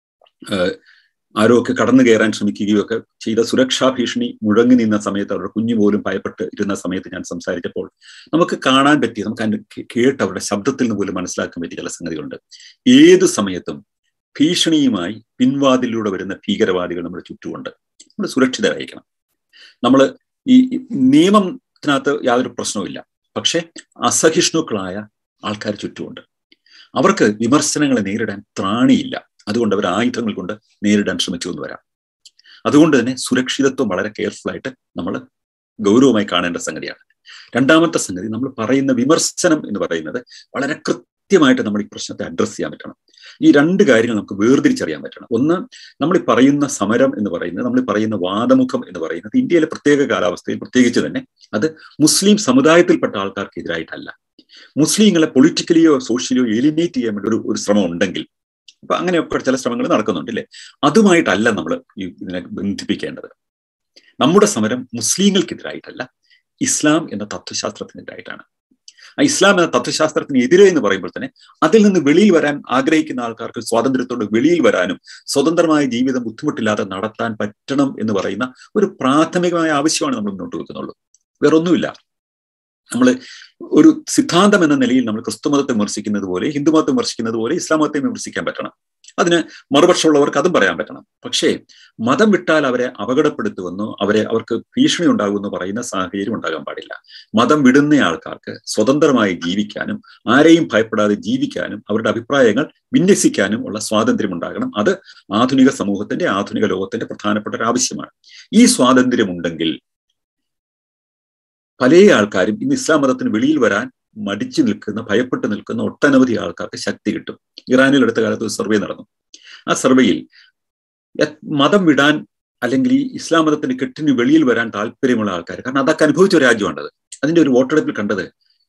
ആരോ ഒക്കെ കടന്നു കയറാൻ ശ്രമിക്കുകയും ഒക്കെ ചെയ്ത സുരക്ഷാ ഭീഷണി മുഴങ്ങി നിന്ന സമയത്ത് അവരുടെ കുഞ്ഞു പോലും ഭയപ്പെട്ട് ഇരുന്ന സമയത്ത് ഞാൻ സംസാരിച്ചപ്പോൾ നമുക്ക് കാണാൻ പറ്റി നമുക്ക് കേട്ട് അവരുടെ ശബ്ദത്തിൽ നിന്ന് പോലും മനസ്സിലാക്കാൻ പറ്റിയ ചില സംഗതികളുണ്ട് ഏത് സമയത്തും ഭീഷണിയുമായി പിൻവാതിലൂടെ വരുന്ന ഭീകരവാദികൾ നമ്മുടെ ചുറ്റുമുണ്ട് നമ്മൾ സുരക്ഷിതരായിരിക്കണം നമ്മൾ ഈ നിയമത്തിനകത്ത് യാതൊരു പ്രശ്നവുമില്ല പക്ഷെ അസഹിഷ്ണുക്കളായ ആൾക്കാർ ചുറ്റുമുണ്ട് അവർക്ക് വിമർശനങ്ങളെ നേരിടാൻ ത്രാണിയില്ല അതുകൊണ്ട് അവർ ആയുധങ്ങൾ കൊണ്ട് നേരിടാൻ ശ്രമിച്ചു എന്ന് വരാം അതുകൊണ്ട് തന്നെ സുരക്ഷിതത്വം വളരെ കെയർഫുൾ ആയിട്ട് നമ്മൾ ഗൗരവമായി കാണേണ്ട സംഗതിയാണ് രണ്ടാമത്തെ സംഗതി നമ്മൾ പറയുന്ന വിമർശനം എന്ന് പറയുന്നത് വളരെ കൃത്യമായിട്ട് നമ്മൾ ഈ പ്രശ്നത്തെ അഡ്രസ്സ് ചെയ്യാൻ പറ്റണം ഈ രണ്ട് കാര്യങ്ങൾ നമുക്ക് വേർതിരിച്ചറിയാൻ പറ്റണം ഒന്ന് നമ്മൾ ഈ പറയുന്ന സമരം എന്ന് പറയുന്നത് നമ്മൾ പറയുന്ന വാദമുഖം എന്ന് പറയുന്നത് ഇന്ത്യയിലെ പ്രത്യേക കാലാവസ്ഥയിൽ പ്രത്യേകിച്ച് തന്നെ അത് മുസ്ലിം സമുദായത്തിൽപ്പെട്ട ആൾക്കാർക്ക് മുസ്ലിങ്ങളെ പൊളിറ്റിക്കലിയോ സോഷ്യലിയോ എലിമിനേറ്റ് ചെയ്യാൻ വേണ്ടി ഒരു ഒരു ശ്രമം ഉണ്ടെങ്കിൽ അപ്പൊ അങ്ങനെയൊക്കെ ചില ശ്രമങ്ങൾ നടക്കുന്നുണ്ടല്ലേ അതുമായിട്ടല്ല നമ്മൾ ഇതിനെ ബന്ധിപ്പിക്കേണ്ടത് നമ്മുടെ സമരം മുസ്ലിങ്ങൾക്കെതിരായിട്ടല്ല ഇസ്ലാം എന്ന തത്വശാസ്ത്രത്തിനെതിരായിട്ടാണ് ആ ഇസ്ലാം എന്ന തത്വശാസ്ത്രത്തിന് എതിരെ എന്ന് പറയുമ്പോൾ തന്നെ അതിൽ നിന്ന് വെളിയിൽ വരാൻ ആഗ്രഹിക്കുന്ന ആൾക്കാർക്ക് സ്വാതന്ത്ര്യത്തോട് വെളിയിൽ വരാനും സ്വതന്ത്രമായ ജീവിതം ബുദ്ധിമുട്ടില്ലാതെ നടത്താൻ പറ്റണം എന്ന് പറയുന്ന ഒരു പ്രാഥമികമായ ആവശ്യമാണ് നമ്മൾ മുന്നോട്ട് വെക്കുന്നുള്ളൂ വേറൊന്നുമില്ല നമ്മൾ ഒരു സിദ്ധാന്തം എന്ന നിലയിൽ നമ്മൾ ക്രിസ്തുമതത്തെ വിമർശിക്കുന്നത് പോലെ ഹിന്ദുമതത്തെ വിമർശിക്കുന്നത് പോലെ ഇസ്ലാം മതത്തെ വിമർശിക്കാൻ പറ്റണം അതിന് മറുപക്ഷമുള്ളവർക്ക് അതും പറയാൻ പറ്റണം പക്ഷേ മതം വിട്ടാൽ അവരെ അപകടപ്പെടുത്തുമെന്നോ അവരെ അവർക്ക് ഭീഷണി ഉണ്ടാകുമെന്നോ പറയുന്ന സാഹചര്യം ഉണ്ടാകാൻ പാടില്ല മതം വിടുന്ന ആൾക്കാർക്ക് സ്വതന്ത്രമായി ജീവിക്കാനും ആരെയും ഭയപ്പെടാതെ ജീവിക്കാനും അവരുടെ അഭിപ്രായങ്ങൾ വിന്യസിക്കാനും ഉള്ള സ്വാതന്ത്ര്യം ഉണ്ടാകണം അത് ആധുനിക സമൂഹത്തിന്റെ ആധുനിക ലോകത്തിന്റെ പ്രധാനപ്പെട്ട ഒരു ആവശ്യമാണ് ഈ സ്വാതന്ത്ര്യമുണ്ടെങ്കിൽ പല ആൾക്കാരും ഇന്ന് ഇസ്ലാം മതത്തിന് വെളിയിൽ വരാൻ മടിച്ചു നിൽക്കുന്ന ഭയപ്പെട്ട് നിൽക്കുന്ന ഒട്ടനവധി ആൾക്കാർക്ക് ശക്തി കിട്ടും ഇറാനിൽ അടുത്ത കാലത്ത് ഒരു സർവേ നടന്നു ആ സർവേയിൽ മതം വിടാൻ അല്ലെങ്കിൽ ഈ ഇസ്ലാം മതത്തിന്റെ കെട്ടിന് വെളിയിൽ വരാൻ താല്പര്യമുള്ള ആൾക്കാർ കാരണം അതൊക്കെ അനുഭവിച്ച ഒരു രാജ്യമാണത് അതിന്റെ ഒരു വോട്ടെടുപ്പിൽ കണ്ടത്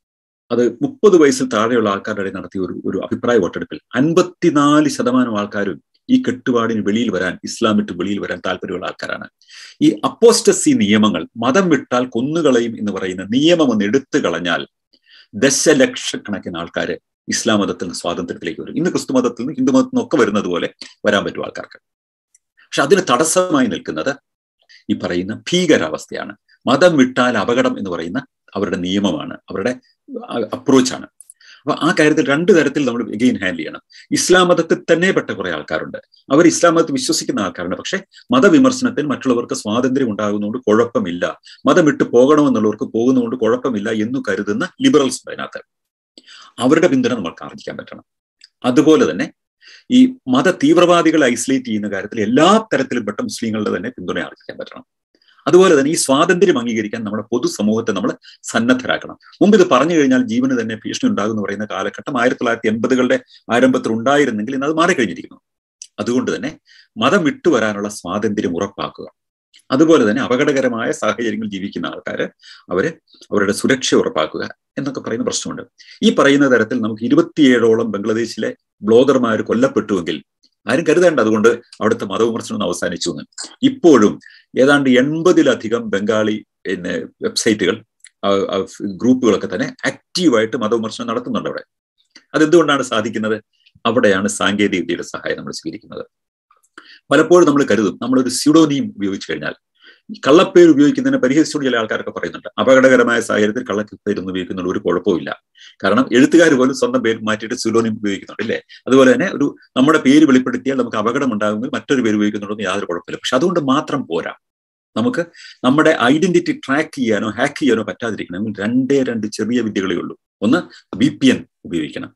അത് മുപ്പത് വയസ്സിൽ താഴെയുള്ള ആൾക്കാരുടെ നടത്തിയ ഒരു ഒരു അഭിപ്രായ വോട്ടെടുപ്പിൽ അൻപത്തിനാല് ശതമാനം ആൾക്കാരും ഈ കെട്ടുപാടിന് വെളിയിൽ വരാൻ ഇസ്ലാം വിട്ട് വെളിയിൽ വരാൻ താല്പര്യമുള്ള ആൾക്കാരാണ് ഈ അപ്പോസ്റ്റസി നിയമങ്ങൾ മതം വിട്ടാൽ കൊന്നുകളയും എന്ന് പറയുന്ന നിയമം ഒന്ന് എടുത്തു കളഞ്ഞാൽ ദശലക്ഷക്കണക്കിന് ആൾക്കാർ ഇസ്ലാം മതത്തിൽ നിന്ന് സ്വാതന്ത്ര്യത്തിലേക്ക് വരും ഇന്ന് ക്രിസ്തു മതത്തിൽ നിന്ന് ഹിന്ദു മതത്തിൽ നിന്നൊക്കെ വരുന്നത് പോലെ വരാൻ പറ്റും ആൾക്കാർക്ക് പക്ഷെ അതിന് തടസ്സമായി നിൽക്കുന്നത് ഈ പറയുന്ന ഭീകരാവസ്ഥയാണ് മതം വിട്ടാൽ അപകടം എന്ന് പറയുന്ന അവരുടെ നിയമമാണ് അവരുടെ അപ്രോച്ചാണ് അപ്പൊ ആ കാര്യത്തിൽ രണ്ട് തരത്തിൽ നമ്മൾ എഗെയിൻ ഹാൻഡിൽ ചെയ്യണം ഇസ്ലാം മതത്തിൽ തന്നെ പെട്ട കുറെ ആൾക്കാരുണ്ട് അവർ ഇസ്ലാം മതത്തിൽ വിശ്വസിക്കുന്ന ആൾക്കാരുണ്ട് പക്ഷെ മതവിമർശനത്തിൽ മറ്റുള്ളവർക്ക് സ്വാതന്ത്ര്യം ഉണ്ടാകുന്നതുകൊണ്ട് കുഴപ്പമില്ല മതം വിട്ടു പോകണമെന്നുള്ളവർക്ക് പോകുന്നതുകൊണ്ട് കുഴപ്പമില്ല എന്ന് കരുതുന്ന ലിബറൽസ് അതിനകത്ത് അവരുടെ പിന്തുണ നമ്മൾക്ക് ആർജിക്കാൻ പറ്റണം അതുപോലെ തന്നെ ഈ മത തീവ്രവാദികളെ ഐസൊലേറ്റ് ചെയ്യുന്ന കാര്യത്തിൽ എല്ലാ തരത്തിലും പെട്ട മുസ്ലിങ്ങളുടെ തന്നെ പിന്തുണ ആർജിക്കാൻ പറ്റണം അതുപോലെ തന്നെ ഈ സ്വാതന്ത്ര്യം അംഗീകരിക്കാൻ നമ്മുടെ പൊതുസമൂഹത്തെ നമ്മൾ സന്നദ്ധരാക്കണം മുമ്പ് ഇത് പറഞ്ഞു കഴിഞ്ഞാൽ ജീവന് തന്നെ ഭീഷണി ഉണ്ടാകും എന്ന് പറയുന്ന കാലഘട്ടം ആയിരത്തി തൊള്ളായിരത്തി എൺപതുകളുടെ ആരംഭത്തിൽ ഉണ്ടായിരുന്നെങ്കിൽ ഇന്ന് അത് മാറിക്കഴിഞ്ഞിരിക്കുന്നു അതുകൊണ്ട് തന്നെ മതം വിട്ടുവരാനുള്ള സ്വാതന്ത്ര്യം ഉറപ്പാക്കുക അതുപോലെ തന്നെ അപകടകരമായ സാഹചര്യങ്ങളിൽ ജീവിക്കുന്ന ആൾക്കാർ അവര് അവരുടെ സുരക്ഷ ഉറപ്പാക്കുക എന്നൊക്കെ പറയുന്ന പ്രശ്നമുണ്ട് ഈ പറയുന്ന തരത്തിൽ നമുക്ക് ഇരുപത്തിയേഴോളം ബംഗ്ലാദേശിലെ ബ്ലോഗർമാർ കൊല്ലപ്പെട്ടുവെങ്കിൽ ആരും കരുതേണ്ട അതുകൊണ്ട് അവിടുത്തെ മതവിമർശനം അവസാനിച്ചു എന്ന് ഇപ്പോഴും ഏതാണ്ട് എൺപതിലധികം ബംഗാളി പിന്നെ വെബ്സൈറ്റുകൾ ഗ്രൂപ്പുകളൊക്കെ തന്നെ ആക്റ്റീവായിട്ട് മതവിമർശനം നടത്തുന്നുണ്ട് അവിടെ അതെന്തുകൊണ്ടാണ് സാധിക്കുന്നത് അവിടെയാണ് സാങ്കേതിക വിദ്യയുടെ സഹായം നമ്മൾ സ്വീകരിക്കുന്നത് പലപ്പോഴും നമ്മൾ കരുതും നമ്മളൊരു സ്യൂഡോനിയം ഉപയോഗിച്ചു കഴിഞ്ഞാൽ കള്ളപ്പേര് ഉപയോഗിക്കുന്നതിനെ പരിഹസിച്ചുകൊണ്ട് ചില ആൾക്കാരൊക്കെ പറയുന്നുണ്ട് അപകടകരമായ സാഹചര്യത്തിൽ കള്ളപ്പേരൊന്നും ഉപയോഗിക്കുന്നതുകൊണ്ട് ഒരു കുഴപ്പമില്ല കാരണം എഴുത്തുകാർ പോലും സ്വന്തം പേര് മാറ്റിയിട്ട് സ്യൂഡോനിയം ഉപയോഗിക്കുന്നുണ്ട് അല്ലേ അതുപോലെ തന്നെ ഒരു നമ്മുടെ പേര് വെളിപ്പെടുത്തിയാൽ നമുക്ക് അപകടം ഉണ്ടാകുമെങ്കിൽ മറ്റൊരു പേര് ഉപയോഗിക്കുന്നുണ്ടെന്ന് യാതൊരു കുഴപ്പമില്ല പക്ഷെ അതുകൊണ്ട് മാത്രം പോരാ നമുക്ക് നമ്മുടെ ഐഡന്റിറ്റി ട്രാക്ക് ചെയ്യാനോ ഹാക്ക് ചെയ്യാനോ പറ്റാതിരിക്കണമെങ്കിൽ രണ്ടേ രണ്ട് ചെറിയ വിദ്യകളേ ഉള്ളൂ ഒന്ന് വി പി എൻ ഉപയോഗിക്കണം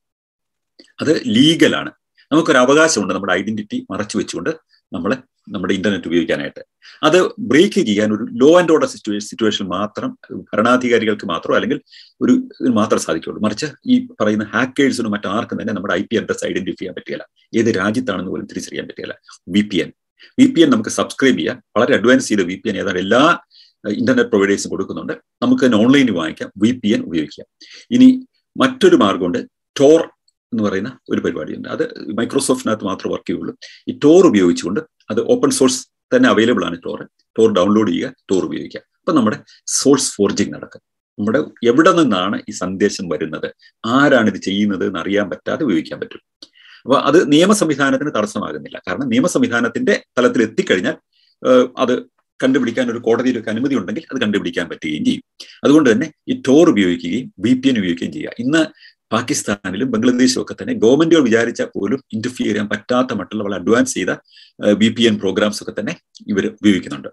അത് ലീഗലാണ് നമുക്കൊരു അവകാശമുണ്ട് നമ്മുടെ ഐഡന്റിറ്റി മറച്ചു വെച്ചുകൊണ്ട് നമ്മൾ നമ്മുടെ ഇന്റർനെറ്റ് ഉപയോഗിക്കാനായിട്ട് അത് ബ്രേക്ക് ചെയ്യാൻ ഒരു law and order situation situation മാത്രം ഭരണാധികാരികൾക്ക് മാത്രമോ അല്ലെങ്കിൽ ഒരു മാത്രം സാധിക്കുള്ളൂ മറിച്ച് ഈ പറയുന്ന ഹാക്കേഴ്സിനും മറ്റാർക്കും തന്നെ നമ്മുടെ ഐ പി അഡ്രസ് ഐഡന്റിഫൈ ചെയ്യാൻ പറ്റില്ല ഏത് രാജ്യത്താണെന്ന് പോലും തിരിച്ചറിയാൻ പറ്റില്ല V P N V P N നമുക്ക് സബ്സ്ക്രൈബ് ചെയ്യാം വളരെ അഡ്വാൻസ് ചെയ്ത വി പി എൻ ഏതാണ്ട് എല്ലാ ഇന്റർനെറ്റ് പ്രൊവൈഡേഴ്സും കൊടുക്കുന്നുണ്ട് നമുക്ക് തന്നെ ഓൺലൈനിൽ വാങ്ങിക്കാം വി പി എൻ ഉപയോഗിക്കാം ഇനി മറ്റൊരു മാർഗമുണ്ട് ടോർ എന്ന് പറയുന്ന ഒരു പരിപാടിയുണ്ട് അത് മൈക്രോസോഫ്റ്റിനകത്ത് മാത്രമേ വർക്ക് ചെയ്യുള്ളൂ ഈ ടോർ ഉപയോഗിച്ചുകൊണ്ട് അത് ഓപ്പൺ സോഴ്സ് തന്നെ അവൈലബിൾ ആണ് ടോർ ടോർ ഡൗൺലോഡ് ചെയ്യുക ടോർ ഉപയോഗിക്കുക അപ്പൊ നമ്മുടെ സോഴ്സ് ഫോർജിങ് നടക്കും നമ്മുടെ എവിടെ നിന്നാണ് ഈ സന്ദേശം വരുന്നത് ആരാണ് ഇത് ചെയ്യുന്നത് എന്ന് അറിയാൻ പറ്റാതെ ഉപയോഗിക്കാൻ പറ്റും അപ്പൊ അത് നിയമ സംവിധാനത്തിന് തടസ്സമാകുന്നില്ല കാരണം നിയമ സംവിധാനത്തിന്റെ തലത്തിൽ എത്തിക്കഴിഞ്ഞാൽ അത് കണ്ടുപിടിക്കാൻ ഒരു കോടതിയിലൊക്കെ അനുമതി ഉണ്ടെങ്കിൽ അത് കണ്ടുപിടിക്കാൻ പറ്റുകയും ചെയ്യും അതുകൊണ്ട് തന്നെ ഈ ടോർ ഉപയോഗിക്കുകയും വി പി എൻ ഉപയോഗിക്കുകയും ചെയ്യുക ഇന്ന് പാകിസ്ഥാനിലും ബംഗ്ലാദേശിലും ഒക്കെ തന്നെ ഗവൺമെന്റുകൾ വിചാരിച്ചാൽ പോലും ഇന്റർഫിയർ ചെയ്യാൻ പറ്റാത്ത മട്ടുള്ള വളരെ അഡ്വാൻസ് ചെയ്ത വി പി എൻ പ്രോഗ്രാംസ് ഒക്കെ തന്നെ ഇവർ ഉപയോഗിക്കുന്നുണ്ട്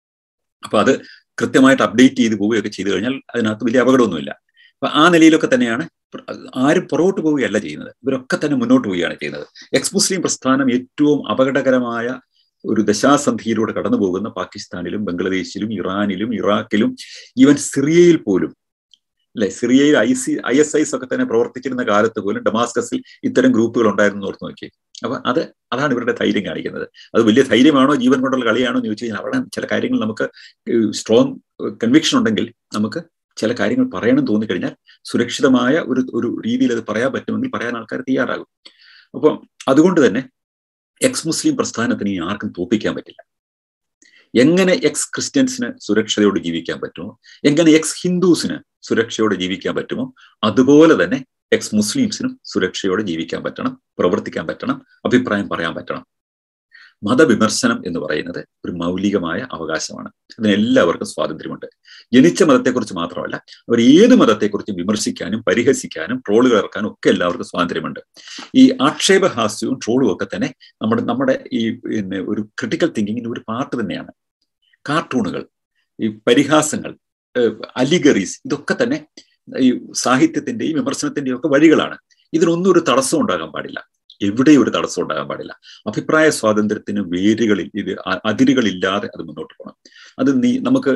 അപ്പൊ അത് കൃത്യമായിട്ട് അപ്ഡേറ്റ് ചെയ്ത് പോവുകയൊക്കെ ചെയ്തു കഴിഞ്ഞാൽ അതിനകത്ത് വലിയ അപകടമൊന്നുമില്ല അപ്പൊ ആ നിലയിലൊക്കെ തന്നെയാണ് ആരും പുറകോട്ട് പോവുകയല്ല ചെയ്യുന്നത് ഇവരൊക്കെ തന്നെ മുന്നോട്ട് പോവുകയാണ് ചെയ്യുന്നത് എക്സ് മുസ്ലിം പ്രസ്ഥാനം ഏറ്റവും അപകടകരമായ ഒരു ദശാസന്ധിയിലൂടെ കടന്നു പോകുന്ന പാകിസ്ഥാനിലും ബംഗ്ലാദേശിലും ഇറാനിലും ഇറാഖിലും ഈവൻ സിറിയയിൽ പോലും അല്ലെ സിറിയയിൽ ഐ സി ഐ എസ് ഐസ് ഒക്കെ തന്നെ പ്രവർത്തിച്ചിരുന്ന കാലത്ത് പോലും ഡമാസ്കസിൽ ഇത്തരം ഗ്രൂപ്പുകൾ ഉണ്ടായിരുന്നു ഓർത്ത് നോക്കി അപ്പൊ അത് അതാണ് ഇവരുടെ ധൈര്യം കാണിക്കുന്നത് അത് വലിയ ധൈര്യമാണോ ജീവൻ കൊണ്ടുള്ള കളിയാണോ എന്ന് ചോദിച്ചു കഴിഞ്ഞാൽ അവിടെ ചില കാര്യങ്ങൾ നമുക്ക് സ്ട്രോങ് കൺവിക്ഷൻ ഉണ്ടെങ്കിൽ നമുക്ക് ചില കാര്യങ്ങൾ പറയണം തോന്നിക്കഴിഞ്ഞാൽ സുരക്ഷിതമായ ഒരു ഒരു രീതിയിൽ അത് പറയാൻ പറ്റുമെങ്കിൽ പറയാൻ ആൾക്കാർ തയ്യാറാകും അപ്പം അതുകൊണ്ട് തന്നെ എക്സ് മുസ്ലിം പ്രസ്ഥാനത്തിന് ഈ ആർക്കും തോപ്പിക്കാൻ പറ്റില്ല എങ്ങനെ എക്സ് ക്രിസ്ത്യൻസിന് സുരക്ഷയോടെ ജീവിക്കാൻ പറ്റുമോ എങ്ങനെ എക്സ് ഹിന്ദുസിന് സുരക്ഷയോടെ ജീവിക്കാൻ പറ്റുമോ അതുപോലെ തന്നെ എക്സ് മുസ്ലിംസിനും സുരക്ഷയോടെ ജീവിക്കാൻ പറ്റണം പ്രവർത്തിക്കാൻ പറ്റണം അഭിപ്രായം പറയാൻ പറ്റണം മതവിമർശനം എന്ന് പറയുന്നത് ഒരു മൗലികമായ അവകാശമാണ് അതിന് എല്ലാവർക്കും സ്വാതന്ത്ര്യമുണ്ട് ജനിച്ച മതത്തെക്കുറിച്ച് മാത്രമല്ല അവർ ഏത് മതത്തെക്കുറിച്ചും വിമർശിക്കാനും പരിഹസിക്കാനും ട്രോളുകൾ ഇറക്കാനും ഒക്കെ എല്ലാവർക്കും സ്വാതന്ത്ര്യമുണ്ട് ഈ ആക്ഷേപഹാസ്യവും ട്രോളും ഒക്കെ തന്നെ നമ്മുടെ നമ്മുടെ ഈ പിന്നെ ഒരു ക്രിട്ടിക്കൽ തിങ്കിങ്ങിന്റെ ഒരു പാർട്ട് തന്നെയാണ് കാർട്ടൂണുകൾ ഈ പരിഹാസങ്ങൾ അലിഗറീസ് ഇതൊക്കെ തന്നെ ഈ സാഹിത്യത്തിന്റെയും വിമർശനത്തിന്റെയും ഒക്കെ വഴികളാണ് ഇതിനൊന്നും ഒരു തടസ്സം ഉണ്ടാകാൻ പാടില്ല എവിടെയും ഒരു തടസ്സം ഉണ്ടാകാൻ പാടില്ല അഭിപ്രായ സ്വാതന്ത്ര്യത്തിന് വേരുകളിൽ ഇത് അതിരുകളില്ലാതെ അത് മുന്നോട്ട് പോകണം അത് നീ നമുക്ക്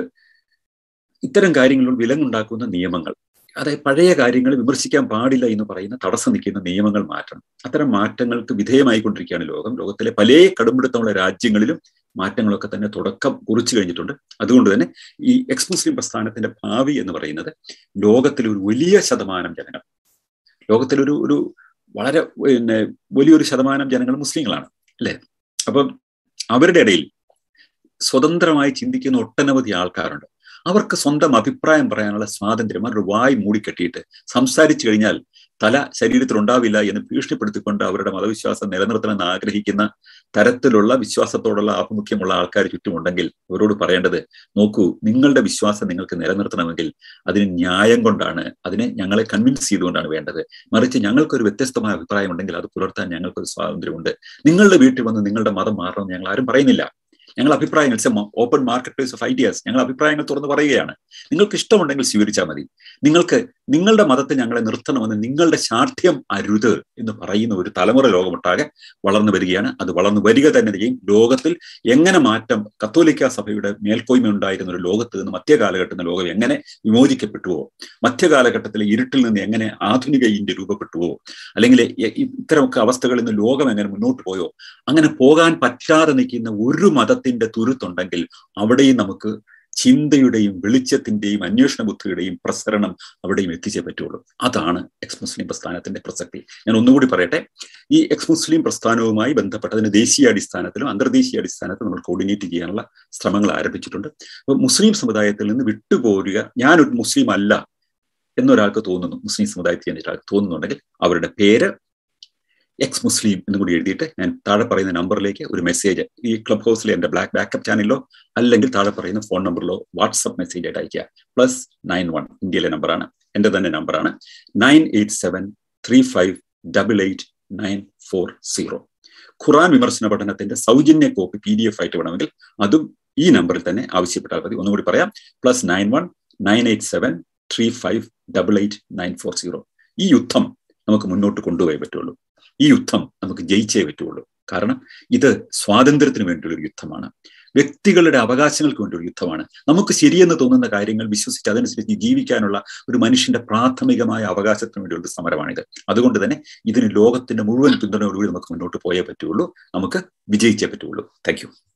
ഇത്തരം കാര്യങ്ങളിൽ വിലങ്ങുണ്ടാക്കുന്ന നിയമങ്ങൾ അതായത് പഴയ കാര്യങ്ങൾ വിമർശിക്കാൻ പാടില്ല എന്ന് പറയുന്ന തടസ്സം നിൽക്കുന്ന നിയമങ്ങൾ മാറ്റണം അത്തരം മാറ്റങ്ങൾക്ക് വിധേയമായിക്കൊണ്ടിരിക്കുകയാണ് ലോകം ലോകത്തിലെ പല കടുംപിടുത്തമുള്ള രാജ്യങ്ങളിലും മാറ്റങ്ങളൊക്കെ തന്നെ തുടക്കം കുറിച്ചു കഴിഞ്ഞിട്ടുണ്ട് അതുകൊണ്ട് തന്നെ ഈ എക്സ് മുസ്ലിം പ്രസ്ഥാനത്തിന്റെ ഭാവി എന്ന് പറയുന്നത് ലോകത്തിലെ ഒരു വലിയ ശതമാനം ജനങ്ങൾ ലോകത്തിലൊരു ഒരു വളരെ പിന്നെ വലിയൊരു ശതമാനം ജനങ്ങൾ മുസ്ലിങ്ങളാണ് അല്ലെ അപ്പം അവരുടെ ഇടയിൽ സ്വതന്ത്രമായി ചിന്തിക്കുന്ന ഒട്ടനവധി ആൾക്കാരുണ്ട് അവർക്ക് സ്വന്തം അഭിപ്രായം പറയാനുള്ള സ്വാതന്ത്ര്യം അവരുടെ വായി മൂടിക്കെട്ടിയിട്ട് സംസാരിച്ചു കഴിഞ്ഞാൽ തല ശരീരത്തിൽ ഉണ്ടാവില്ല എന്ന് ഭീഷണിപ്പെടുത്തിക്കൊണ്ട് അവരുടെ മതവിശ്വാസം നിലനിർത്തണമെന്ന് ആഗ്രഹിക്കുന്ന തരത്തിലുള്ള വിശ്വാസത്തോടുള്ള ആഭിമുഖ്യമുള്ള ആൾക്കാർ ചുറ്റുമുണ്ടെങ്കിൽ അവരോട് പറയേണ്ടത് നോക്കൂ നിങ്ങളുടെ വിശ്വാസം നിങ്ങൾക്ക് നിലനിർത്തണമെങ്കിൽ അതിന് ന്യായം കൊണ്ടാണ് അതിനെ ഞങ്ങളെ കൺവിൻസ് ചെയ്തുകൊണ്ടാണ് വേണ്ടത് മറിച്ച് ഞങ്ങൾക്കൊരു വ്യത്യസ്തമായ അഭിപ്രായം ഉണ്ടെങ്കിൽ അത് പുലർത്താൻ ഞങ്ങൾക്കൊരു സ്വാതന്ത്ര്യമുണ്ട് നിങ്ങളുടെ വീട്ടിൽ വന്ന് നിങ്ങളുടെ മതം മാറണമെന്ന് ഞങ്ങൾ ആരും പറയുന്നില്ല ഞങ്ങൾ അഭിപ്രായങ്ങൾ open market place of ideas ഞങ്ങൾ അഭിപ്രായങ്ങൾ തുറന്ന് പറയുകയാണ് നിങ്ങൾക്ക് ഇഷ്ടമുണ്ടെങ്കിൽ സ്വീകരിച്ചാൽ മതി നിങ്ങൾക്ക് നിങ്ങളുടെ മതത്തെ ഞങ്ങളെ നിർത്തണമെന്ന് നിങ്ങളുടെ ശാഠ്യം അരുത് എന്ന് പറയുന്ന ഒരു തലമുറ ലോകമൊട്ടാകെ വളർന്നു വരികയാണ് അത് വളർന്നു വരിക തന്നെ ചെയ്യും ലോകത്തിൽ എങ്ങനെ മാറ്റം കത്തോലിക്ക സഭയുടെ മേൽക്കോയ്മ ഉണ്ടായിരുന്ന ഒരു ലോകത്ത് നിന്ന് മധ്യകാലഘട്ടത്തിൽ ലോകം എങ്ങനെ വിമോചിക്കപ്പെട്ടുവോ മധ്യകാലഘട്ടത്തിലെ ഇരുട്ടിൽ നിന്ന് എങ്ങനെ ആധുനിക ഇന്ത്യ രൂപപ്പെട്ടുവോ അല്ലെങ്കിൽ ഇത്തരമൊക്കെ അവസ്ഥകളിൽ നിന്ന് ലോകം എങ്ങനെ മുന്നോട്ട് പോയോ അങ്ങനെ പോകാൻ പറ്റാതെ നിൽക്കുന്ന ഒരു മതത്തിന്റെ തുരുത്തുണ്ടെങ്കിൽ അവിടെയും നമുക്ക് ചിന്തയുടെയും വെളിച്ചത്തിന്റെയും അന്വേഷണ ബുദ്ധിയുടെയും പ്രസരണം അവിടെയും എത്തിച്ചേ പറ്റുള്ളൂ അതാണ് എക്സ് മുസ്ലിം പ്രസ്ഥാനത്തിന്റെ പ്രസക്തി ഞാൻ ഒന്നുകൂടി പറയട്ടെ ഈ എക്സ് മുസ്ലിം പ്രസ്ഥാനവുമായി ബന്ധപ്പെട്ട് അതിന് ദേശീയ അടിസ്ഥാനത്തിലും അന്തർദേശീയ അടിസ്ഥാനത്തിലും നമ്മൾ കോർഡിനേറ്റ് ചെയ്യാനുള്ള ശ്രമങ്ങൾ ആരംഭിച്ചിട്ടുണ്ട് അപ്പോൾ മുസ്ലിം സമുദായത്തിൽ നിന്ന് വിട്ടുപോരുക ഞാനൊരു മുസ്ലിം അല്ല എന്നൊരാൾക്ക് തോന്നുന്നു മുസ്ലിം സമുദായത്തിൽ ഒരാൾക്ക് തോന്നുന്നുണ്ടെങ്കിൽ അവരുടെ പേര് എക്സ് മുസ്ലിം എന്നും കൂടി എഴുതിയിട്ട് ഞാൻ താഴെ പറയുന്ന നമ്പറിലേക്ക് ഒരു മെസ്സേജ് ഈ ക്ലബ് ഹൗസിലെ എൻ്റെ ബ്ലാക്ക് ബാക്കപ്പ് ചാനലിലോ അല്ലെങ്കിൽ താഴെ പറയുന്ന ഫോൺ നമ്പറിലോ വാട്സപ്പ് മെസ്സേജ് ആയിട്ട് അയക്കുക പ്ലസ് നയൻ വൺ ഇന്ത്യയിലെ നമ്പറാണ് എൻ്റെ തന്നെ നമ്പറാണ് nine eight seven three five double eight nine four zero Quran വിമർശന പഠനത്തിന്റെ സൗജന്യ കോപ്പി പി ഡി എഫ് ആയിട്ട് വേണമെങ്കിൽ അതും ഈ നമ്പറിൽ തന്നെ ആവശ്യപ്പെട്ടാൽ മതി ഒന്നുകൂടി പറയാം plus nine one nine eight seven three five double eight nine four zero ഈ യുദ്ധം നമുക്ക് മുന്നോട്ട് കൊണ്ടുപോയേ പറ്റുള്ളൂ ഈ യുദ്ധം നമുക്ക് ജയിച്ചേ പറ്റുള്ളൂ കാരണം ഇത് സ്വാതന്ത്ര്യത്തിന് വേണ്ടിയുള്ള ഒരു യുദ്ധമാണ് വ്യക്തികളുടെ അവകാശങ്ങൾക്ക് വേണ്ടിയുള്ള യുദ്ധമാണ് നമുക്ക് ശരിയെന്ന് തോന്നുന്ന കാര്യങ്ങൾ വിശ്വസിച്ച് അതനുസരിച്ച് ജീവിക്കാനുള്ള ഒരു മനുഷ്യന്റെ പ്രാഥമികമായ അവകാശത്തിന് വേണ്ടിയുള്ള ഒരു സമരമാണിത് അതുകൊണ്ട് തന്നെ ഇതിന് ലോകത്തിന്റെ മുഴുവൻ പിന്തുണയോടുകൂടി നമുക്ക് മുന്നോട്ട് പോയേ പറ്റുള്ളൂ നമുക്ക് വിജയിച്ചേ പറ്റുള്ളൂ താങ്ക്